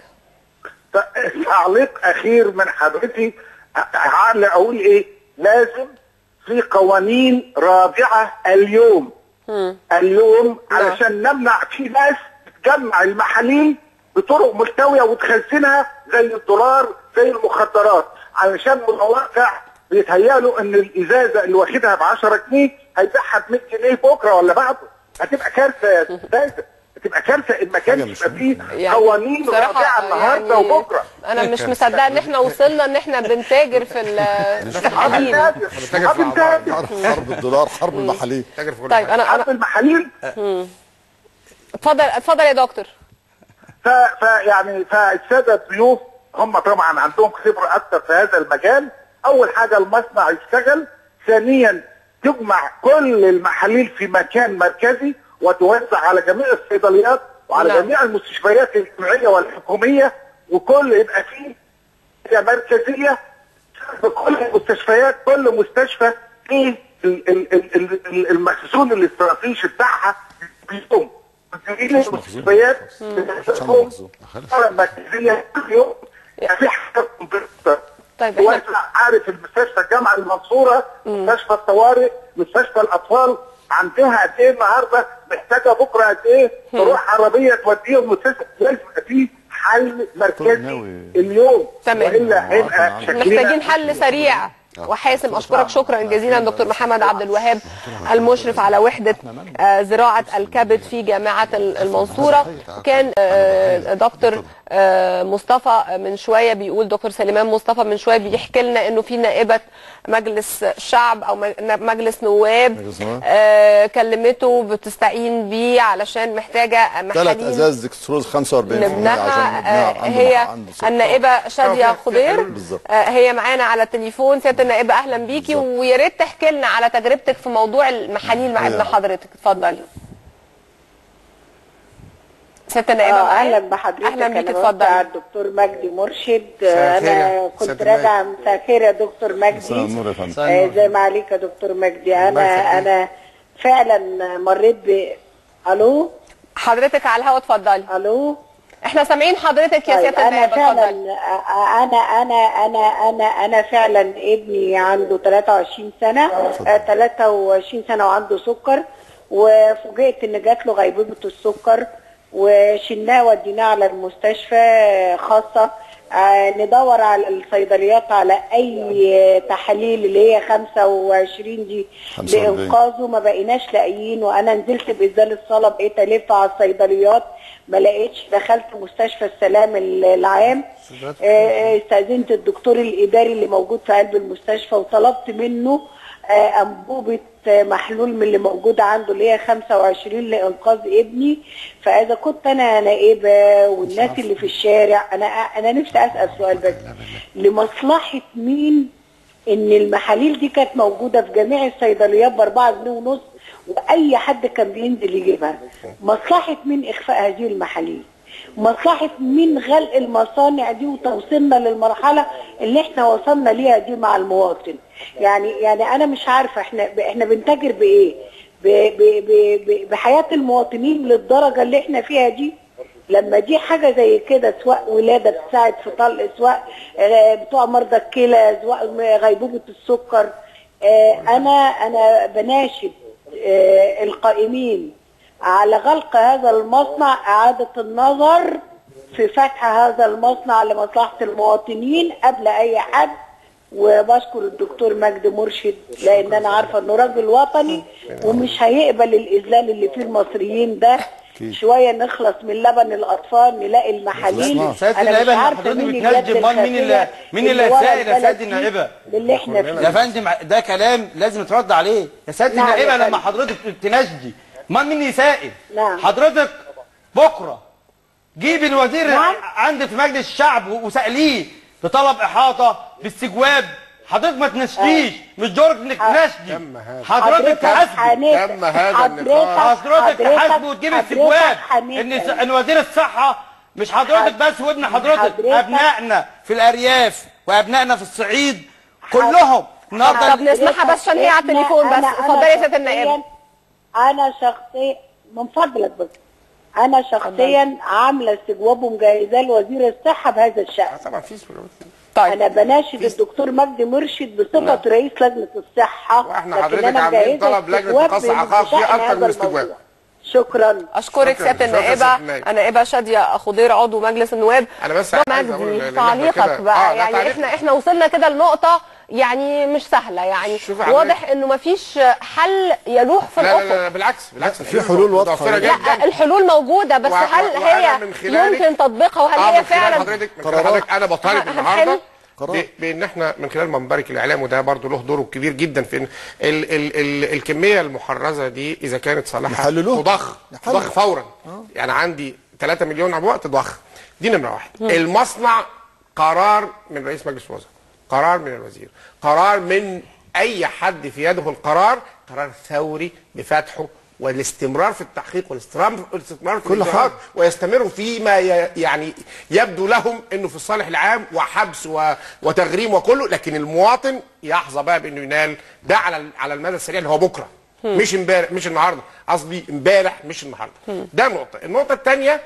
تعليق اخير من حضرتي هعلق اقول ايه لازم في قوانين رابعه اليوم اليوم علشان نمنع في ناس بتجمع المحاليل بطرق ملتويه وتخزنها زي الدولار زي المخدرات علشان متوقع بيتهيألوا ان الازازه اللي واخدها ب 10 جنيه هيبيعها ب 100 جنيه بكره ولا بعده هتبقى كارثه يا استاذ هتبقى كارثه ان ما كانش مش يبقى فيه يعني قوانين بصراحة رابعه النهارده يعني وبكره أنا مش مصدقة إن إحنا وصلنا إن إحنا بنتاجر في ال- في حرب الحليب التاجر حرب التاجر حرب حرب الدولار حرب المحاليل تاجر في كل طيب حاجة. أنا حرب أنا المحاليل اتفضل اتفضل يا دكتور ف... ف يعني فالساده الضيوف هم طبعا عندهم خبره اكثر في هذا المجال اول حاجه المصنع يشتغل ثانيا تجمع كل المحاليل في مكان مركزي وتوزع على جميع الصيدليات وعلى نعم. جميع المستشفيات الاجتماعيه والحكوميه وكل يبقى فيه هي مركزيه في كل المستشفيات كل مستشفى فيه ال- ال- ال- ال- ال- المخزون الاستراتيجي بتاعها بيقوم مديرين المستشفيات بتاعتهم مركزيه كل يوم يعني في حاجه كمبيوتر طيب إحنا- واسع عارف المستشفى الجامعه المنصوره مستشفى الطوارئ مستشفى الاطفال عندها قد ايه النهارده محتاجه بكره قد ايه تروح عربيه توديهم مستشفى لازم يبقى في حل مركزي ناوي. اليوم تمام. والا هيبقى شكلنا محتاجين حل سريع وحاسم اشكرك شكرا جزيلا دكتور محمد عبد الوهاب المشرف على وحده آه، زراعه الكبد في جامعه المنصوره وكان آه، دكتور آه، مصطفى من شويه بيقول دكتور سليمان مصطفى من شويه بيحكي لنا انه في نائبه مجلس شعب او م- مجلس نواب مجلس نواب. آه، كلمته بتستعين بيه علشان محتاجه ثلاث محاليل ازاز دكستروز 45 لابنها عشان آه، ابنها عنده هي عنده سكر. النائبه شاديه خضير بالظبط. آه، هي معانا على التليفون سياده النائبه اهلا بيكي بالظبط. ويا ريت تحكي لنا على تجربتك في موضوع المحاليل مع ابن أيوة. حضرتك اتفضلي سياده النائبه آه، معايا؟ اهلا بحضرتك اهلا بيك أنا بودع اتفضلي الدكتور مجدي مرشد مساء الخير انا يا كنت سيادة راجعه مساء الخير يا دكتور مساء مجدي النور يا فندم آه، زي ما عليك يا دكتور مجدي الله انا يخليك. انا فعلا مريت ب الو حضرتك على الهوا اتفضلي الو احنا سامعين حضرتك يا طيب سياده انا النائبه فعلا اتفضلي آه، انا انا انا انا انا فعلا ابني عنده 23 سنه آه، 23 سنه وعنده سكر وفوجئت ان جات له غيبوبه السكر وشلناه وديناه على المستشفى خاصه آه، ندور على الصيدليات على اي تحاليل اللي هي 25 دي 45. لانقاذه ما بقيناش لاقيين وانا نزلت بازاله الصلاه بقيت الف على الصيدليات ما لقيتش دخلت مستشفى السلام العام آه، آه، استاذنت الدكتور الاداري اللي موجود في قلب المستشفى وطلبت منه آه، انبوبه آه، محلول من اللي موجود عنده اللي هي 25 لانقاذ ابني فاذا كنت انا نائبه والناس اللي في الشارع انا انا نفسي اسال سؤال بس لمصلحه مين ان المحاليل دي كانت موجوده في جميع الصيدليات ب 4 جنيه ونص واي حد كان بينزل يجيبها مصلحه مين اخفاء هذه المحاليل مصلحه مين غلق المصانع دي وتوصلنا للمرحله اللي احنا وصلنا ليها دي مع المواطن يعني يعني انا مش عارفه احنا احنا بنتاجر بايه ب- ب- ب- ب- بحياه المواطنين للدرجه اللي احنا فيها دي لما دي حاجه زي كده سواء ولاده بتساعد في طلق سواء آه، بتوع مرضى الكلى سواء غيبوبه السكر آه، انا انا بناشد آه، القائمين على غلق هذا المصنع اعاده النظر في فتح هذا المصنع لمصلحه المواطنين قبل اي حد وبشكر الدكتور مجدي مرشد لان انا عارفه انه راجل وطني ومش هيقبل الاذلال اللي فيه المصريين ده شويه نخلص من لبن الاطفال نلاقي المحاليل سيادة انا مش النائبة، عارفه حضرتك مين بتنجم، اليد أمال مين اللي- الخفية مين اللي ورا هيسائل يا البلد سيادة دي النائبة؟ باللي احنا فيه يا فندم ده كلام لازم يترد عليه يا سياده نعم يا النائبه فندم. لما حضرتك تناشدي ما مين يسائل نعم. حضرتك بكره جيب الوزير نعم. عندك في مجلس الشعب وسأليه بطلب احاطه باستجواب حضرتك ما تناشديش مش دورك انك تناشدي تم هذا. حضرتك تحاسبي حنيت- تم هذا حضرتك- النقاش. حضرتك تحاسبي وتجيب حضرتك استجواب حنيت- ان ان وزير الصحه مش حضرتك حض- بس وابن حضرتك حضرتك- ابنائنا في الارياف وابنائنا في الصعيد كلهم النهارده طب نسمعها بس عشان هي على التليفون بس أنا- اتفضلي يا سياده شخصياً- النائب انا شخصيا من فضلك بس انا شخصيا عامله استجواب ومجهزاه لوزير الصحه بهذا الشان طبعا في طيب انا بناشد الدكتور مجدي مرشد بصفه رئيس لجنه الصحه وإحنا لكن حضرتك أنا عاملين مجهزة طلب لجنة استجواب تقصي بشأن عقاب فيه هذا أكتر من استجواب. الموضوع. شكرا اشكرك شكراً. سياده شكراً النائبه سيادة النائب. النائبه شاديه خضير عضو مجلس النواب أنا بس دكتور عايز أقول مجدي للنائبة تعليقك كده- بقى آه، لا، يعني تعليق. احنا احنا وصلنا كده لنقطه يعني مش سهله يعني شوف يا حضرتك. واضح انه مفيش حل يلوح في لا لا, الافق لا, لا بالعكس بالعكس في حلول واضحة. متوفرة لا، جدا لا الحلول موجوده بس و- هل و- هي وأنا من خلالك- يمكن تطبيقها وهل اه هي من خلال فعلا حضرتك من خلال قرارات. حضرتك انا بطالب هنحل؟ النهارده قرار. ب- بان احنا من خلال منبرك الاعلام وده برضه له دور كبير جدا في ان ال ال ال الكميه المحرزه دي اذا كانت صالحه يحللوها. تضخ يحلل. تضخ فورا يعني عندي 3 مليون عبوه تضخ دي نمره واحد المصنع قرار من رئيس مجلس الوزراء قرار من الوزير قرار من اي حد في يده القرار قرار ثوري بفتحه والاستمرار في التحقيق والاستمرار والاستمرار في كل الإجراءات حاجة. ويستمروا فيما ي- يعني يبدو لهم انه في الصالح العام وحبس و- وتغريم وكله لكن المواطن يحظى بقى بانه ينال ده على ال- على المدى السريع اللي هو بكره مش امبارح مش النهارده قصدي امبارح مش النهارده ده نقطه النقطه الثانيه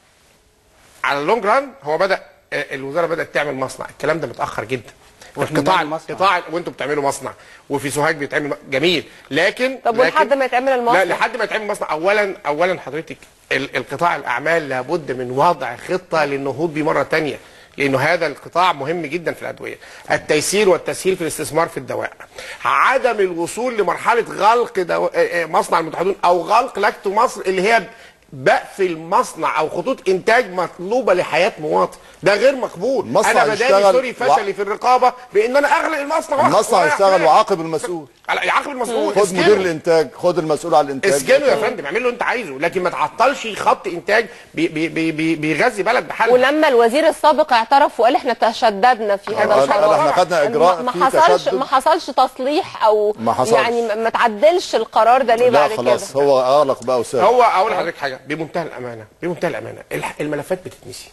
على اللونج ران هو بدا آه، الوزاره بدات تعمل مصنع الكلام ده متاخر جدا وإحنا القطاع بنعمل مصنع. القطاع وانتم بتعملوا مصنع وفي سوهاج بيتعمل م- جميل لكن طب لكن ولحد ما يتعمل المصنع؟ لا لحد ما يتعمل مصنع اولا اولا حضرتك ال- القطاع الاعمال لابد من وضع خطه للنهوض بيه مره تانية لانه هذا القطاع مهم جدا في الادويه التيسير والتسهيل في الاستثمار في الدواء عدم الوصول لمرحله غلق دو... آه، آه، مصنع المتحدون او غلق لاكتو مصر اللي هي بقفل مصنع او خطوط انتاج مطلوبه لحياه مواطن ده غير مقبول المصنع انا بداني يشتغل سوري فشلي في الرقابه بان انا اغلق المصنع وأخ- المصنع وأريح يشتغل دماغي. وعاقب المسؤول على- يعاقب المسؤول خد اسجنه. مدير الانتاج خد المسؤول عن الانتاج اسجنه يا فندم اعمل له انت عايزه لكن ما تعطلش خط انتاج بي بي بي بي بيغذي بلد بحالها ولما الوزير السابق اعترف وقال احنا تشددنا في هذا قال- قال القرار احنا خدنا إجراء ما- فيه ما حصلش تشدد. ما حصلش تصليح او ما حصلش. يعني ما- ما تعدلش القرار ده ليه لا بعد خلاص كده هو اغلق بقى وساب هو اقول لحضرتك حاجه بمنتهى الامانه بمنتهى الامانه الح- الملفات بتتنسي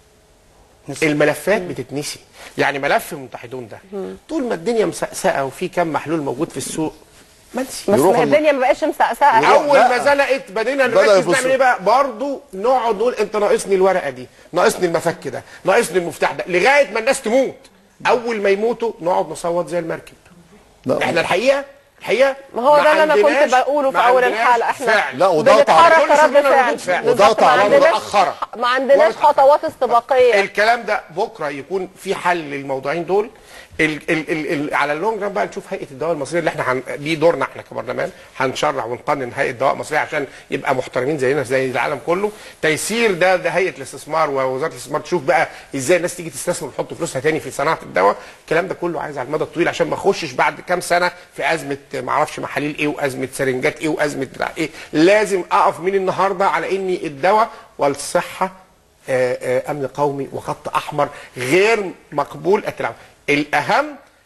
الملفات بتتنسي يعني ملف المتحدون ده طول ما الدنيا مسقسقه وفي كم محلول موجود في السوق منسي بس يروح ما الم- الدنيا ما بقاش مسقسقه اول لا. ما زنقت بدينا بدأ نركز يبص. نعمل ايه بقى برضه نقعد نقول انت ناقصني الورقه دي ناقصني المفك ده ناقصني المفتاح ده لغايه ما الناس تموت اول ما يموتوا نقعد نصوت زي المركب لا. احنا الحقيقه الحقيقه ما هو ده اللي انا كنت عندناش- بقوله في ما اول عندناش الحلقه احنا فعل. لا، وضغط بنتحرك على- كل كرد شغلنا فعل ردود فعل. بالظبط، وضغط ما على عندناش متأخرة. ما عندناش وضغط. خطوات استباقيه الكلام ده بكره يكون في حل للموضوعين دول ال ال ال ال على اللونج ران بقى نشوف هيئه الدواء المصريه اللي احنا هن... دي دورنا احنا كبرلمان هنشرع ونقنن هيئه الدواء المصريه عشان يبقى محترمين زينا زي العالم كله تيسير ده ده هيئه الاستثمار ووزاره الاستثمار تشوف بقى ازاي الناس تيجي تستثمر وتحط فلوسها تاني في صناعه الدواء الكلام ده كله عايز على المدى الطويل عشان ما اخشش بعد كام سنه في ازمه ما اعرفش محاليل ايه وازمه سرنجات ايه وازمه بتاع ايه لازم اقف من النهارده على اني الدواء والصحه آه، آه، امن قومي وخط احمر غير مقبول التلاعب الاهم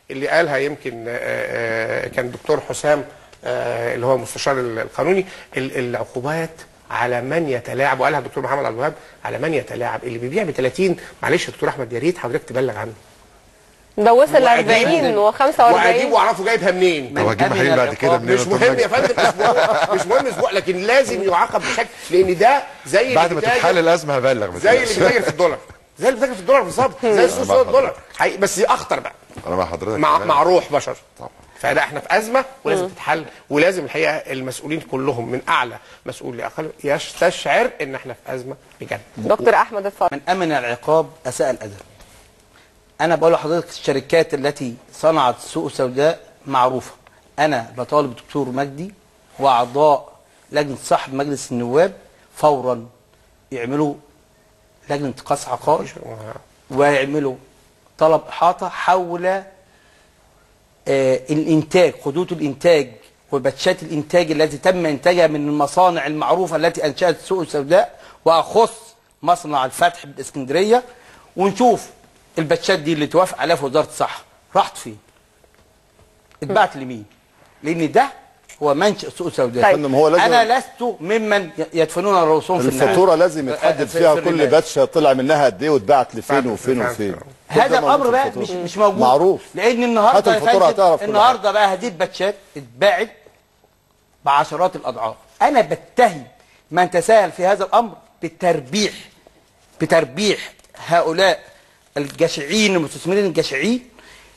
اللي قالها يمكن آه، آه، كان دكتور حسام آه، اللي هو المستشار القانوني ال- العقوبات على من يتلاعب وقالها الدكتور محمد عبد الوهاب على من يتلاعب اللي بيبيع ب 30 معلش يا دكتور احمد يا ريت حضرتك تبلغ عنه ده وصل ل وأجيب- 40 واجيب و45 واعرفه جايبها منين طب هجيب أمن محليل بعد كده العقاب. منين مش يا دكتور مهم مجدي؟ يا فندم اسبوع مش مهم اسبوع لكن لازم يعاقب بشكل لان ده زي اللي بعد ما بيتاجر- تتحل الازمه هبلغ ما زي اللي تقلقش. بيتاجر في الدولار زي اللي بيتاجر في الدولار بالظبط زي السوق مع الدولار حقيقي بس دي اخطر بقى انا مع حضرتك مع كمان. مع روح بشر طبعا. فلا احنا في ازمه ولازم تتحل ولازم الحقيقه المسؤولين كلهم من اعلى مسؤول لاقل يستشعر ان احنا في ازمه بجد دكتور احمد اتفضل من امن العقاب اساء الادب انا بقول لحضرتك الشركات التي صنعت سوق سوداء معروفه انا بطالب الدكتور مجدي واعضاء لجنه صاحب مجلس النواب فورا يعملوا لجنه انتقاص عقائد ويعملوا طلب احاطه حول آه، الانتاج خطوط الانتاج وباتشات الانتاج التي تم انتاجها من المصانع المعروفه التي انشات السوق السوداء واخص مصنع الفتح بالاسكندريه ونشوف الباتشات دي اللي توافق عليها في وزاره الصحه راحت فين؟ اتبعت لمين؟ لان ده هو منشأ سوق السوداء طيب. فندم، هو لازم- انا لست ممن يدفنون رؤوسهم في النار الفاتوره لازم يتحدد في- فيها في كل الرمال. باتشه طلع منها قد ايه واتباعت لفين فعلا، وفين فعلا، وفين فعلا. كل ده هذا موجود الامر في بقى الفاتورة. مش مش موجود معروف لان النهارده هات يا الفاتورة فندم، هتعرف كل النهارده بقى هذه الباتشات اتباعت بعشرات الاضعاف انا بتهم من تساهل في هذا الامر بالتربيح بتربيح هؤلاء الجشعين المستثمرين الجشعين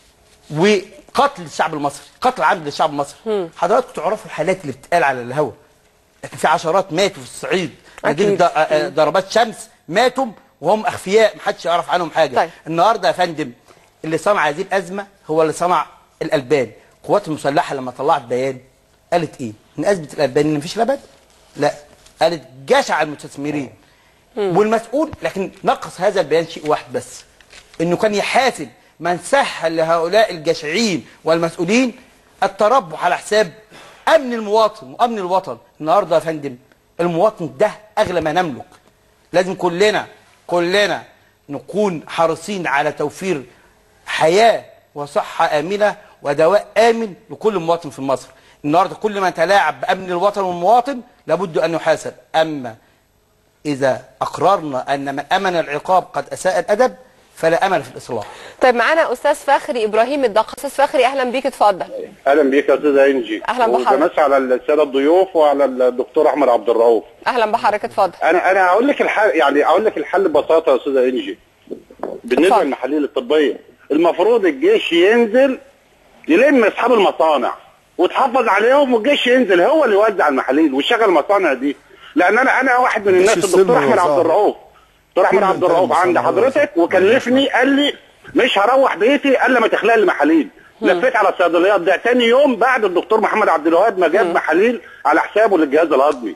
وقتل الشعب المصري قتل عمد للشعب المصري حضراتكم تعرفوا الحالات اللي بتتقال على الهوا لكن في عشرات ماتوا في الصعيد نتيجه أكيد. ض- آه، ضربات شمس ماتوا وهم اخفياء محدش يعرف عنهم حاجه طيب. النهارده يا فندم اللي صنع هذه الازمه هو اللي صنع الالبان القوات المسلحه لما طلعت بيان قالت ايه ان ازمه الالبان ان مفيش لبن لا قالت جشع المستثمرين والمسؤول لكن نقص هذا البيان شيء واحد بس انه كان يحاسب من سهل لهؤلاء الجشعين والمسؤولين التربح على حساب امن المواطن وامن الوطن النهارده يا فندم المواطن ده اغلى ما نملك لازم كلنا كلنا نكون حريصين على توفير حياه وصحه امنه ودواء امن لكل مواطن في مصر النهارده كل من تلاعب بامن الوطن والمواطن لابد ان يحاسب اما اذا اقررنا ان من امن العقاب قد اساء الادب فلا امل في الاصلاح طيب معانا استاذ فخري ابراهيم الدقة استاذ فخري اهلا بيك اتفضل اهلا بيك يا استاذ انجي أهلا بحضرتك. وبمسي على الساده الضيوف وعلى الدكتور احمد عبد الرؤوف اهلا بحضرتك اتفضل انا انا هقول لك الحل يعني اقول لك الحل ببساطه يا استاذ انجي بالنسبه اتفضل. للمحاليل الطبيه المفروض الجيش ينزل يلم اصحاب المصانع وتحافظ عليهم والجيش ينزل هو اللي يوزع المحاليل ويشغل المصانع دي لان انا انا واحد من الناس مش الدكتور السلم احمد عبد والوزارة. الرؤوف دكتور احمد كل عبد انتاج الرؤوف عند المصانع حضرتك هو وكلفني قال لي مش هروح بيتي الا ما تخلق لي محاليل لفيت على الصيدليات ده تاني يوم بعد الدكتور محمد عبد الوهاب ما جاب محاليل على حسابه للجهاز الهضمي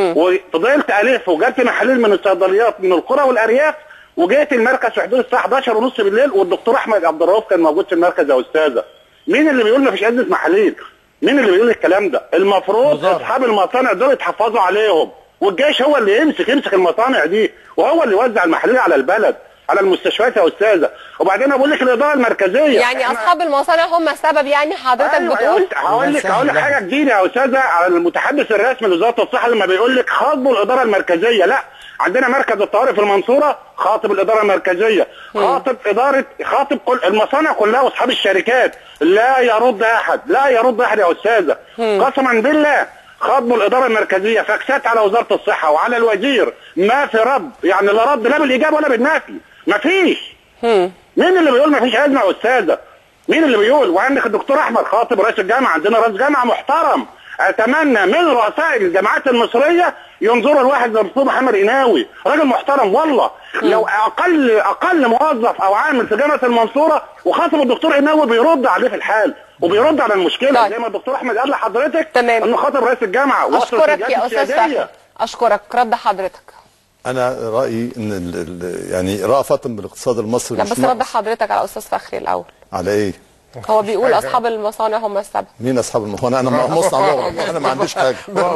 وفضلت الف وجبت محاليل من الصيدليات من القرى والارياف وجيت المركز في حدود الساعه 11 ونص بالليل والدكتور احمد عبد الرؤوف كان موجود في المركز يا استاذه مين اللي بيقول ما فيش ازمه محاليل مين اللي بيقول الكلام ده المفروض وزارة. اصحاب المصانع دول يتحفظوا عليهم والجيش هو اللي يمسك يمسك المصانع دي وهو اللي يوزع المحاليل على البلد على المستشفيات يا استاذه وبعدين اقول لك الاداره المركزيه يعني إحنا- اصحاب المصانع هم السبب يعني حضرتك أيوة بتقول يا أستاذ، هقول لك هقول لك سهل. حاجه جديده يا استاذه على المتحدث الرسمي لوزاره الصحه لما بيقول لك خاطبوا الاداره المركزيه لا عندنا مركز الطوارئ في المنصوره خاطب الاداره المركزيه خاطب اداره خاطب كل المصانع كلها واصحاب الشركات لا يرد احد لا يرد احد يا استاذه قسما بالله خاطبوا الاداره المركزيه فاكسات على وزاره الصحه وعلى الوزير ما في رد يعني لا رد لا بالاجابه ولا بالنفي ما فيش مين اللي بيقول ما فيش ازمه يا استاذه مين اللي بيقول وعندك الدكتور احمد خاطب رئيس الجامعه عندنا رئيس جامعه محترم اتمنى من رؤساء الجامعات المصريه ينظروا لواحد زي الدكتور محمد قناوي راجل محترم والله لو اقل اقل موظف او عامل في جامعه المنصوره وخاطب الدكتور قناوي بيرد عليه في الحال وبيرد على المشكله طيب. زي ما الدكتور احمد قال لحضرتك تمام. انه خاطب رئيس الجامعه وصل اشكرك الجهات يا استاذ السيادية. فخري اشكرك رد حضرتك انا رايي ان ال ال يعني رأفة بالاقتصاد المصري لا مش بس رد ناقص. حضرتك على استاذ فخري الاول على ايه هو بيقول اصحاب المصانع هم السبب مين اصحاب المخ... انا مصنع مغلق انا ما عنديش حاجه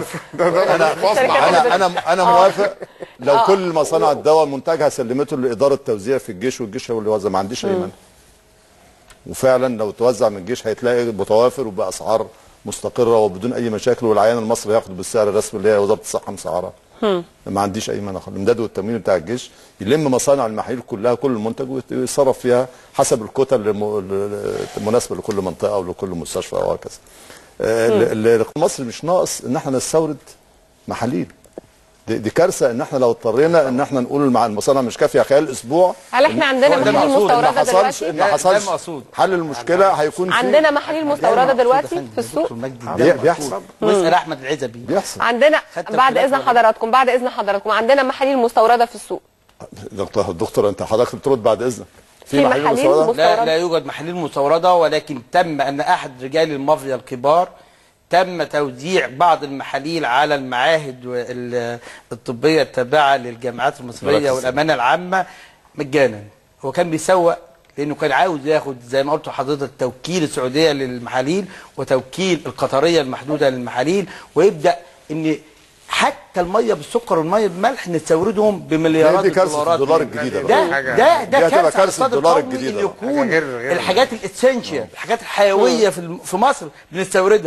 انا انا انا انا موافق لو كل مصانع الدواء منتجها سلمته لاداره توزيع في الجيش والجيش هو اللي وزع ما عنديش اي مانع وفعلا لو توزع من الجيش هيتلاقي متوافر وباسعار مستقره وبدون اي مشاكل والعيان المصري هياخد بالسعر الرسمي اللي هي وزاره الصحه مسعرها ما عنديش اي مانع خالص. الامداد والتموين بتاع الجيش يلم مصانع المحاليل كلها كل المنتج ويتصرف فيها حسب الكتل الم- ال- المناسبه لكل منطقه او لكل مستشفى او هكذا. آه، ال- ال- مصر مش ناقص ان احنا نستورد محاليل دي, دي كارثه ان احنا لو اضطرينا ان احنا نقول مع المصانع مش كافيه خلال اسبوع هل احنا عندنا هو ده محاليل المقصود، مستورده ما حصلش دلوقتي؟ ما ده- ده حصلش المقصود. حل المشكله هيكون في عندنا محاليل مستورده دلوقتي في السوق بي- بيحصل واسال احمد العزبي بيحصل عندنا خدت بعد الخلاف اذن ولا؟ حضراتكم بعد اذن حضراتكم عندنا محاليل مستورده في السوق دكتور دكتور انت حضرتك بترد بعد اذنك في محاليل مستوردة؟ مست- لا مستوردة. لا يوجد محاليل مستورده ولكن تم ان احد رجال المافيا الكبار تم توزيع بعض المحاليل على المعاهد وال- الطبيه التابعه للجامعات المصريه مراكز والامانه العامه مجانا هو كان بيسوق لانه كان عاوز ياخد زي ما قلت لحضرتك توكيل السعوديه للمحاليل وتوكيل القطريه المحدوده للمحاليل ويبدا ان حتى الميه بالسكر والميه بالملح نستوردهم بمليارات دي كارثة الدولارات الدولار الجديدة ده بقى. ده دي ده هتبقى كارثه على كارثة الاقتصاد الدولار القومي الجديدة اللي بقى. يكون حاجة غير- غير- الحاجات الاسينشال الحاجات الحيويه في الم- في مصر بنستوردها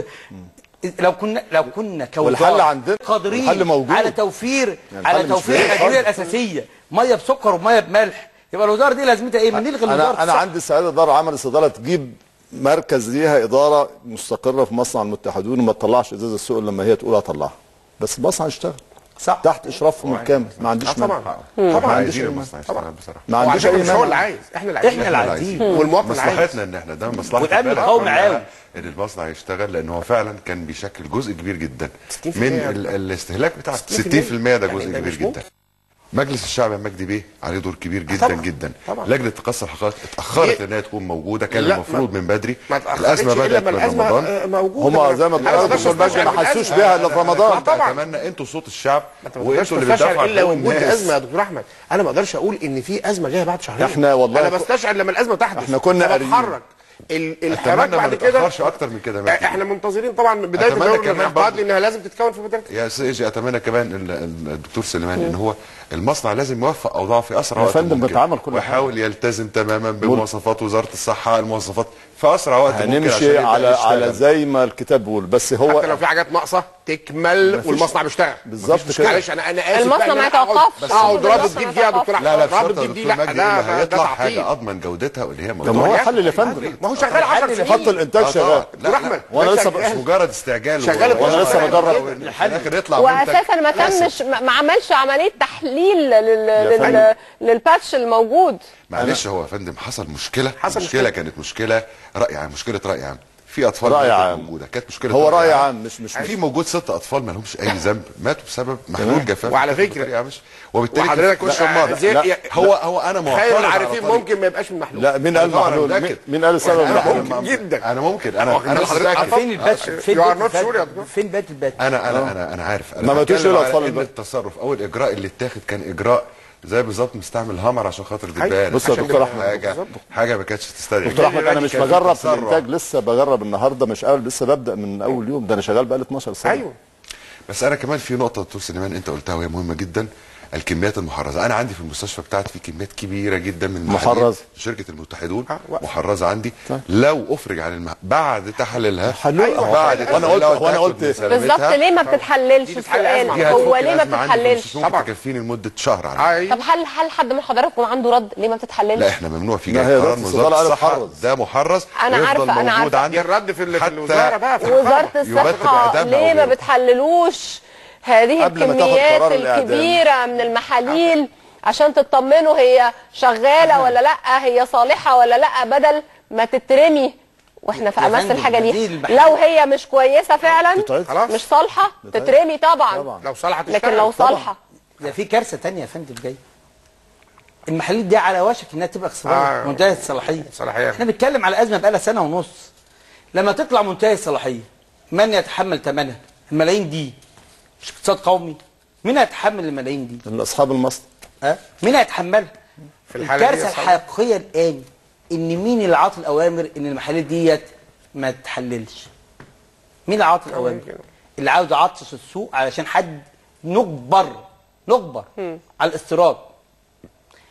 لو كنا لو كنا كوزاره والحل عندنا. قادرين الحل موجود. على توفير يعني على الحل مش توفير بعيد الادويه خالص. الاساسيه ميه بسكر وميه بملح يبقى الوزاره دي لازمتها ايه؟ ما نلغي وزاره انا انا الصحة. عندي سعاده اداره عمل الصيدله تجيب مركز ليها اداره مستقره في مصنع المتحدون وما تطلعش ازاز السوق إلا لما هي تقول هطلعها بس المصنع يشتغل صح تحت اشرافهم الكامل ما عنديش آه طبعا مانع. طبعا عنديش عايزين أي المصنع مانع. يشتغل بصراحه ما وعلى عنديش فكره اي مش هو اللي مانع عايز احنا اللي عايزين احنا اللي عايزين والمواطن اللي عايز مصلحتنا ان احنا ده مصلحه والأمن البلد القومي كلها عاوز. ان المصنع يشتغل لان هو فعلا كان بيشكل جزء كبير جدا 60% من ال- الاستهلاك بتاع 60% ده جزء يعني ده كبير مش جدا ممكن. مجلس الشعب يا مجدي بيه عليه دور كبير جدا طبعا. جدا طبعا. لجنه تقصي الحقائق اتاخرت دي- انها تكون موجوده كان لا، المفروض ما- من بدري ما تاخرتش الازمه الا بدات ما من الازمه رمضان آه، موجوده هما زي ما أنا قلت أقدرش دكتور مجدي أستشعر ما حسوش الأزمة. بيها الا في رمضان طبعا. اتمنى انتوا صوت الشعب انت ما تقدرش وانتوا اللي تستشعر بتدافعوا الا عن وجود الناس. ازمه يا دكتور احمد انا ما اقدرش اقول ان في ازمه جايه بعد شهرين إحنا والله انا ك- بستشعر لما الازمه تحدث إحنا كنا قاريين. بتحرك ال- الحراك اتمنى ما بعد كده نتاخرش اكتر من كده يا مجدي. احنا منتظرين طبعا من بدايه أتمنى الدوري كمان الانعقاد برضه- لانها لازم تتكون في فتره يا استاذ ايجي اتمنى كمان ال- ال- الدكتور سليمان ان هو المصنع لازم يوفق اوضاعه في اسرع يا وقت فندم ممكن بيتعمل كل ويحاول يلتزم تماما بمواصفات وزاره الصحه المواصفات في اسرع وقت ممكن عشان هنمشي يبدأ على يشتغل. على زي ما الكتاب بيقول بس هو حتى لو في حاجات ناقصه تكمل مفيش- والمصنع بيشتغل بالظبط مفيش كده. معلش انا انا اسف المصنع بقى إن ما أنا أقعد- يتوقفش. بس اقعد المصنع رابط ما دي فيها يا دكتور يتوقفش. احمد لا لا رابط بشرط دي يا دي دكتور لا مجدي ده اللي ده ده هيطلع تعطيل حاجه اضمن جودتها واللي هي طب ما هو موضوع حل يا فندم ما هو شغال 10 سنين خط الانتاج آه شغال طبعا. لا، دكتور لا. احمد وأنا ده لسه شغال. مش مجرد استعجال شغال و- وأنا لسه بجرب. وفي الاخر يطلع منتج واساسا ما كلاسيك. تمش ما ما عملش عمليه تحليل لل... يا لل... فندم. للباتش الموجود معلش هو يا فندم حصل مشكله حصل مشكله مشكلة. كانت مشكله راي عام مشكله راي عام في اطفال رأي ماتت عام. موجوده كانت مشكله هو رأي عام مش مش في موجود ست اطفال ما لهمش اي ذنب ماتوا بسبب محلول جفاف وعلى بتاخد فكرة- بطريقة مش وبالتالي وحضرتك كان في لا، شمار. زي- لا، يا- هو هو انا معترض خير على العارفين طريق. ممكن ما يبقاش من محلول لا مين قال طبعاً محلول متأكد. مين- مين قال السبب أنا محلول ممكن جدا. انا ممكن انا هو كان انا حضرتك متأكد. فين الباتش فين You are بات not sure يا البات دكتور. فين بات البات انا انا انا انا عارف انا ما ماتوش بتكلم ليه على الأطفال ان الباقي؟ التصرف او الاجراء اللي اتاخد كان اجراء زي بالظبط مستعمل هامر عشان خاطر دبان بص يا عشان دكتور يبقى أحمد. حاجه حاجه ما كانتش تستدعي دكتور احمد انا مش بجرب في تسرع. الانتاج لسه بجرب النهارده مش اول لسه ببدا من اول يوم ده انا شغال بقالي 12 سنه ايوه بس انا كمان في نقطه دكتور سليمان انت قلتها وهي مهمه جدا الكميات المحرزه انا عندي في المستشفى بتاعتي في كميات كبيره جدا من المحاليل محرزة. شركه المتحدون آه، وقف. محرزه عندي طيب. لو افرج عن المح... بعد تحليلها حلوها. أيوة. بعد وأنا قلت- تحليلها وأنا وأتأكد قلت- من سلامتها، بالظبط ليه ما بتتحللش دي بتحل السؤال أزمة. دي هتفك هو ليه ما الأزمة عندي، بتتحللش مش ممكن طبعاً. تكفيني لمده شهر على ايوه طب هل هل حد من حضراتكم عنده رد ليه ما بتتحللش لا احنا ممنوع في لا، جاي هي قرار رد من الصيدلة وزاره قال الصحه محرز. ده محرز أنا ويفضل عارفة، أنا موجود عارفة. عندي دي الرد في ال- في حتى الوزاره بقى في وزاره الحكومة. يبتب الصحه إعدامها ليه ما وغيره. بتحللوش هذه قبل ما تاخد الكميات قرار الإعدام. الكبيره من المحاليل عشان تطمنوا هي شغاله ولا لا هي صالحه ولا لا بدل ما تترمي واحنا في يا امس فندم، الحاجه هذه دي المحاليل- لو هي مش كويسه فعلا تتعيد. خلاص. مش صالحه تترمي طبعا طبعا. لو صلحت لكن تشتغل. لو طبعاً. صالحه ده في كارثه تانية يا فندم جاي المحاليل دي على وشك انها تبقى اختبار آه. منتهيه الصلاحيه صلاحية. احنا بنتكلم على ازمه بقالها سنه ونص لما تطلع منتهيه الصلاحيه من يتحمل ثمنها الملايين دي مش اقتصاد قومي مين هيتحمل الملايين دي اصحاب المصنع أه؟ مين هيتحملها في الحالة دي الكارثه يا صاحبي. الحقيقيه الان ان مين اللي عاطي الاوامر ان المحاليل ديت ما تتحللش مين اللي عاطي الاوامر اللي عاوز يعطش السوق علشان حد نجبر نجبر على الاستيراد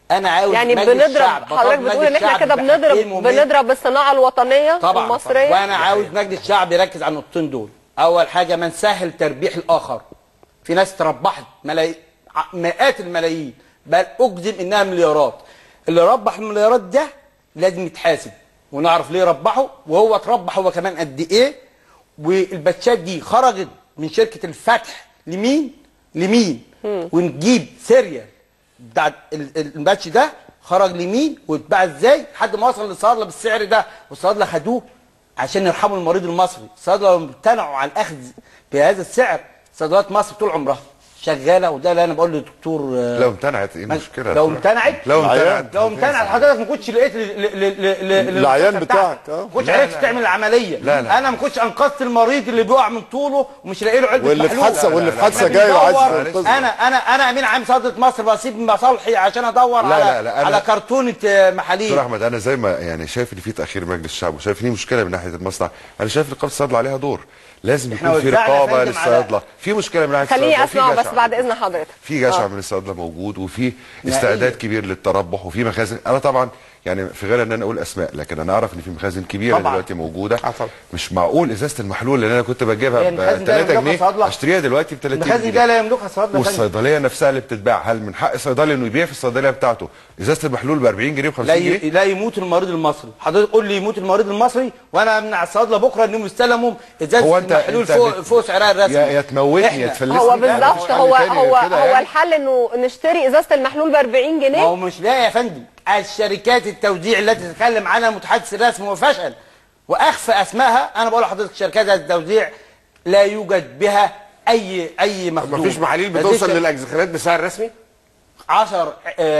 انا عاوز يعني مجلس بنضرب شعب. حضرتك بطالب بتقول مجلس ان احنا شعب كده بحقين بنضرب مهمين. بنضرب الصناعه الوطنيه طبعا المصريه وانا عاوز مجلس شعب يركز على النقطتين دول اول حاجه من سهل تربيح الاخر في ناس تربحت ملايين مئات الملايين بل اجزم انها مليارات اللي ربح المليارات ده لازم يتحاسب ونعرف ليه ربحه وهو اتربح هو كمان قد ايه والباتشات دي خرجت من شركه الفتح لمين لمين ونجيب سيريال بتاع ال- ال- الباتش ده خرج لمين واتباع ازاي لحد ما وصل للصيادله بالسعر ده والصيادله خدوه عشان يرحموا المريض المصري الصيادله لو امتنعوا عن الاخذ بهذا السعر صيدليات مصر طول عمرها شغاله وده اللي انا بقول للدكتور آه، لو امتنعت ايه ما- المشكله لو امتنعت لو امتنعت لو امتنعت حضرتك ما كنتش لقيت ل- ل- ل- ل- العيان للمستشفى بتاعك، بتاعك. اه. ما كنتش لا، عرفت لا. تعمل العمليه لا، لا. انا ما كنتش انقذت المريض اللي بيقع من طوله ومش لاقي له علبه واللي في محلول. حادثه واللي في حادثه احنا جاي وعايز بندور- ينقذه. انا انا انا امين عام صيدله مصر بسيب مصالحي عشان ادور لا، على لا، لا، أنا- على كرتونه آه، محاليل دكتور احمد انا زي ما يعني شايف ان في تاخير مجلس الشعب وشايف ان في مشكله من ناحيه المصنع انا شايف ان رقابه الصيادله عليها دور لازم إحنا يكون في وزعنا يا رقابه فندم على- للصيادله في مشكله من ناحيه خليني الصيادله وفي اسمع بس جشع. بعد اذن حضرتك في جشع آه. من الصيادله موجود وفي استعداد كبير للتربح وفي مخازن انا طبعا يعني في غير ان انا اقول اسماء لكن انا اعرف ان في مخازن كبيره طبعاً. دلوقتي موجوده آه طبعاً. مش معقول ازازه المحلول اللي انا كنت بجيبها هي ب المخازن ده 3 يملكها جنيه صيادلة؟ اشتريها دلوقتي ب 30 المخازن جنيه ده لا يملكها صيادله فندم. والصيدليه نفسها اللي بتتباع هل من حق الصيدلي انه يبيع في الصيدليه بتاعته ازازه المحلول ب 40 جنيه ب 50 لا جنيه ي... لا يموت المريض المصري حضرتك قول لي يموت المريض المصري وانا امنع الصيادله بكره انهم يستلموا ازازه هو انت المحلول انت فوق بت- فوق سعرها الرسمي يا يا تموتني يا إحنا- تفلسني هو لا، مفيش بالظبط حل هو تاني هو غير كده هو يعني. الحل انه نشتري ازازه المحلول ب 40 ما جنيه هو مش لا يا فندم الشركات التوزيع التي تتكلم عنها المتحدث الرسمي وفشل واخفى اسماءها انا بقول لحضرتك شركات التوزيع لا يوجد بها اي اي مخدوم مفيش محاليل هذه بتوصل الشر- للاجزخانات بسعر رسمي 10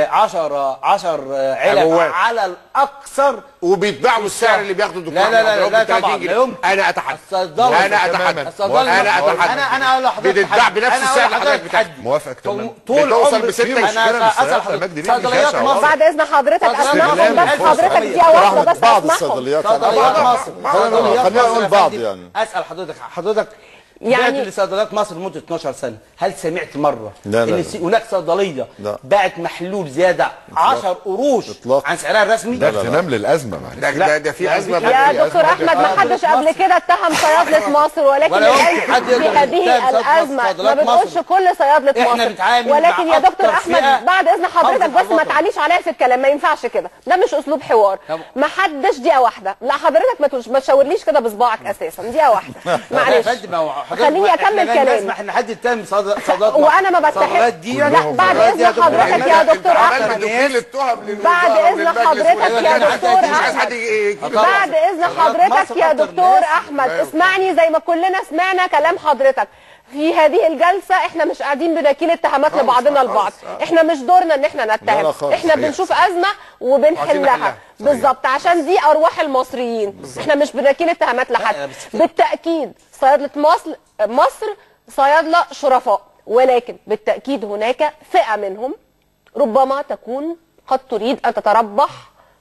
10 10 علب عبوات. على الاكثر وبيتباعوا بالسعر اللي بياخده الدكتور لا لا لا أحمد لا, عبد لا الرب ب 30 طبعا جنيه. لا يمكن انا اتحدى الصيدله انا اتحدى الصيدله انا اتحدى انا انا اقول لحضرتك بتتباع تحدي. بنفس أنا أقول السعر اللي لحضرتك حضرتك بتاخده. تحدي. موافقك تماما طول بتوصل عمري بستة انا مشكلة من اسال الصيادلة حضرتك مجدي ليه صيدليات بيجشع مصر بعد اذن حضرتك صيدليات اسمعهم مصر. بس حضرتك صيدليات دقيقه واحده رحمة بس بعض اسمعهم الصيدليات صيدليات أنا- مصر صيدليات خلينا مصر نقول يا بعض فندم. يعني. اسال حضرتك حضرتك يعني- يعني لصيدليات مصر لمده 12 سنه هل سمعت مره لا، لا، ان لا. سي- هناك صيدليه لا. باعت محلول زياده 10 قروش إطلاقاً. عن سعرها الرسمي ده اغتنام للازمه معلش ده ده, ده في ازمه يا في دكتور احمد ما آه، حدش مصر. قبل كده اتهم صيادله مصر ولكن ولا يمكن الآن حد في يقدر هذه يتهم صيادلة الازمه ما صيدليات بنقولش مصر. كل صيادله إحنا مصر بنتعامل ولكن مع يا دكتور أكتر احمد فئة بعد اذن حضرتك حافظ بس ما الوطن. تعليش عليا في الكلام ما ينفعش كده ده مش اسلوب حوار طب- ما حدش دقيقه واحده لا حضرتك ما تش- ما تشاورليش كده بصباعك اساسا دقيقه واحده يا معلش فندم، ما هو حضرتك خليني بقى- اكمل إحنا لن كلامي نسمح ان حد يتهم صيدليات صيدليات مصر. وانا ما بتهم الصيدليات دي لا بعد الصيدليات دي اذن دكتور حضرتك أحمد، يا أنت دكتور عملت احمد تدخين التهم بعد اذن حضرتك يا دكتور احمد بعد اذن حضرتك يا دكتور احمد اسمعني زي ما كلنا سمعنا كلام حضرتك في هذه الجلسه احنا مش قاعدين بنكيل اتهامات لبعضنا البعض احنا مش دورنا ان احنا لا، لا نتهم خالص. احنا بنشوف ازمه وبنحلها بالظبط عشان دي ارواح المصريين احنا مش بنكيل اتهامات لحد لا، بس في- بالتاكيد صيادله مصر مصر صيادله شرفاء ولكن بالتاكيد هناك فئه منهم ربما تكون قد تريد ان تتربح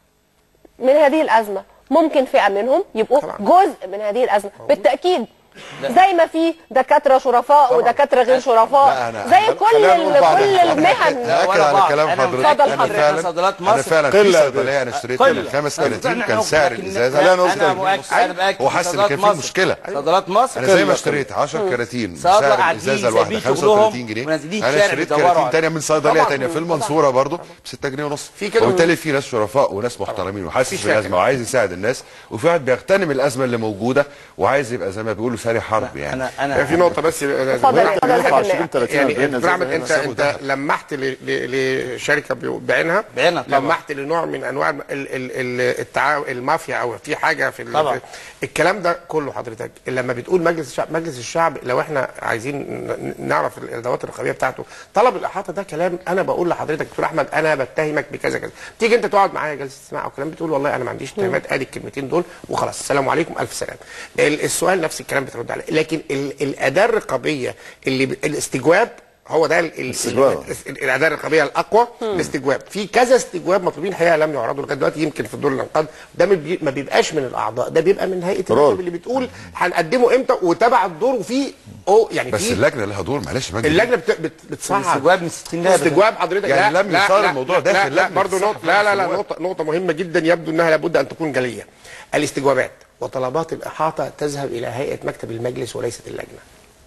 من هذه الازمه ممكن فئه منهم يبقوا طبعاً. جزء من هذه الازمه بالتاكيد زي ما في دكاتره شرفاء ودكاتره غير لا، شرفاء أنا- زي كل خلينا ال- نقول بعض كل الحاجات. المهن لا، اكد ولا على بعض. كلام أنا حضرتك اتفضل انا حضرتك. فعلا صيدليات انا مصر فعلا في قلة صيدليه انا اشتريتها من خمس كراتين كان سعر الازازه لا، نقصد انا كده. مؤكد انا باكد هو حاسس ان كان في مشكله صيدليات مصر انا زي ما اشتريت 10 كراتين صيادلة سعر قاعدين الازازه الواحده سايبين 35 شغلهم جنيه ونازلين انا الشارع اشتريت بيدوروا كراتين على- تانية من صيدليه طبعاً. تانية في المنصوره برضه ب 6 جنيه ونص في كده وبالتالي في ناس شرفاء وناس محترمين وحاسس مفيش بالازمه فاكر. وعايز يساعد الناس وفي واحد بيغتنم الازمه اللي موجوده وعايز يبقى زي ما بيقولوا ساري حرب يعني انا انا في نقطه بس اتفضل يا ممكن فندم. يدفع 20 30 يعني 40 دكتور احمد إزازة انت هنا. انت لمحت ل- ل- لشركه بيو- بعينها بعينها طبعا. لمحت لنوع من انواع ال- ال- ال- التعاو المافيا او في حاجه في ال- طبعا. في- الكلام ده كله حضرتك لما بتقول مجلس الشعب مجلس الشعب لو احنا عايزين ن- نعرف الادوات الرقابيه بتاعته طلب الاحاطه ده كلام انا بقول لحضرتك دكتور احمد انا بتهمك بكذا كذا تيجي انت تقعد معايا جلسه استماع او كلام بتقول والله انا ما عنديش اتهامات ادي الكلمتين دول وخلاص السلام عليكم الف سلام ال- السؤال نفس الكلام بترد عليه لكن ال- الاداه الرقابيه اللي ب- الاستجواب هو ده ال- ال- الاستجواب. ال- الاداه الرقابيه الاقوى الاستجواب في كذا استجواب مطلوبين الحقيقه لم يعرضوا لغايه دلوقتي يمكن في دور الانقاذ ده ما بي- ما بيبقاش من الاعضاء ده بيبقى من هيئه رول. المكتب اللي بتقول هنقدمه امتى وتبع الدور وفي او يعني بس في اللجنه لها دور معلش يا مجدي. اللجنه بت... بت... بتصعد الاستجواب من 60 لعبة. استجواب حضرتك يعني لا لم لا يصار لا الموضوع لا داخل لا, لا لجنة برضه الصحة نقطة لا لا لا والاستجواب. نقطة نقطة مهمة جدا يبدو انها لابد ان تكون جلية الاستجوابات وطلبات الاحاطة تذهب الى هيئة مكتب المجلس وليست اللجنة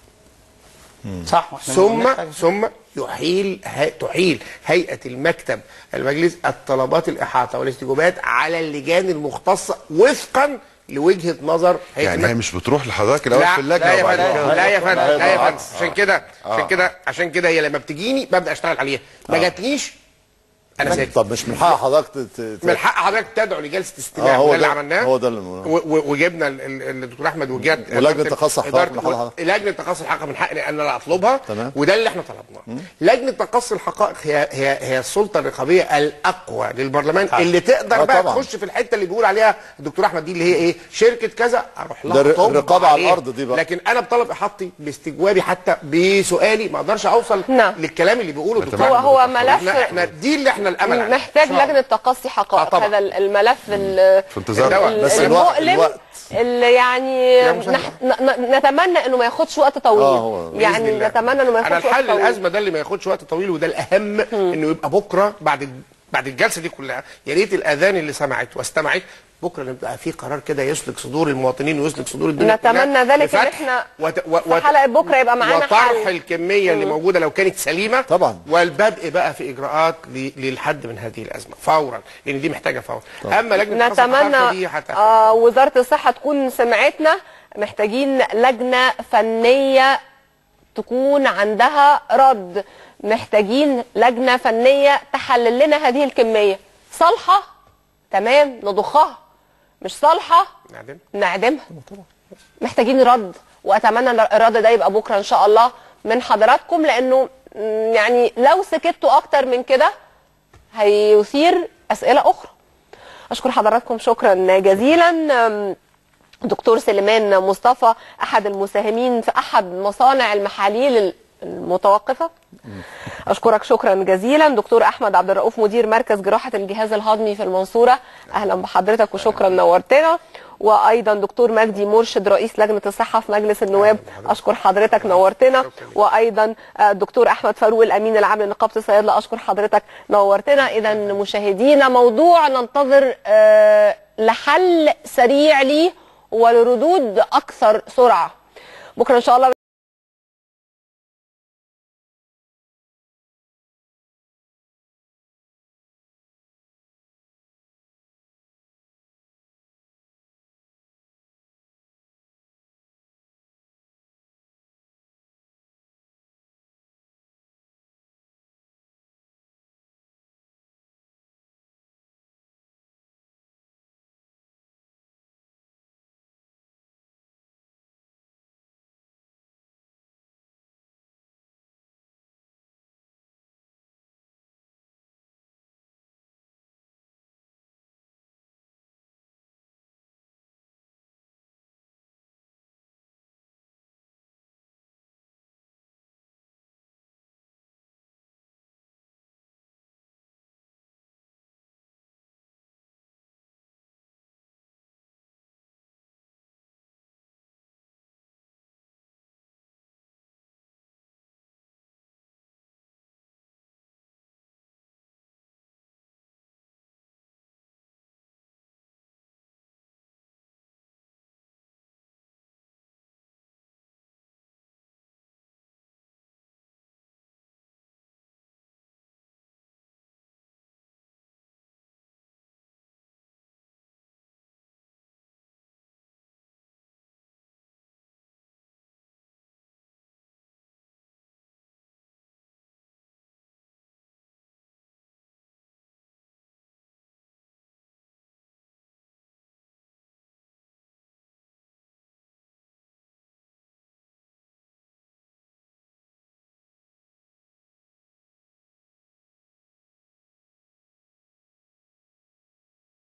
صح واحنا ثم بنقول حاجة. ثم يحيل هي تحيل هيئة المكتب المجلس الطلبات الإحاطة والاستجوابات على اللجان المختصة وفقا لوجهة نظر هيئة يعني هي المكتب. مش بتروح لحضرتك الاول في لا اللجنه يا وبعد فندم كده لا يا فندم لا يا فندم آه. عشان كده عشان آه. كده عشان كده هي لما بتجيني ببدا اشتغل عليها ما جاتنيش انا ساكت طب مش من حق حضرتك ت- ت- من حق حضرتك تدعو لجلسه استماع آه، هو وده اللي ده- عملناه هو ده اللي بنقوله. و- و- وجبنا ال- ال- الدكتور احمد وجات ولجنة تقصي الحقائق إدارة- من حضرتك. لجنه تقصي الحقائق من حقي ان انا اطلبها تمام. وده اللي احنا طلبناه لجنه تقصي الحقائق هي هي هي السلطه الرقابيه الاقوى للبرلمان اللي تقدر آه، بقى طبعاً. تخش في الحته اللي بيقول عليها الدكتور احمد دي اللي هي ايه شركه كذا اروح لها ده الر- طب الرقابة على عليه. الأرض دي بقى. لكن انا بطلب احاطتي باستجوابي حتى بسؤالي ما اقدرش اوصل نعم. للكلام اللي بيقوله الدكتور هو أحمد. هو ملف احنا احنا دي اللي احنا الامل عليه. محتاج إن شاء الله. لجنه تقصي حقائق آه، طبعاً. هذا الملف ال- في انتظار الدواء. ال- بس الوقت- المؤلم الوقت. اللي يعني يا مسهل. نح- ن- ن- نتمنى انه ما ياخدش وقت طويل آه، هو بإذن يعني الله. نتمنى انه ما انا ياخدش وقت الحل طويل الازمه ده اللي ما ياخدش وقت طويل وده الاهم انه يبقى بكره بعد بعد الجلسه دي كلها يا ريت الاذان اللي سمعت واستمعت بكره نبقى في قرار كده يسلك صدور المواطنين ويسلك صدور الدنيا نتمنى كلها ذلك ان بفتح احنا وت... و... في حلقه بكره يبقى معانا وطرح حل الكميه اللي موجوده لو كانت سليمه طبعاً. والبدء بقى في اجراءات ل... للحد من هذه الازمه فورا لان دي محتاجه فورا اما لجنه الخاصة بالحركة دي نتمنى هتاخد آه وزاره الصحه تكون سمعتنا محتاجين لجنه فنيه تكون عندها رد محتاجين لجنه فنيه تحلل لنا هذه الكميه صالحه تمام نضخها مش صالحه نعدم. نعدمها محتاجين رد واتمنى ان الرد ده يبقى بكره ان شاء الله من حضراتكم لانه م، يعني لو سكتوا اكتر من كده هيثير اسئله اخرى اشكر حضراتكم شكرا جزيلا أم، دكتور سليمان مصطفى احد المساهمين في احد مصانع المحاليل المتوقفه اشكرك شكرا جزيلا دكتور احمد عبد الرؤوف مدير مركز جراحه الجهاز الهضمي في المنصوره اهلا بحضرتك وشكرا نورتنا وايضا دكتور مجدي مرشد رئيس لجنه الصحه في مجلس النواب اشكر حضرتك نورتنا وايضا آه، الدكتور احمد فاروق الامين العام لنقابه الصيادله اشكر حضرتك نورتنا اذا مشاهدينا موضوع ننتظر آه، لحل سريع ليه ولردود اكثر سرعه بكره ان شاء الله